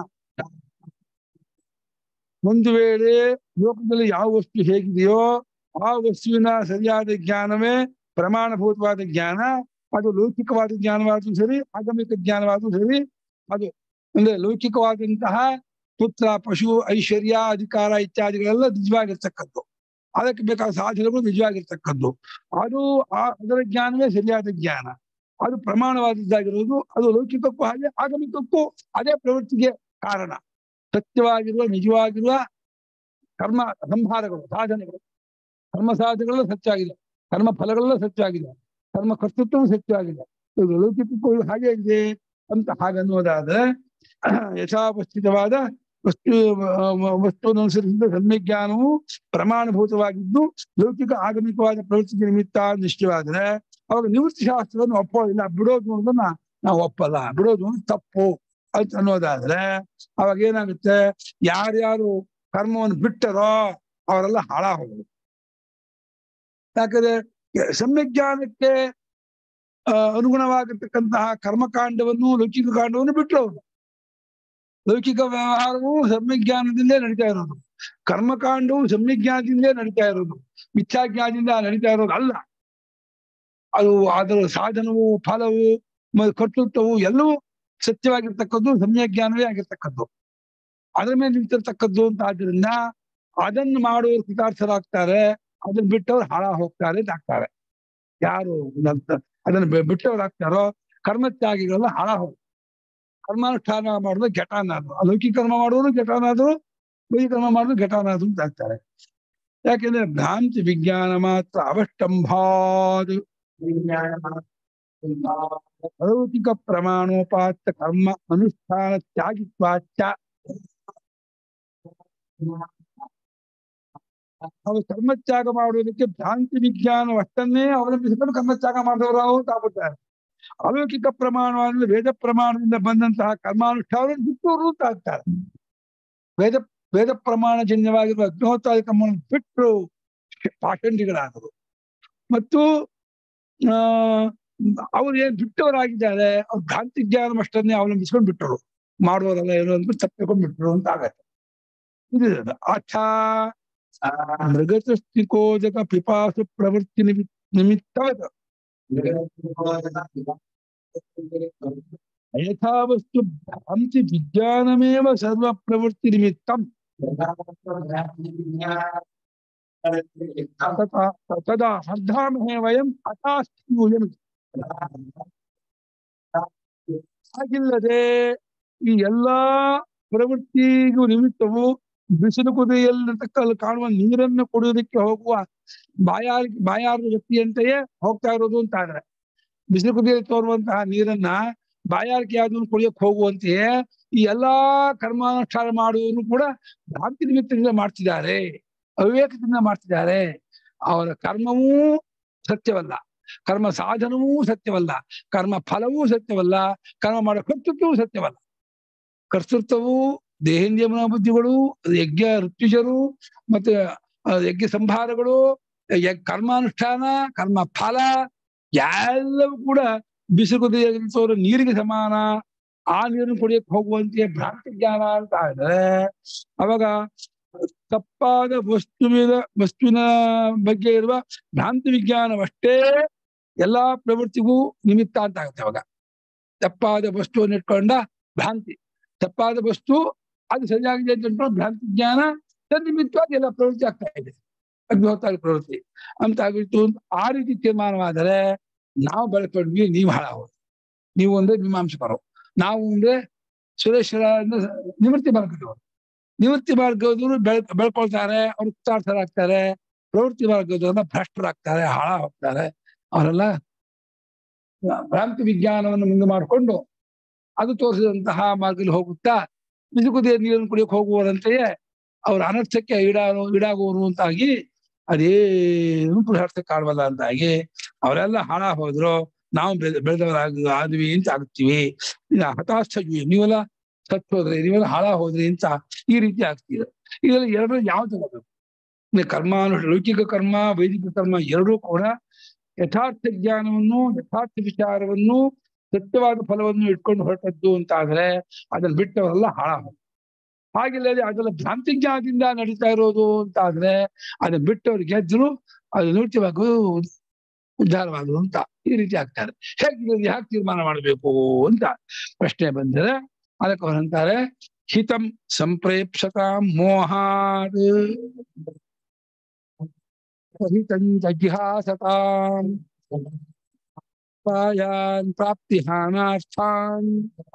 ಒಂದು ವೇಳೆ ಲೋಕದಲ್ಲಿ ಯಾವ ವಸ್ತು ಹೇಗಿದೆಯೋ ಆ ವಸ್ತುವಿನ ಸರಿಯಾದ ಜ್ಞಾನವೇ ಪ್ರಮಾಣಭೂತವಾದ ಜ್ಞಾನ ಅದು ಲೌಕಿಕವಾದ ಜ್ಞಾನವಾದ್ರೂ ಸರಿ ಆಗಮಿಕ ಜ್ಞಾನವಾದ್ರೂ ಸರಿ ಅದು ಅಂದ್ರೆ ಲೌಕಿಕವಾದಂತಹ ಪುತ್ರ ಪಶು ಐಶ್ವರ್ಯ ಅಧಿಕಾರ ಇತ್ಯಾದಿಗಳೆಲ್ಲ ನಿಜವಾಗಿರ್ತಕ್ಕದ್ದು ಅದಕ್ಕೆ ಬೇಕಾದ ಸಾಧನೆಗಳು ನಿಜವಾಗಿರ್ತಕ್ಕದ್ದು ಅದು ಆ ಅದರ ಜ್ಞಾನವೇ ಸರಿಯಾದ ಜ್ಞಾನ ಅದು ಪ್ರಮಾಣವಾದದ್ದಾಗಿರೋದು ಅದು ಲೌಕಿಕಕ್ಕೂ ಹಾಗೆ ಆಗಮಿಕಕ್ಕೂ ಅದೇ ಪ್ರವೃತ್ತಿಗೆ ಕಾರಣ ಸತ್ಯವಾಗಿರುವ ನಿಜವಾಗಿರುವ ಕರ್ಮ ಸಂಹಾರಗಳು ಸಾಧನೆಗಳು ಕರ್ಮ ಸಾಧನೆಗಳೆಲ್ಲ ಸತ್ಯವಾಗಿದೆ ಕರ್ಮ ಫಲಗಳೆಲ್ಲ ಸತ್ಯವಾಗಿದೆ ಕರ್ಮ ಕರ್ತೃತ್ವವು ಸತ್ಯವಾಗಿದೆ ಇದು ಲೌಕಿಕಕ್ಕೂ ಹಾಗೆ ಇದೆ ಅಂತ ಹಾಗನ್ನುವುದಾದ್ರೆ ಯಥಾಪಸ್ಥಿತವಾದ ವಸ್ತು ವಸ್ತುವನ್ನು ಅನುಸರಿಸಿದ ಸಮ್ಯಜ್ಞಾನವು ಪ್ರಮಾಣಭೂತವಾಗಿದ್ದು ಲೌಕಿಕ ಆಗಮಿಕವಾದ ಪ್ರವೃತ್ತಿಗೆ ನಿಮಿತ್ತ ನಿಶ್ಚಯವಾದ್ರೆ ಅವಾಗ ನಿವೃತ್ತಿ ಶಾಸ್ತ್ರವನ್ನು ಒಪ್ಪೋದಿಲ್ಲ ಬಿಡೋದು ಅನ್ನೋದನ್ನ ನಾವು ಒಪ್ಪಲ್ಲ ಬಿಡೋದು ಅಂದ್ರೆ ತಪ್ಪು ಅಂತ ಅನ್ನೋದಾದ್ರೆ ಅವಾಗ ಏನಾಗುತ್ತೆ ಯಾರ್ಯಾರು ಕರ್ಮವನ್ನು ಬಿಟ್ಟರೋ ಅವರೆಲ್ಲ ಹಾಳಾಗೋದು ಯಾಕಂದ್ರೆ ಸಮ್ಯಜ್ಞಾನಕ್ಕೆ ಅನುಗುಣವಾಗಿರ್ತಕ್ಕಂತಹ ಕರ್ಮಕಾಂಡವನ್ನು ಲೌಕಿಕ ಕಾಂಡವನ್ನು ಬಿಟ್ಟರು ಅವರು ಲೌಕಿಕ ವ್ಯವಹಾರವು ಸಮ್ಯಜ್ಞಾನದಿಂದಲೇ ನಡೀತಾ ಇರೋದು ಕರ್ಮಕಾಂಡವು ಸಮ್ಯಜ್ಞಾನದಿಂದಲೇ ನಡೀತಾ ಇರೋದು ಮಿಥ್ಯಾಜ್ಞಾನದಿಂದ ನಡೀತಾ ಇರೋದು ಅಲ್ಲ ಅದು ಅದರ ಸಾಧನವು ಫಲವು ಕರ್ತೃತ್ವವು ಎಲ್ಲವೂ ಸತ್ಯವಾಗಿರ್ತಕ್ಕದ್ದು ಸಮ್ಯಜ್ಞಾನವೇ ಆಗಿರ್ತಕ್ಕದ್ದು ಅದರ ಮೇಲೆ ನಿಂತಿರ್ತಕ್ಕದ್ದು ಅಂತ ಆದ್ರಿಂದ ಅದನ್ನು ಮಾಡುವವರು ಕೃತಾರ್ಥರಾಗ್ತಾರೆ ಅದನ್ನ ಬಿಟ್ಟವ್ರು ಹಾಳ ಹೋಗ್ತಾರೆ ಅಂತ ಆಗ್ತಾರೆ ಯಾರು ಅದನ್ನ ಬಿಟ್ಟವ್ರು ಆಗ್ತಾರೋ ಕರ್ಮತ್ಯಾಗಿಗಳೆಲ್ಲ ಹಾಳ ಹೋಗ್ತಾರೆ ಕರ್ಮಾನುಷ್ಠಾನ ಮಾಡೋದು ಘಟಾನಾದ್ರು ಅಲೌಕಿಕ ಕರ್ಮ ಮಾಡೋರು ಘಟಾನಾದ್ರು ವೈದಿಕ ಕರ್ಮ ಮಾಡೋದು ಘಟಾನಾದ್ರು ಅಂತ ಆಗ್ತಾರೆ ಯಾಕೆಂದ್ರೆ ಭ್ರಾಂತಿ ವಿಜ್ಞಾನ ಮಾತ್ರ ಅವಷ್ಟಂಭಾದ್ ಅಲೌಕಿಕ ಪ್ರಮಾಣೋಪಾತ್ತ ಕರ್ಮ ಅನುಷ್ಠಾನ ತ್ಯಾಗಿತ್ವಾಚ ನಾವು ಕರ್ಮತ್ಯಾಗ ಮಾಡುವುದಕ್ಕೆ ಭ್ರಾಂತಿ ವಿಜ್ಞಾನವಷ್ಟನ್ನೇ ಅವಲಂಬಿಸಿಕೊಂಡು ಕರ್ಮತ್ಯಾಗ ಮಾಡಿದವರು ಅಂತ ಆಗ್ಬಿಡ್ತಾರೆ ಅಲೌಕಿಕ ಪ್ರಮಾಣವಾದ ವೇದ ಪ್ರಮಾಣದಿಂದ ಬಂದಂತಹ ಕರ್ಮಾನುಷ್ಠಾನ ಬಿಟ್ಟವರು ಅಂತ ಆಗ್ತಾರೆ ವೇದ ವೇದ ಪ್ರಮಾಣಜನ್ಯವಾಗಿರುವ ಅಗ್ನಿಹೋತ್ರಾದಿ ಕರ್ಮವನ್ನು ಬಿಟ್ಟರು ಪಾಖಂಡಿಗಳಾದರು ಮತ್ತು ಆ ಅವ್ರು ಏನ್ ಬಿಟ್ಟವರಾಗಿದ್ದಾರೆ ಅವ್ರು ಭ್ರಾಂತಿ ಜ್ಞಾನವಷ್ಟನ್ನೇ ಅವಲಂಬಿಸ್ಕೊಂಡು ಬಿಟ್ಟರು ಮಾಡುವವರೆಲ್ಲ ಏನು ಅಂದ್ಬಿಟ್ಟು ತಪ್ಪಿಕೊಂಡು ಬಿಟ್ಟರು ಅಂತ ಆಗತ್ತೆ ಇದು ಅಥ ಮೃಗತಸ್ತಿಕೋಜಕ ಪಿಪಾಸು ಪ್ರವೃತ್ತಿ ನಿಮಿ ನಿಮಿತ್ತವದ ಯಥಾವಸ್ತು ಭ್ರಾಂತಿ ವಿಜ್ಞಾನಮೇವ ಸರ್ವ ಪ್ರವೃತ್ತಿ ನಿಮಿತ್ತಂ ತದಾ ಹರ್ಧಾಮಹೇ ವಯಂ ಹಠಾಸ್ಥೂಯಂ ಹಾಗಿಲ್ಲದೆ ಈ ಎಲ್ಲಾ ಪ್ರವೃತ್ತಿಗೂ ನಿಮಿತ್ತವು ಬಿಸಿಲು ಕುದಿಯಲ್ಲಿರ್ತಕ್ಕ ಕಾಣುವ ನೀರನ್ನು ಕುಡಿಯೋದಕ್ಕೆ ಹೋಗುವ ಬಾಯಾರ್ ಬಾಯಾರ ವ್ಯಕ್ತಿಯಂತೆಯೇ ಹೋಗ್ತಾ ಇರೋದು ಅಂತ ಆದ್ರೆ ಬಿಸಿಲು ಕುದಿಯಲ್ಲಿ ತೋರುವಂತಹ ನೀರನ್ನ ಬಾಯಾರಿಕೆ ಯಾವ್ದನ್ನು ಕುಡಿಯಕ್ಕೆ ಹೋಗುವಂತೆಯೇ ಈ ಎಲ್ಲಾ ಕರ್ಮಾನುಷ್ಠಾನ ಮಾಡುವುದನ್ನು ಕೂಡ ಭ್ರಾಂತಿ ನಿಮಿತ್ತದಿಂದ ಮಾಡ್ತಿದ್ದಾರೆ ಅವಿವೇಕದಿಂದ ಮಾಡ್ತಿದ್ದಾರೆ ಅವರ ಕರ್ಮವೂ ಸತ್ಯವಲ್ಲ ಕರ್ಮ ಸಾಧನವೂ ಸತ್ಯವಲ್ಲ ಕರ್ಮ ಫಲವೂ ಸತ್ಯವಲ್ಲ ಕರ್ಮ ಮಾಡೋ ಕರ್ತೃತ್ವವೂ ಸತ್ಯವಲ್ಲ ಕರ್ತೃತ್ವವು ದೇಹೇಂದ್ರಿಯ ಮನೋಬುದ್ಧಿಗಳು ಯಜ್ಞ ಋತ್ವಿಜರು ಮತ್ತೆ ಯಜ್ಞ ಸಂಭಾರಗಳು ಕರ್ಮಾನುಷ್ಠಾನ ಕರ್ಮ ಫಲ ಎಲ್ಲವೂ ಕೂಡ ಬಿಸಿಲು ತೋರು ನೀರಿಗೆ ಸಮಾನ ಆ ನೀರನ್ನು ಕುಡಿಯಕ್ಕೆ ಹೋಗುವಂತೆ ಭ್ರಾಂತಿ ಜ್ಞಾನ ಅಂತ ಆದ್ರೆ ಅವಾಗ ತಪ್ಪಾದ ವಸ್ತುವಿನ ವಸ್ತುವಿನ ಬಗ್ಗೆ ಇರುವ ಭ್ರಾಂತಿ ವಿಜ್ಞಾನವಷ್ಟೇ ಎಲ್ಲಾ ಪ್ರವೃತ್ತಿಗೂ ನಿಮಿತ್ತ ಅಂತ ಆಗುತ್ತೆ ಅವಾಗ ತಪ್ಪಾದ ವಸ್ತುವನ್ನು ಇಟ್ಕೊಂಡ ಭ್ರಾಂತಿ ತಪ್ಪಾದ ವಸ್ತು ಅದು ಸರಿಯಾಗಿದೆ ಅಂತ ಅನ್ಕೊಂಡು ಭ್ರಾಂತಿ ಜ್ಞಾನ ತನ್ನಿಮಿತ್ತವಾಗಿ ಎಲ್ಲ ಪ್ರವೃತ್ತಿ ಆಗ್ತಾ ಇದೆ ಅಗ್ನಿಹೋತ್ರಾದಿ ಪ್ರವೃತ್ತಿ ಅಂತ ಆಗಿತ್ತು ಆ ರೀತಿ ತೀರ್ಮಾನವಾದರೆ ನಾವು ಬೆಳ್ಕೊಂಡ್ವಿ ನೀವು ಹಾಳಾಗೋದು ನೀವು ಅಂದ್ರೆ ಮೀಮಾಂಸಕರು ನಾವು ಅಂದ್ರೆ ಸುರೇಶ್ವರ ನಿವೃತ್ತಿ ಮಾರ್ಗದವರು ನಿವೃತ್ತಿ ಮಾರ್ಗದವರು ಬೆಳ್ ಬೆಳ್ಕೊಳ್ತಾರೆ ಅವ್ರು ಕೃತಾರ್ಥರಾಗ್ತಾರೆ ಪ್ರವೃತ್ತಿ ಮಾರ್ಗದವ್ರನ್ನ ಭ್ರಷ್ಟರಾಗ್ತಾರೆ ಹಾಳ ಹೋಗ್ತಾರೆ ಅವರೆಲ್ಲ ಭ್ರಾಂತಿ ವಿಜ್ಞಾನವನ್ನು ಮುಂದೆ ಮಾಡಿಕೊಂಡು ಅದು ತೋರಿಸಿದಂತಹ ಮಾರ್ಗದಲ್ಲಿ ಹೋಗುತ್ತಾ ಬಿಸಿ ಕುದಿಯ ನೀರನ್ನು ಕುಡಿಯಕ್ಕೆ ಹೋಗುವವರಂತೆಯೇ ಅವ್ರ ಅನರ್ಥಕ್ಕೆ ಈಡಾರು ಈಡಾಗುವರು ಅಂತಾಗಿ ಅದೇನು ಪುರುಷಾರ್ಥ ಕಾಣವಲ್ಲ ಅಂತಾಗಿ ಅವರೆಲ್ಲ ಹಾಳ ಹೋದ್ರು ನಾವು ಬೆಳೆ ಬೆಳೆದವರಾಗ ಆದ್ವಿ ಅಂತ ಆಗ್ತೀವಿ ಇನ್ನು ಹತಾಶ ನೀವೆಲ್ಲ ಸತ್ ಹೋದ್ರಿ ನೀವೆಲ್ಲ ಹಾಳ ಹೋದ್ರಿ ಅಂತ ಈ ರೀತಿ ಆಗ್ತೀರ ಇದರಲ್ಲಿ ಎರಡರ ಯಾವ್ದು ತಗೋಬೇಕು ಇನ್ನು ಕರ್ಮ ಲೌಕಿಕ ಕರ್ಮ ವೈದಿಕ ಕರ್ಮ ಎರಡೂ ಕೂಡ ಯಥಾರ್ಥ ಜ್ಞಾನವನ್ನು ಯಥಾರ್ಥ ವಿಚಾರವನ್ನು ಸತ್ಯವಾದ ಫಲವನ್ನು ಇಟ್ಕೊಂಡು ಹೊರಟದ್ದು ಅಂತ ಆದ್ರೆ ಅದನ್ನ ಬಿಟ್ಟವರೆಲ್ಲ ಹಾಳ ಹೋದ್ರು. ಹಾಗಿಲ್ಲದೆ ಅದೆಲ್ಲ ಭ್ರಾಂತಿ ಜ್ಞಾನದಿಂದ ನಡೀತಾ ಇರೋದು ಅಂತ ಆದ್ರೆ ಅದನ್ನ ಬಿಟ್ಟವ್ರು ಗೆದ್ರು ಅದು ನೃತ್ಯವಾಗುವುದು ಉದ್ಧಾರವಾಗುವುದು ಅಂತ ಈ ರೀತಿ ಆಗ್ತಾರೆ ಹೇಗೆ ಇದನ್ನ ಯಾಕೆ ತೀರ್ಮಾನ ಮಾಡಬೇಕು ಅಂತ ಪ್ರಶ್ನೆ ಬಂದರೆ ಅದಕ್ಕೆ ಅವ್ರು ಅಂತಾರೆ ಹಿತಂ ಸಂಪ್ರೇಪ್ಸತಾಂ ಮೋಹಾತ್ ಹಿತಂ ಜಿಹಾಸತಾಂ ಪಾಯಾನ್ ಪ್ರಾಪ್ತಿ ಹಾನಾರ್ಥಾನ್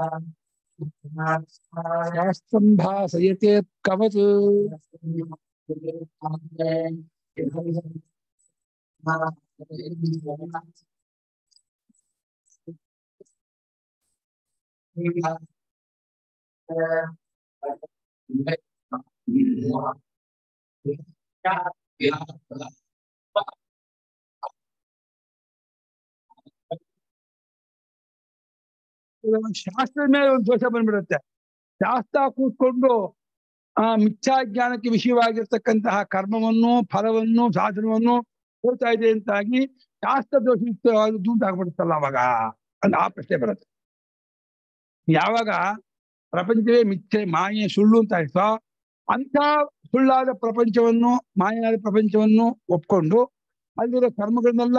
ಶಾಸ್ತ್ರಂ ಭಾಸಯತೆ ಕವತ್ ಶಾಸ್ತ್ರದ ಮೇಲೆ ಒಂದು ದೋಷ ಬಂದ್ಬಿಡುತ್ತೆ ಶಾಸ್ತ್ರ ಕೂತ್ಕೊಂಡು ಆ ಮಿಥ್ಯಾ ಜ್ಞಾನಕ್ಕೆ ವಿಷಯವಾಗಿರ್ತಕ್ಕಂತಹ ಕರ್ಮವನ್ನು ಫಲವನ್ನು ಸಾಧನವನ್ನು ಹೋಗ್ತಾ ಇದೆ ಅಂತಾಗಿ ಶಾಸ್ತ್ರ ದೋಷಯುಕ್ತವಾದದ್ದು ಅಂತ ಆಗ್ಬಿಡುತ್ತಲ್ಲ ಅವಾಗ ಅಂತ ಆ ಪ್ರಶ್ನೆ ಬರುತ್ತೆ ಯಾವಾಗ ಪ್ರಪಂಚವೇ ಮಿಥ್ಯೆ ಮಾಯೆ ಸುಳ್ಳು ಅಂತ ಆಯ್ತೋ ಅಂತ ಸುಳ್ಳಾದ ಪ್ರಪಂಚವನ್ನು ಮಾಯಾದ ಪ್ರಪಂಚವನ್ನು ಒಪ್ಕೊಂಡು ಅಲ್ಲಿರೋ ಕರ್ಮಗಳನ್ನೆಲ್ಲ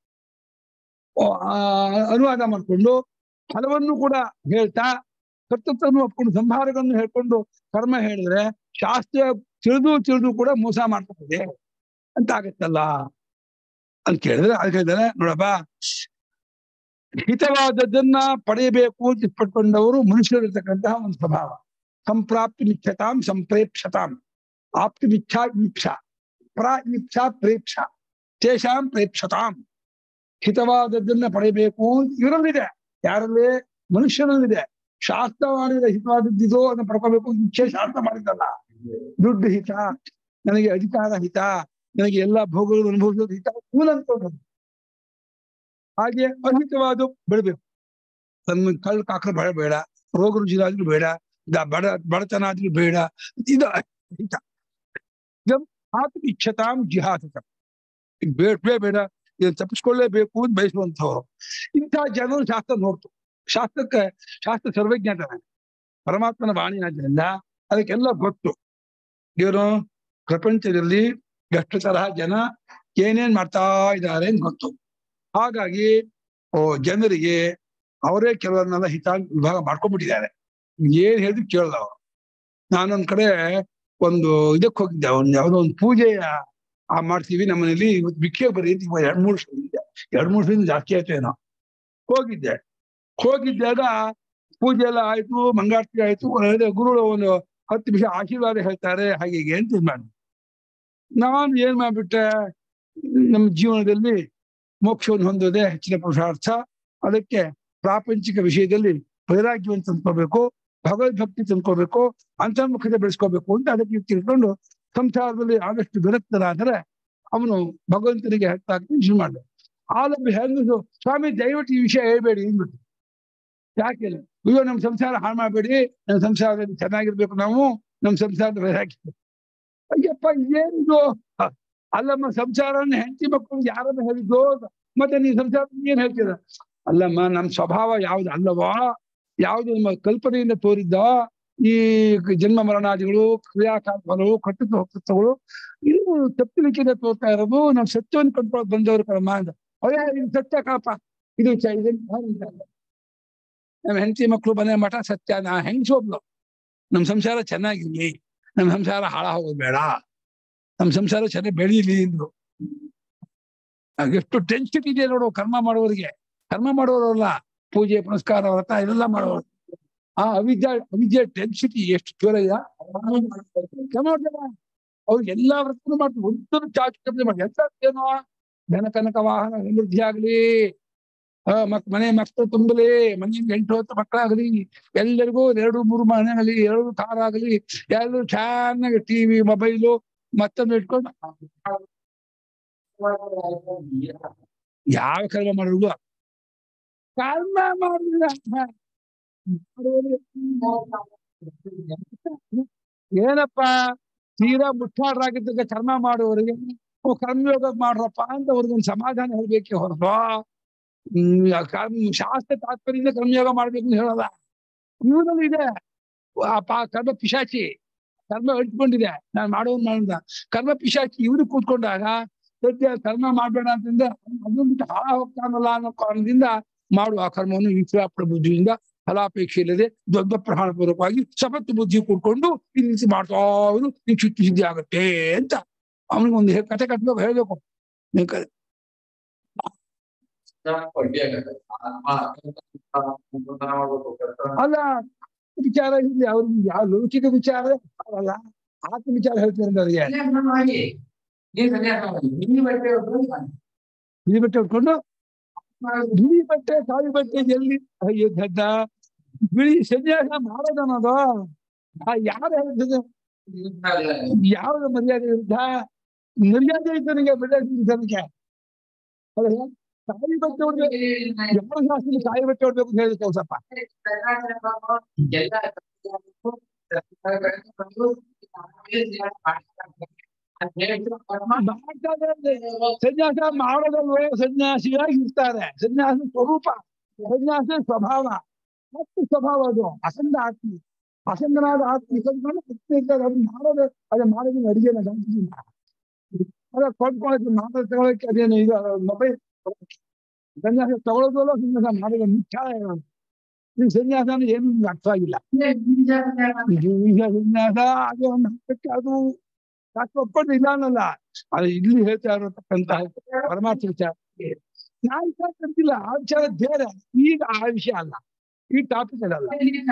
ಆ, ಅನುವಾದ ಮಾಡಿಕೊಂಡು ಫಲವನ್ನು ಕೂಡ ಹೇಳ್ತಾ ಕರ್ತೃತ್ವವನ್ನು ಒಪ್ಕೊಂಡು ಸಂಹಾರಗಳನ್ನು ಹೇಳ್ಕೊಂಡು ಕರ್ಮ ಹೇಳಿದ್ರೆ ಶಾಸ್ತ್ರ ತಿಳಿದು ತಿಳಿದು ಕೂಡ ಮೋಸ ಮಾಡ್ತದೆ ಅಂತ ಆಗತ್ತಲ್ಲ ಅಂತ ಕೇಳಿದ್ರೆ ಅದಕ್ಕೆ ಹೇಳ್ತಾರೆ ನೋಡಪ್ಪ ಹಿತವಾದದ್ದನ್ನ ಪಡೆಯಬೇಕು ಅಂತ ಇಷ್ಟಪಟ್ಕೊಂಡವರು ಮನುಷ್ಯರಿರ್ತಕ್ಕಂತಹ ಒಂದು ಸ್ವಭಾವ ಸಂಪ್ರಾಪ್ತಿ ಮಿಚ್ಛತಾಂ ಸಂಪ್ರೇಕ್ಷತಾಂ ಆಪ್ತಿ ಮಿಚ್ಛಾ ಈಪ್ಸಾ ಪ್ರ ಈಪ್ಸಾ ಪ್ರೇಕ್ಷ ತೇಷಾಂ ಪ್ರೇಕ್ಷತಾಂ ಹಿತವಾದದ್ದನ್ನ ಪಡೆಯಬೇಕು ಅಂತ ಇವರಲ್ಲಿದೆ ಯಾರಲ್ಲಿ ಮನುಷ್ಯನಲ್ಲಿದೆ ಶಾಸ್ತ್ರ ಮಾಡಿದ ಹಿತವಾದದ್ದಿದೋ ಅದನ್ನ ಪಡ್ಕೋಬೇಕು ಅಂತ ಇಚ್ಛೆ ಶಾಸ್ತ್ರ ಮಾಡಿದ್ದಲ್ಲ ದುಡ್ಡು ಹಿತ ನನಗೆ ಅಧಿಕಾರ ಹಿತ ನನಗೆ ಎಲ್ಲಾ ಭೋಗಗಳು ಅನುಭವಿಸೋದು ಹಿತ ಮೂಲಂತ ಹಾಗೆ ಅಹಿತವಾದ ಬೆಳಬೇಕು ತನ್ನ ಕಳ್ಳ ಕಾಕರ ಬೇಡ ಬೇಡ ರೋಗ ರುಜಿನ ಆದ್ರೂ ಬೇಡ ದ- ಬಡ ಬಡತನ ಆದ್ರೂ ಬೇಡ ಇದು ಹಿತ ಇದಂ ಆತು ಇಚ್ಛತಾಂ ಜಿಹಾಸತ ಬೇಡ ಬೇಡ ಇದನ್ನ ತಪ್ಪಿಸ್ಕೊಳ್ಳೇಬೇಕು ಅಂತ ಬಯಸುವಂಥವ್ರು ಇಂಥ ಜನರು ಶಾಸ್ತ್ರ ನೋಡ್ತು ಶಾಸ್ತ್ರಕ್ಕೆ ಶಾಸ್ತ್ರ ಸರ್ವಜ್ಞಾತನ ಪರಮಾತ್ಮನ ವಾಣಿ ಆದ್ದರಿಂದ ಅದಕ್ಕೆಲ್ಲ ಗೊತ್ತು ಏನು ಪ್ರಪಂಚದಲ್ಲಿ ಎಷ್ಟು ತರಹ ಜನ ಏನೇನ್ ಮಾಡ್ತಾ ಇದ್ದಾರೆ ಅಂತ ಗೊತ್ತು ಹಾಗಾಗಿ ಓ ಜನರಿಗೆ ಅವರೇ ಕೆಲವನ್ನೆಲ್ಲ ಹಿತ ವಿಭಾಗ ಮಾಡ್ಕೊಂಡ್ಬಿಟ್ಟಿದ್ದಾರೆ ಏನ್ ಹೇಳಿದ್ರು ಕೇಳಲ್ಲ ಅವರು ನಾನೊಂದ್ ಕಡೆ ಒಂದು ಇದಕ್ಕೆ ಹೋಗಿದ್ದೆ ಒಂದು ಯಾವುದೋ ಒಂದು ಪೂಜೆ ಆ ಮಾಡ್ತೀವಿ ನಮ್ಮನೇಲಿ ಇವತ್ತು ಭಿಕ್ಷೆ ಬರೀ ಅಂತ ಇವಾಗ ಎರಡ್ ಮೂರು ವರ್ಷದಿಂದ ಎರಡ್ ಮೂರು ವರ್ಷದಿಂದ ಜಾಸ್ತಿ ಆಯ್ತು ಏನೋ ಹೋಗಿದ್ದೆ ಹೋಗಿದ್ದಾಗ ಪೂಜೆ ಎಲ್ಲ ಆಯ್ತು ಮಂಗಾರತಿ ಆಯ್ತು ಒಳ್ಳೆ ಗುರುಗಳು ಒಂದು ಹತ್ತು ನಿಮಿಷ ಆಶೀರ್ವಾದ ಹೇಳ್ತಾರೆ ಹಾಗೆ ಹೀಗೆ ಅಂತ ಇದ್ ಮಾಡಿ ನಾನು ಏನ್ ಮಾಡ್ಬಿಟ್ಟೆ ನಮ್ಮ ಜೀವನದಲ್ಲಿ ಮೋಕ್ಷವನ್ನು ಹೊಂದೋದೇ ಹೆಚ್ಚಿನ ಪುರುಷಾರ್ಥ ಅದಕ್ಕೆ ಪ್ರಾಪಂಚಿಕ ವಿಷಯದಲ್ಲಿ ವೈರಾಗ್ಯವನ್ನು ತಂದ್ಕೋಬೇಕು ಭಗವದ್ಭಕ್ತಿ ತಂದ್ಕೋಬೇಕು ಅಂತರ್ಮುಖತೆ ಬೆಳೆಸ್ಕೋಬೇಕು ಅಂತ ಅದಕ್ಕೆ ತಿಳ್ಕೊಂಡು ಸಂಸಾರದಲ್ಲಿ ಆದಷ್ಟು ವಿರಕ್ತರಾದರೆ ಅವನು ಭಗವಂತನಿಗೆ ಹೆಚ್ಚಾಗ್ತಾನೆ ಶುರು ಮಾಡಿದ ಆಲಬ್ಬಿ ಹೆಂಗಸು ಸ್ವಾಮಿ ದಯವಿಟ್ಟು ಈ ವಿಷಯ ಹೇಳ್ಬೇಡಿ ಅಂದ್ಬಿಟ್ಟು ಯಾಕೆ ಅಯ್ಯೋ ನಮ್ಮ ಸಂಸಾರ ಹಾಳು ಮಾಡಬೇಡಿ ನಮ್ಮ ಸಂಸಾರದಲ್ಲಿ ಚೆನ್ನಾಗಿರ್ಬೇಕು ನಾವು ನಮ್ಮ ಸಂಸಾರದ ವೈರಾಗ್ಯ ಅಯ್ಯಪ್ಪ ಇದೇನಿದು ಅಲ್ಲಮ್ಮ ಸಂಸಾರನ ಹೆಂಡತಿ ಮಕ್ಕಳು ಯಾರನ್ನ ಹೇಳಿದ್ದು ಮತ್ತೆ ನೀ ಸಂಸಾರ ಏನ್ ಹೇಳ್ತೀರ ಅಲ್ಲಮ್ಮ ನಮ್ಮ ಸ್ವಭಾವ ಯಾವ್ದು ಅಲ್ಲವಾ ಯಾವ್ದು ನಮ್ಮ ಕಲ್ಪನೆಯಿಂದ ತೋರಿದ್ದ ಈ ಜನ್ಮ ಮರಣಾದಿಗಳು ಕ್ರಿಯಾಕಾಲ ಫಲವು ಕಟ್ಟುತ್ತ ಹೋಗ್ತಗಳು ಇದು ತಪ್ಪಲಿಕ್ಕಿಂದ ತೋರ್ತಾ ಇರೋದು ನಾವು ಸತ್ಯವನ್ನು ಕಂಡ್ಕೊಳಕ್ ಬಂದವರು ಕರ್ಮ ಅಂತ ಅಯ್ಯ ಇದು ಸತ್ಯ ಕಣಪ್ಪ ಇದು ಚ- ಇದು ನಮ್ಮ ಹೆಂಡತಿ ಮಕ್ಕಳು ಮನೆ ಮಠ ಸತ್ಯ ನಾ ಹೆಂಗ್ ಶೋಬ್ಲು ನಮ್ ಸಂಸಾರ ಚೆನ್ನಾಗಿರ್ಲಿ ನಮ್ ಸಂಸಾರ ಹಾಳ ಹೋಗೋದು ಬೇಡ ನಮ್ ಸಂಸಾರ ಚೆನ್ನಾಗಿ ಬೆಳೀಲಿ ಅಂದ್ರು ಆಗ ಎಷ್ಟು ಟೆನ್ಷನ್ ಇದೆ ನೋಡು ಕರ್ಮ ಮಾಡೋರಿಗೆ ಕರ್ಮ ಮಾಡೋರಲ್ಲ ಪೂಜೆ ಪುನಸ್ಕಾರ ವ್ರತ ಇದೆಲ್ಲ ಮಾಡೋರು ಆ ಅವಿದ್ಯಾ ಅವಿದ್ಯೆ ಡೆನ್ಸಿಟಿ ಎಷ್ಟು ಜೋರ ಇದೆ ಅವ್ರು ಎಲ್ಲಾ ವ್ರತನೂ ಮಾಡ್ತಾರೆ ಒಂದು ಚಾಚು ಮಾಡಿ ಎಂತ ಏನೋ ಧನ ಕನಕ ವಾಹನ ಸಮೃದ್ಧಿ ಆಗ್ಲಿ ಆ ಮಕ್ ಮನೆ ಮಕ್ಕಳು ತುಂಬಲಿ ಮನೆಯಿಂದ ಎಂಟು ಹತ್ತು ಮಕ್ಕಳಾಗಲಿ ಎಲ್ಲರಿಗೂ ಎರಡು ಮೂರು ಮನೆ ಆಗಲಿ ಎರಡು ಕಾರ್ ಆಗಲಿ ಎಲ್ಲರೂ ಚೆನ್ನಾಗಿ ಟಿವಿ ಮೊಬೈಲು ಮತ್ತೊಂದು ಇಟ್ಕೊಂಡು ಯಾವ ಕರ್ಮ ಮಾಡಿದ್ರು ಕರ್ಮ ಮಾಡಿಲ್ಲ ಏನಪ್ಪ ತೀರಾ ಮುಟ್ಟಾಡ್ರಾಗಿದ್ದಕ್ಕೆ ಕರ್ಮ ಮಾಡುವವರಿಗೆ ಓ ಕರ್ಮಯೋಗ ಮಾಡ್ರಪ್ಪ ಅಂತ ಅವ್ರಿಗೊಂದು ಸಮಾಧಾನ ಹೇಳ್ಬೇಕೆ ಹೊರತು ಹ್ಮ್ ಆ ಕರ್ಮ ಶಾಸ್ತ್ರ ತಾತ್ಪರ್ಯದಿಂದ ಕರ್ಮಯೋಗ ಮಾಡ್ಬೇಕು ಅಂತ ಹೇಳಲ್ಲ ಇವನಲ್ಲಿ ಇದೆ ಆ ಪಾ- ಕರ್ಮ ಪಿಶಾಚಿ ಕರ್ಮ ಇಟ್ಕೊಂಡಿದೆ ನಾನು ಮಾಡೋನ್ ಮಾಡಿದ ಕರ್ಮ ಪಿಶಾಚಿ ಇವ್ರು ಕೂತ್ಕೊಂಡಾಗ ಸದ್ಯ ಕರ್ಮ ಮಾಡ್ಬೇಡ ಅಂತಂದ್ರೆ ಅದನ್ನ ಬಿಟ್ಟು ಹಾಳ ಹೋಗ್ತಾನಲ್ಲ ಅನ್ನೋ ಕಾರಣದಿಂದ ಮಾಡುವ ಆ ಕರ್ಮವನ್ನು ಈಶ್ವರ ಬುದ್ಧಿಯಿಂದ ಫಲಾಪೇಕ್ಷೆ ಇಲ್ಲದೆ ದೊಡ್ಡ ಪ್ರಮಾಣ ಪೂರ್ವಕವಾಗಿ ಸಪತ್ತು ಬುದ್ಧಿ ಕೂಡ್ಕೊಂಡು ಈ ರೀತಿ ಮಾಡ್ತಾ ಅವರು ನಿನ್ ಚಿತ್ತ ಸಿದ್ಧಿ ಆಗುತ್ತೆ ಅಂತ ಅವನಿಗೆ ಒಂದು ಕತೆ ಕಟ್ಬೇಕು ಹೇಳ್ಬೇಕು ನೀನ್ ಕ- ಅಲ್ಲ ವಿಚಾರ ಇಲ್ಲಿ ಅವ್ರಿಗೆ ಯಾವ ಲೌಕಿಕ ವಿಚಾರ ಅಲ್ಲ ಆತ್ಮ ವಿಚಾರ ಹೇಳ್ತಾರೆ ಅವ್ರಿಗೆ ಬಿಳಿ ಬಟ್ಟೆ ಉಟ್ಕೊಂಡು ಬಿಳಿ ಬಟ್ಟೆ ಕಾವಿ ಬಟ್ಟೆ ಎಲ್ಲಿ ಅಯ್ಯೋ ದಡ್ಡ ಬಿಳಿ ಸನ್ಯಾಸ ಮಾಡೋದನ್ನೋದು ಆ ಯಾರು ಹೇಳ್ತದೆ ಯಾವ್ದು ಮರ್ಯಾದೆ ವಿರುದ್ಧ ಮರ್ಯಾದೆ ಇದ್ದನಿಗೆ ಮರ್ಯಾದೆ ಇದ್ದನಿಗೆ ಅಲ್ಲ ಕಾವಿ ಬಟ್ಟೆ ಉಡ್ಬೇಕು ಯಾವ ಶಾಸ್ತ್ರ ಕಾವಿ ಬಟ್ಟೆ ಉಡ್ಬೇಕು ಅಂತ ಹೇಳಿದ ಕೆಲಸಪ್ಪ ಸನ್ಯಾಸ ಮಾಡೋದಲ್ವೇ ಸನ್ಯಾಸಿಯಾಗಿ ಇರ್ತಾರೆ ಸನ್ಯಾಸ ಸ್ವರೂಪ ಸನ್ಯಾಸ ಸ್ವಭಾವ ಮತ್ತು ಸ್ವಭಾವ ಅದು ಅಸಂಗ ಆತ್ಮ ಅಸಂಗನಾದ ಆತ್ಮ ಇರ್ತಾರೆ ಅದು ಮಾಡೋದು ಅದು ಮಾಡೋದಿನ ಅಡಿಗೆನ ಗಮನಿಸಿಲ್ಲ ಅದ ಕೊಂಡ್ಕೊಳಕ್ಕೆ ಮಾತ್ರ ತಗೊಳಕ್ಕೆ ಅದೇನು ಇದು ಮೊಬೈಲ್ ಸನ್ಯಾಸ ತಗೊಳ್ಳೋದಲ್ಲ ಸನ್ಯಾಸ ಮಾಡೋದು ಮುಖ್ಯ ಈ ಸನ್ಯಾಸ ಅಂದ್ರೆ ಏನು ನಿಮ್ಗೆ ಅರ್ಥ ಆಗಿಲ್ಲ ಈಗ ಸನ್ಯಾಸ ಅದು ಒಂದು ಹಂತಕ್ಕೆ ಅದು ಶಾಸ್ತ್ರ ಒಪ್ಕೊಂಡು ಇಲ್ಲ ಅನ್ನಲ್ಲ ಅದು ಇಲ್ಲಿ ಹೇಳ್ತಾ ಇರತಕ್ಕಂತ ಪರಮಾರ್ಥ ವಿಚಾರ ನಾನು ವಿಚಾರ ಕರ್ತಿಲ್ಲ ಆ ವಿಚಾರ ಬೇರೆ ಈಗ ಆ ವಿಷಯ ಅಲ್ಲ ಈ ಟಾಪಿಕ್ ಅಲ್ಲ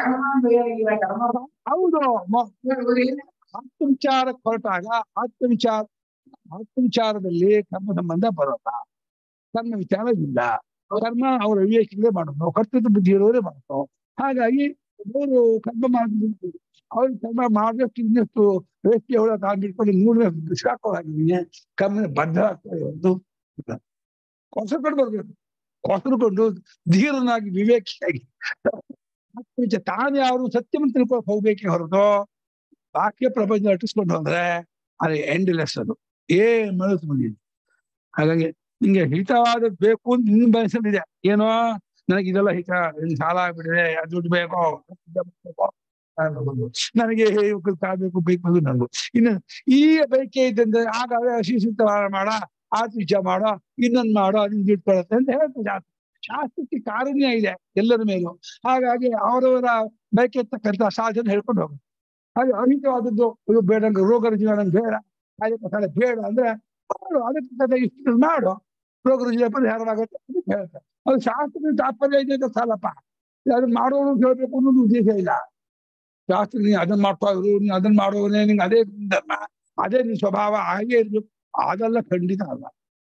ಹೌದು ಮ- ಆತ್ಮ ವಿಚಾರಕ್ಕೆ ಹೊರಟಾಗ ಆತ್ಮ ವಿಚಾರ ಆತ್ಮ ವಿಚಾರದಲ್ಲಿ ಕರ್ಮ ಸಂಬಂಧ ಬರೋಲ್ಲ ಕರ್ಮ ವಿಚಾರ ಇಲ್ಲ ಕರ್ಮ ಅವರ ವಿವೇಕಗಳೇ ಮಾಡೋದು ಕರ್ತೃತ್ವ ಬುದ್ಧಿ ಇರೋರೇ ಮಾಡೋದು ಹಾಗಾಗಿ ಅವರು ಕರ್ಮ ಮಾಡಿದ್ರು ಅವ್ರು ಕರ್ಮ ಮಾಡಿದಷ್ಟು ಇನ್ನಷ್ಟು ರೇಷ್ಮೆ ಹುಳ ಕಾಲ್ಬಿಟ್ಕೊಂಡು ಮೂರನೇ ದುಷ್ಟಾಕವಾಗಿದ್ದೀನಿ ಕರ್ಮ ಬದ್ಧ ಆಗ್ತದೆ ಒಂದು ಕೊಸರ್ಕೊಂಡು ಬರ್ಬೇಕು ಕೊಸರುಕೊಂಡು ಧೀರನಾಗಿ ವಿವೇಕಿಯಾಗಿ ಆತ್ಮವಿಚಾರ ತಾನು ಯಾರು ಸತ್ಯವನ್ನು ತಿಳ್ಕೊಳಕ್ ಹೋಗ್ಬೇಕೆ ಹೊರತು ಬಾಕ್ಯ ಪ್ರಪಂಚ ಅಟ್ಟಿಸ್ಕೊಂಡು ಹೋದ್ರೆ ಅದು ಎಂಡ್ಲೆಸ್ ಅದು ಏನ್ ಮನಸ್ಸು ಬಂದಿದೆ ಹಾಗಾಗಿ ನಿಂಗೆ ಹಿತವಾದ ಬೇಕು ಅಂತ ನಿನ್ನ ಬಯಸಲಿದೆ ಏನೋ ನನಗೆ ಇದೆಲ್ಲ ಹಿತ ನಿನ್ ಸಾಲ ಆಗ್ಬಿಟ್ಟಿದೆ ಅದು ದುಡ್ಡು ಬೇಕೋ ಬೇಕೋ, ನನಗೆ ಕಾಬೇಕು ಬೇಕು ಅದು ನನಗೂ ಇನ್ನು ಈ ಬೈಕೆ ಇದ್ದಂದ್ರೆ ಆಗ ಶಿಶುತ್ತ ಮಾಡ ಆತ್ ವಿಚಾರ ಮಾಡೋ ಇನ್ನೊಂದ್ ಮಾಡೋ ಅದನ್ನ ಇಟ್ಕೊಳತ್ತೆ ಅಂತ ಹೇಳ್ತಾರೆ ಶಾಸ್ತ್ರ ಶಾಸ್ತ್ರಕ್ಕೆ ಕಾರುಣ್ಯ ಇದೆ ಎಲ್ಲರ ಮೇಲೂ ಹಾಗಾಗಿ ಅವರವರ ಬೈಕೆತ್ತಕ್ಕಂತ ಸಾಧನೆ ಹೇಳ್ಕೊಂಡು ಹೋಗುತ್ತೆ ಹಾಗೆ ಅಹಿತವಾದದ್ದು ಇದು ಬೇಡ ನಂಗೆ ರೋಗ ರುಜಿನ ನಂಗೆ ಬೇಡ ಕಾಯಿಲೆ ಕಸಾಲೆ ಬೇಡ ಅಂದ್ರೆ ಮಾಡು ಅದಕ್ಕೆ ತಕ್ಕ ಇಷ್ಟು ಮಾಡು ರೋಗ ರುಜಿನ ಪರಿಹಾರವಾಗುತ್ತೆ ಅಂತ ಹೇಳ್ತಾರೆ ಅದು ಶಾಸ್ತ್ರದ ತಾತ್ಪರ್ಯ ಇದೆ ಅಂತ ಸಾಲಪ್ಪ ಅದು ಮಾಡೋರು ಅಂತ ಹೇಳ್ಬೇಕು ಅನ್ನೋದು ಉದ್ದೇಶ ಇಲ್ಲ ಶಾಸ್ತ್ರ ನೀನ್ ಅದನ್ನ ಮಾಡ್ತಾ ಇರು ನೀನ್ ಅದನ್ನ ಮಾಡೋನೇ ನಿಂಗೆ ಅದೇ ಧರ್ಮ ಅದೇ ನಿನ್ ಸ್ವಭಾವ ಹಾಗೆ ಇರ್ಬೇಕು ಅದೆಲ್ಲ ಖಂಡಿತ ಅಲ್ಲ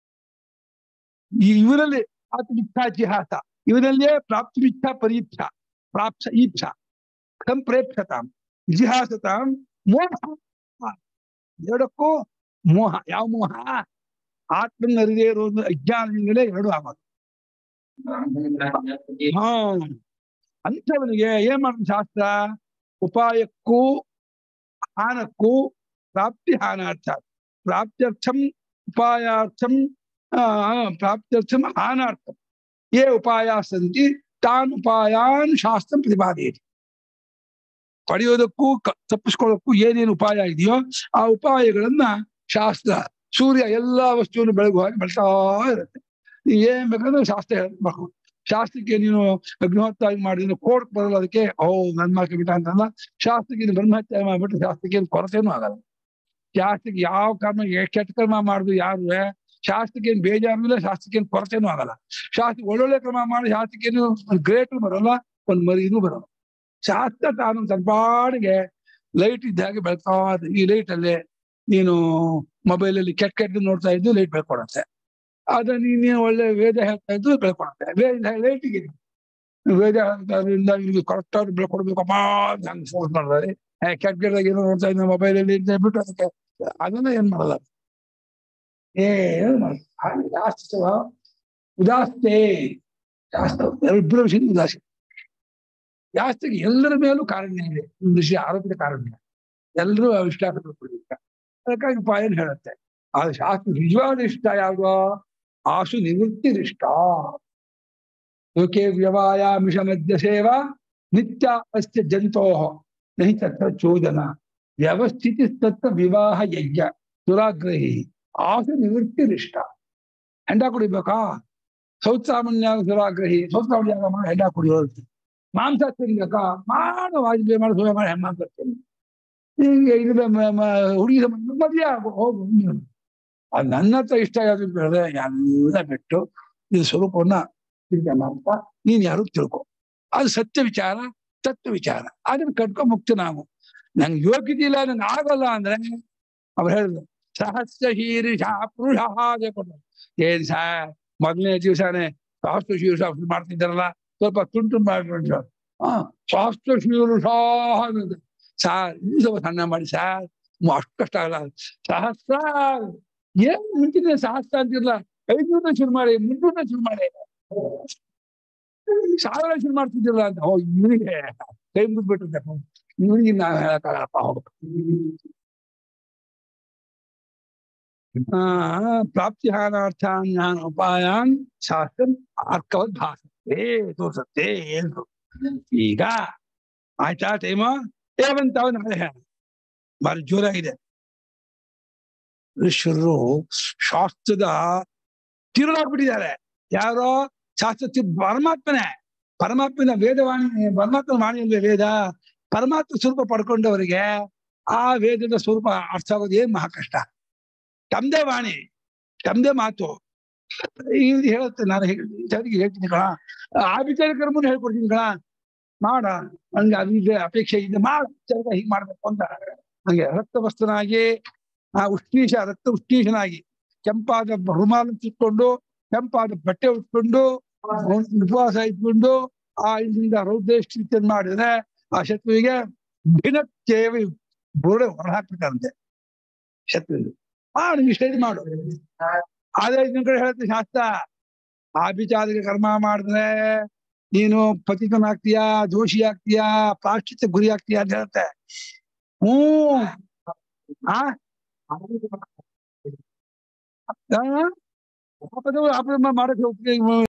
ಈ ಇವರಲ್ಲಿ ಆತ್ಮಿಚ್ಛಾ ಜಿಹಾಸ ಇವರಲ್ಲಿಯೇ ಪ್ರಾಪ್ತಿಮಿಚ್ಛಾ ಪರೀಕ್ಷಾ ಪ್ರಾಪ್ಸ ಈಚ್ಛಾ ಸಂಪ್ರೇಕ್ಷತಾಂ ಜಿಹಾಸತಾಂ ಮೋಹ ಎರಡಕ್ಕೂ ಮೋಹ ಯಾವ ಮೋಹ ಆತ್ಮನ ಅರಿದೇ ಇರೋದು ಅಜ್ಞಾನದಿಂದಲೇ ಎರಡು ಆಗೋದು ಹಾ ಅಂಥವನಿಗೆ ಏನ್ ಮಾಡ್ತಾನೆ ಶಾಸ್ತ್ರ ಉಪಾಯಕ್ಕೂ ಹಾನಕ್ಕೂ ಪ್ರಾಪ್ತಿ ಹಾನಾರ್ಥ ಪ್ರಾಪ್ತ್ಯರ್ಥಂ ಉಪಾಯಾರ್ಥಂ ಆ, ಪ್ರಾಪ್ತ್ಯರ್ಥಂ ಹಾನಾರ್ಥಂ ಯೇ ಉಪಾಯ ಸಂತಿ ತಾನ್ ಉಪಾಯಾನ್ ಶಾಸ್ತ್ರ ಪ್ರತಿಪಾದಯತಿ ಪಡೆಯೋದಕ್ಕೂ ಕ- ತಪ್ಪಿಸ್ಕೊಳ್ಳೋಕ್ಕೂ ಏನೇನು ಉಪಾಯ ಇದೆಯೋ ಆ ಉಪಾಯಗಳನ್ನ ಶಾಸ್ತ್ರ ಸೂರ್ಯ ಎಲ್ಲಾ ವಸ್ತುವನ್ನು ಬೆಳಗು ಹಾಗೆ ಬೆಳ್ತಾ ಇರುತ್ತೆ ನೀನ್ ಏನ್ ಬೇಕಾದ್ರೆ ಶಾಸ್ತ್ರ ಹೇಳ್ಬೇಕು ಶಾಸ್ತ್ರಕ್ಕೆ ನೀನು ಅಗ್ನಿಹೋತ್ರ ಮಾಡಿದ್ರೆ ಕೋರ್ಟ್ ಬರಲ್ಲ ಅದಕ್ಕೆ ಓ ನನ್ ಮಾಕೆ ಬಿಟ್ಟ ಅಂತಲ್ಲ ಶಾಸ್ತ್ರಕ್ಕೆ ನೀನು ಬ್ರಹ್ಮಹತ್ಯೆ ಮಾಡ್ಬಿಟ್ಟು ಶಾಸ್ತ್ರಕ್ಕೆ ಏನು ಕೊರತೆನೂ ಆಗಲ್ಲ ಶಾಸ್ತ್ರಕ್ಕೆ ಯಾವ ಕರ್ಮ ಎಷ್ಟ್ ಕೆಟ್ಟ ಕರ್ಮ ಮಾಡುದು ಯಾರು ಶಾಸ್ತ್ರಕ್ಕೆ ಏನ್ ಬೇಜಾರಿಲ್ಲ ಶಾಸ್ತ್ರಕ್ಕೆ ಏನ್ ಕೊರತೆನೂ ಆಗಲ್ಲ ಶಾಸ್ತ್ರ ಒಳ್ಳೊಳ್ಳೆ ಕ್ರಮ ಮಾಡಿ ಶಾಸ್ತ್ರಕ್ಕೇನು ಒಂದು ಗ್ರೇಟು ಬರಲ್ಲ ಒಂದ್ ಮರಿನೂ ಬರಲ್ಲ ಶಾಸ್ತ್ರ ತಾನು ತನ್ಪಾಡಿಗೆ ಲೈಟ್ ಇದ್ದ ಹಾಗೆ ಬೆಳ್ತಾ ಇದೆ. ಈ ಲೈಟ್ ಅಲ್ಲಿ ನೀನು ಮೊಬೈಲ್ ಅಲ್ಲಿ ಕೆಟ್ಟ ಕೆಟ್ಟ ನೋಡ್ತಾ ಇದ್ದು ಲೈಟ್ ಬೆಳ್ಕೊಡತ್ತೆ ಆದ್ರೆ ನೀನು ಒಳ್ಳೆ ವೇದ ಹೇಳ್ತಾ ಇದ್ದು ಬೆಳ್ಕೊಳುತ್ತೆ ವೇದ ಲೇಟಿಗೆ ವೇದ ಹೇಳ್ತಾದ್ರಿಂದ ಇವ್ರಿಗೆ ಕರೆಕ್ಟ್ ಆಗಿ ಬೆಳ್ಕೊಡ್ಬೇಕಪ್ಪ ಅಂತ ಹಂಗ್ ಫೋರ್ಸ್ ಮಾಡಿದ್ರೆ ಕೆಟ್ಟ ಕೆಟ್ಟದಾಗ ಏನೋ ನೋಡ್ತಾ ಇದ್ದ ಮೊಬೈಲ್ ಅಲ್ಲಿ ಅಂತ ಹೇಳ್ಬಿಟ್ಟು ಅದಕ್ಕೆ ಅದನ್ನ ಏನ್ ಮಾಡಲ್ಲ ಏನು ಮಾಡಲ್ಲ ಹಾಗೆ ಜಾಸ್ತಿ ಉದಾಸ್ತೆ ಶಾಸ್ತ್ರ ಎಲ್ಲರ ವಿಷಯ ಉದಾಸೀನ ಶಾಸ್ತ್ರಕ್ಕೆ ಎಲ್ಲರ ಮೇಲೂ ಕಾರಣ ಇದೆ ಒಂದು ವಿಷಯ ಆರೋಪದ ಕಾರಣ ಇಲ್ಲ ಎಲ್ಲರೂ ಇಷ್ಟಾಪಟ್ಟು ಕೊಡ್ಬೇಕು ಅದಕ್ಕಾಗಿ ಪಾಯನ್ ಹೇಳುತ್ತೆ ಆ ಶಾಸ್ತ್ರ ನಿಜವಾದ ಇಷ್ಟ ಯಾವ್ದೋ ಆಸು ನಿವೃತ್ತಿ ಇಷ್ಟ ಲೋಕೆ ವ್ಯವಾಯಾಮಿಷ ಮಧ್ಯ ಸೇವಾ ನಿತ್ಯ ಅಸ್ಯ ಜಂತೋ ನಹಿ ತತ್ರ ಚೋದನ ವ್ಯವಸ್ಥಿತಿ ತತ್ರ ವಿವಾಹ ಯಜ್ಞ ದುರಾಗ್ರಹಿ ಆಸು ನಿವೃತ್ತಿ ಇಷ್ಟ ಹೆಂಡ ಕುಡಿಬೇಕಾ ಸೌತ್ಸಾಮಾನ್ಯ ದುರಾಗ್ರಹಿ ಸೌತ್ಸಾಮಾನ್ಯ ಮಾಡಿ ಹೆಂಡ ಕುಡಿಯೋದು ಮಾಂಸ ತಿನ್ಬೇಕಾ ಮಾಡು ವಾಜಪೇಯಿ ಮಾಡಿ ಸೋಯ ಮಾಡಿ ಹೆಮ್ಮ ಬರ್ತೀನಿ ಹಿಂಗೆ ಇದು ಹುಡುಗಿ ಸಂಬಂಧ ಮದುವೆ ಆಗು ಹೋಗು ನೀನು. ಅದು ನನ್ನ ಹತ್ರ ಇಷ್ಟ ಯಾವ್ದು ಹೇಳಿದ್ರೆ ಎಲ್ಲ ಬಿಟ್ಟು ಇದು ಸ್ವರೂಪವನ್ನ ತಿಳ್ಕೊಂಡ ಅಂತ ನೀನ್ ಯಾರು ತಿಳ್ಕೊ ಅದು ಸತ್ಯ ವಿಚಾರ ತತ್ವ ವಿಚಾರ ಅದನ್ನ ಕಟ್ಕೊ ಮುಕ್ತ ನಾವು ನಂಗೆ ಯೋಗ್ಯತೆ ಇಲ್ಲ ನಂಗೆ ಆಗಲ್ಲ ಅಂದ್ರೆ ಅವ್ರು ಹೇಳಿದ್ರು ಸಹಸ್ರ ಶೀರ್ಷ ಪುರುಷ ಹಾಗೆ ಕೊಟ್ಟು ಏನ್ ಸಾ ಮೊದಲನೇ ದಿವಸನೇ ಸಹಸ್ರ ಶೀರ್ಷ ಮಾಡ್ತಿದ್ದಾರಲ್ಲ ಸ್ವಲ್ಪ ತುಂಟು ಮಾಡ್ಕೊಂಡು ಹಾ ಸಹಸ್ರ ಶೀರ್ಷ ಅನ್ನೋದು ಸಾರ್ ಇನ್ನೂ ಸ್ವಲ್ಪ ಸಣ್ಣ ಮಾಡಿ ಸಾರ್ ಅಷ್ಟು ಕಷ್ಟ ಆಗಲ್ಲ ಸಹಸ್ರ ಏನ್ ಮುಂಚಿನ ಸಹಸ್ರ ಅಂತಿರಲ್ಲ ಐನೂರನ್ನ ಶುರು ಮಾಡಿ ಮುನ್ನೂರನ್ನ ಶುರು ಮಾಡಿ ಸಾವಿರ ಶುರು ಮಾಡ್ತಿದ್ದಿಲ್ಲ ಅಂತ ಓ ಇವನಿಗೆ ಕೈ ಮುಗ್ಬಿಟ್ಟಿದ್ದೆ ಇವನಿಗೆ ನಾವು ಹೇಳಕ್ಕಾಗಲ್ಲಪ್ಪ ಹೋಗ್ಬೇಕು ಆ ಪ್ರಾಪ್ತಿ ಹಾನಾರ್ಥಾನ್ ಜ್ಞಾನ ಉಪಾಯಾನ್ ಶಾಸ್ತ್ರ ಅರ್ಕವದ್ ಭಾಸತೆ ತೋರಿಸುತ್ತೆ ಏನು ಈಗ ಆಯ್ತಾ ಟೈಮ ಏವಂತ ನಾಳೆ ಹೇಳ ಬಾರಿ ಜೋರಾಗಿದೆ ಋಷರು ಶಾಸ್ತ್ರದ ತಿರುಳಾಗ್ಬಿಟ್ಟಿದ್ದಾರೆ ಯಾರೋ ಶಾಸ್ತ್ರ ತಿ- ಪರಮಾತ್ಮನೇ ಪರಮಾತ್ಮನ ವೇದವಾಣಿ ಪರಮಾತ್ಮನ ವಾಣಿಯಲ್ವೇ ವೇದ ಪರಮಾತ್ಮ ಸ್ವರೂಪ ಪಡ್ಕೊಂಡವರಿಗೆ ಆ ವೇದದ ಸ್ವರೂಪ ಅರ್ಥ ಆಗೋದು ಏನ್ ಮಹಾ ಕಷ್ಟ ತಮ್ದೇ ವಾಣಿ ತಮ್ದೇ ಮಾತು ಇದು ಹೇಳುತ್ತೆ ನಾನು ಸರಿಗೆ ಹೇಳ್ತೀನಿ ಕಣ ಆ ವಿಚಾರ ಕರ್ಮನ ಹೇಳ್ಕೊಡ್ತೀನಿ ಕಣ ಮಾಡ ಹಂಗೆ ಅದು ಇದೆ ಅಪೇಕ್ಷೆ ಇದೆ ಮಾಡ ವಿಚಾರ ಹೀಗೆ ಮಾಡ್ಬೇಕು ಅಂತ ಹಂಗೆ ರಕ್ತವಸ್ತನಾಗಿ ಆ ಉಷ್ಣೀಶ ರಕ್ತ ಉಷ್ಣೀಶನಾಗಿ ಕೆಂಪಾದ ರುಮಾಲ ಚುಟ್ಕೊಂಡು ಕೆಂಪಾದ ಬಟ್ಟೆ ಉಟ್ಕೊಂಡು ಉಪವಾಸ ಇಟ್ಕೊಂಡು ಆ ಇಲ್ಲಿಂದ ರೌದ್ರೇಷ್ಠ ಮಾಡಿದ್ರೆ ಆ ಶತ್ರುವಿಗೆ ಭಿನ್ನಕ್ಕೇವಿ ಬುರುಡೆ ಹೊರ ಹಾಕ್ಬೇಕಂತೆ ಶತ್ರುವಿಗೆ ಮಾಡು ನಿಷೇಧ ಮಾಡು ಆದ್ರೆ ಇನ್ನೊಂದ್ ಕಡೆ ಹೇಳುತ್ತೆ ಶಾಸ್ತ್ರ ಆಭಿಚಾರಿಕ ಕರ್ಮ ಮಾಡಿದ್ರೆ ನೀನು ಪತಿತನಾಗ್ತೀಯಾ ದೋಷಿ ಆಗ್ತೀಯಾ ಪ್ರಾಶ್ಚಿತ್ಯ ಗುರಿ ಆಗ್ತೀಯಾ ಅಂತ ಹೇಳುತ್ತೆ ಹ್ಮ್ ಆ ಆ? ಪಾಪದವರು ಅಪರಾಧ ಮಾಡಕ್ಕೆ ಹೋಗ್ತೀವಿ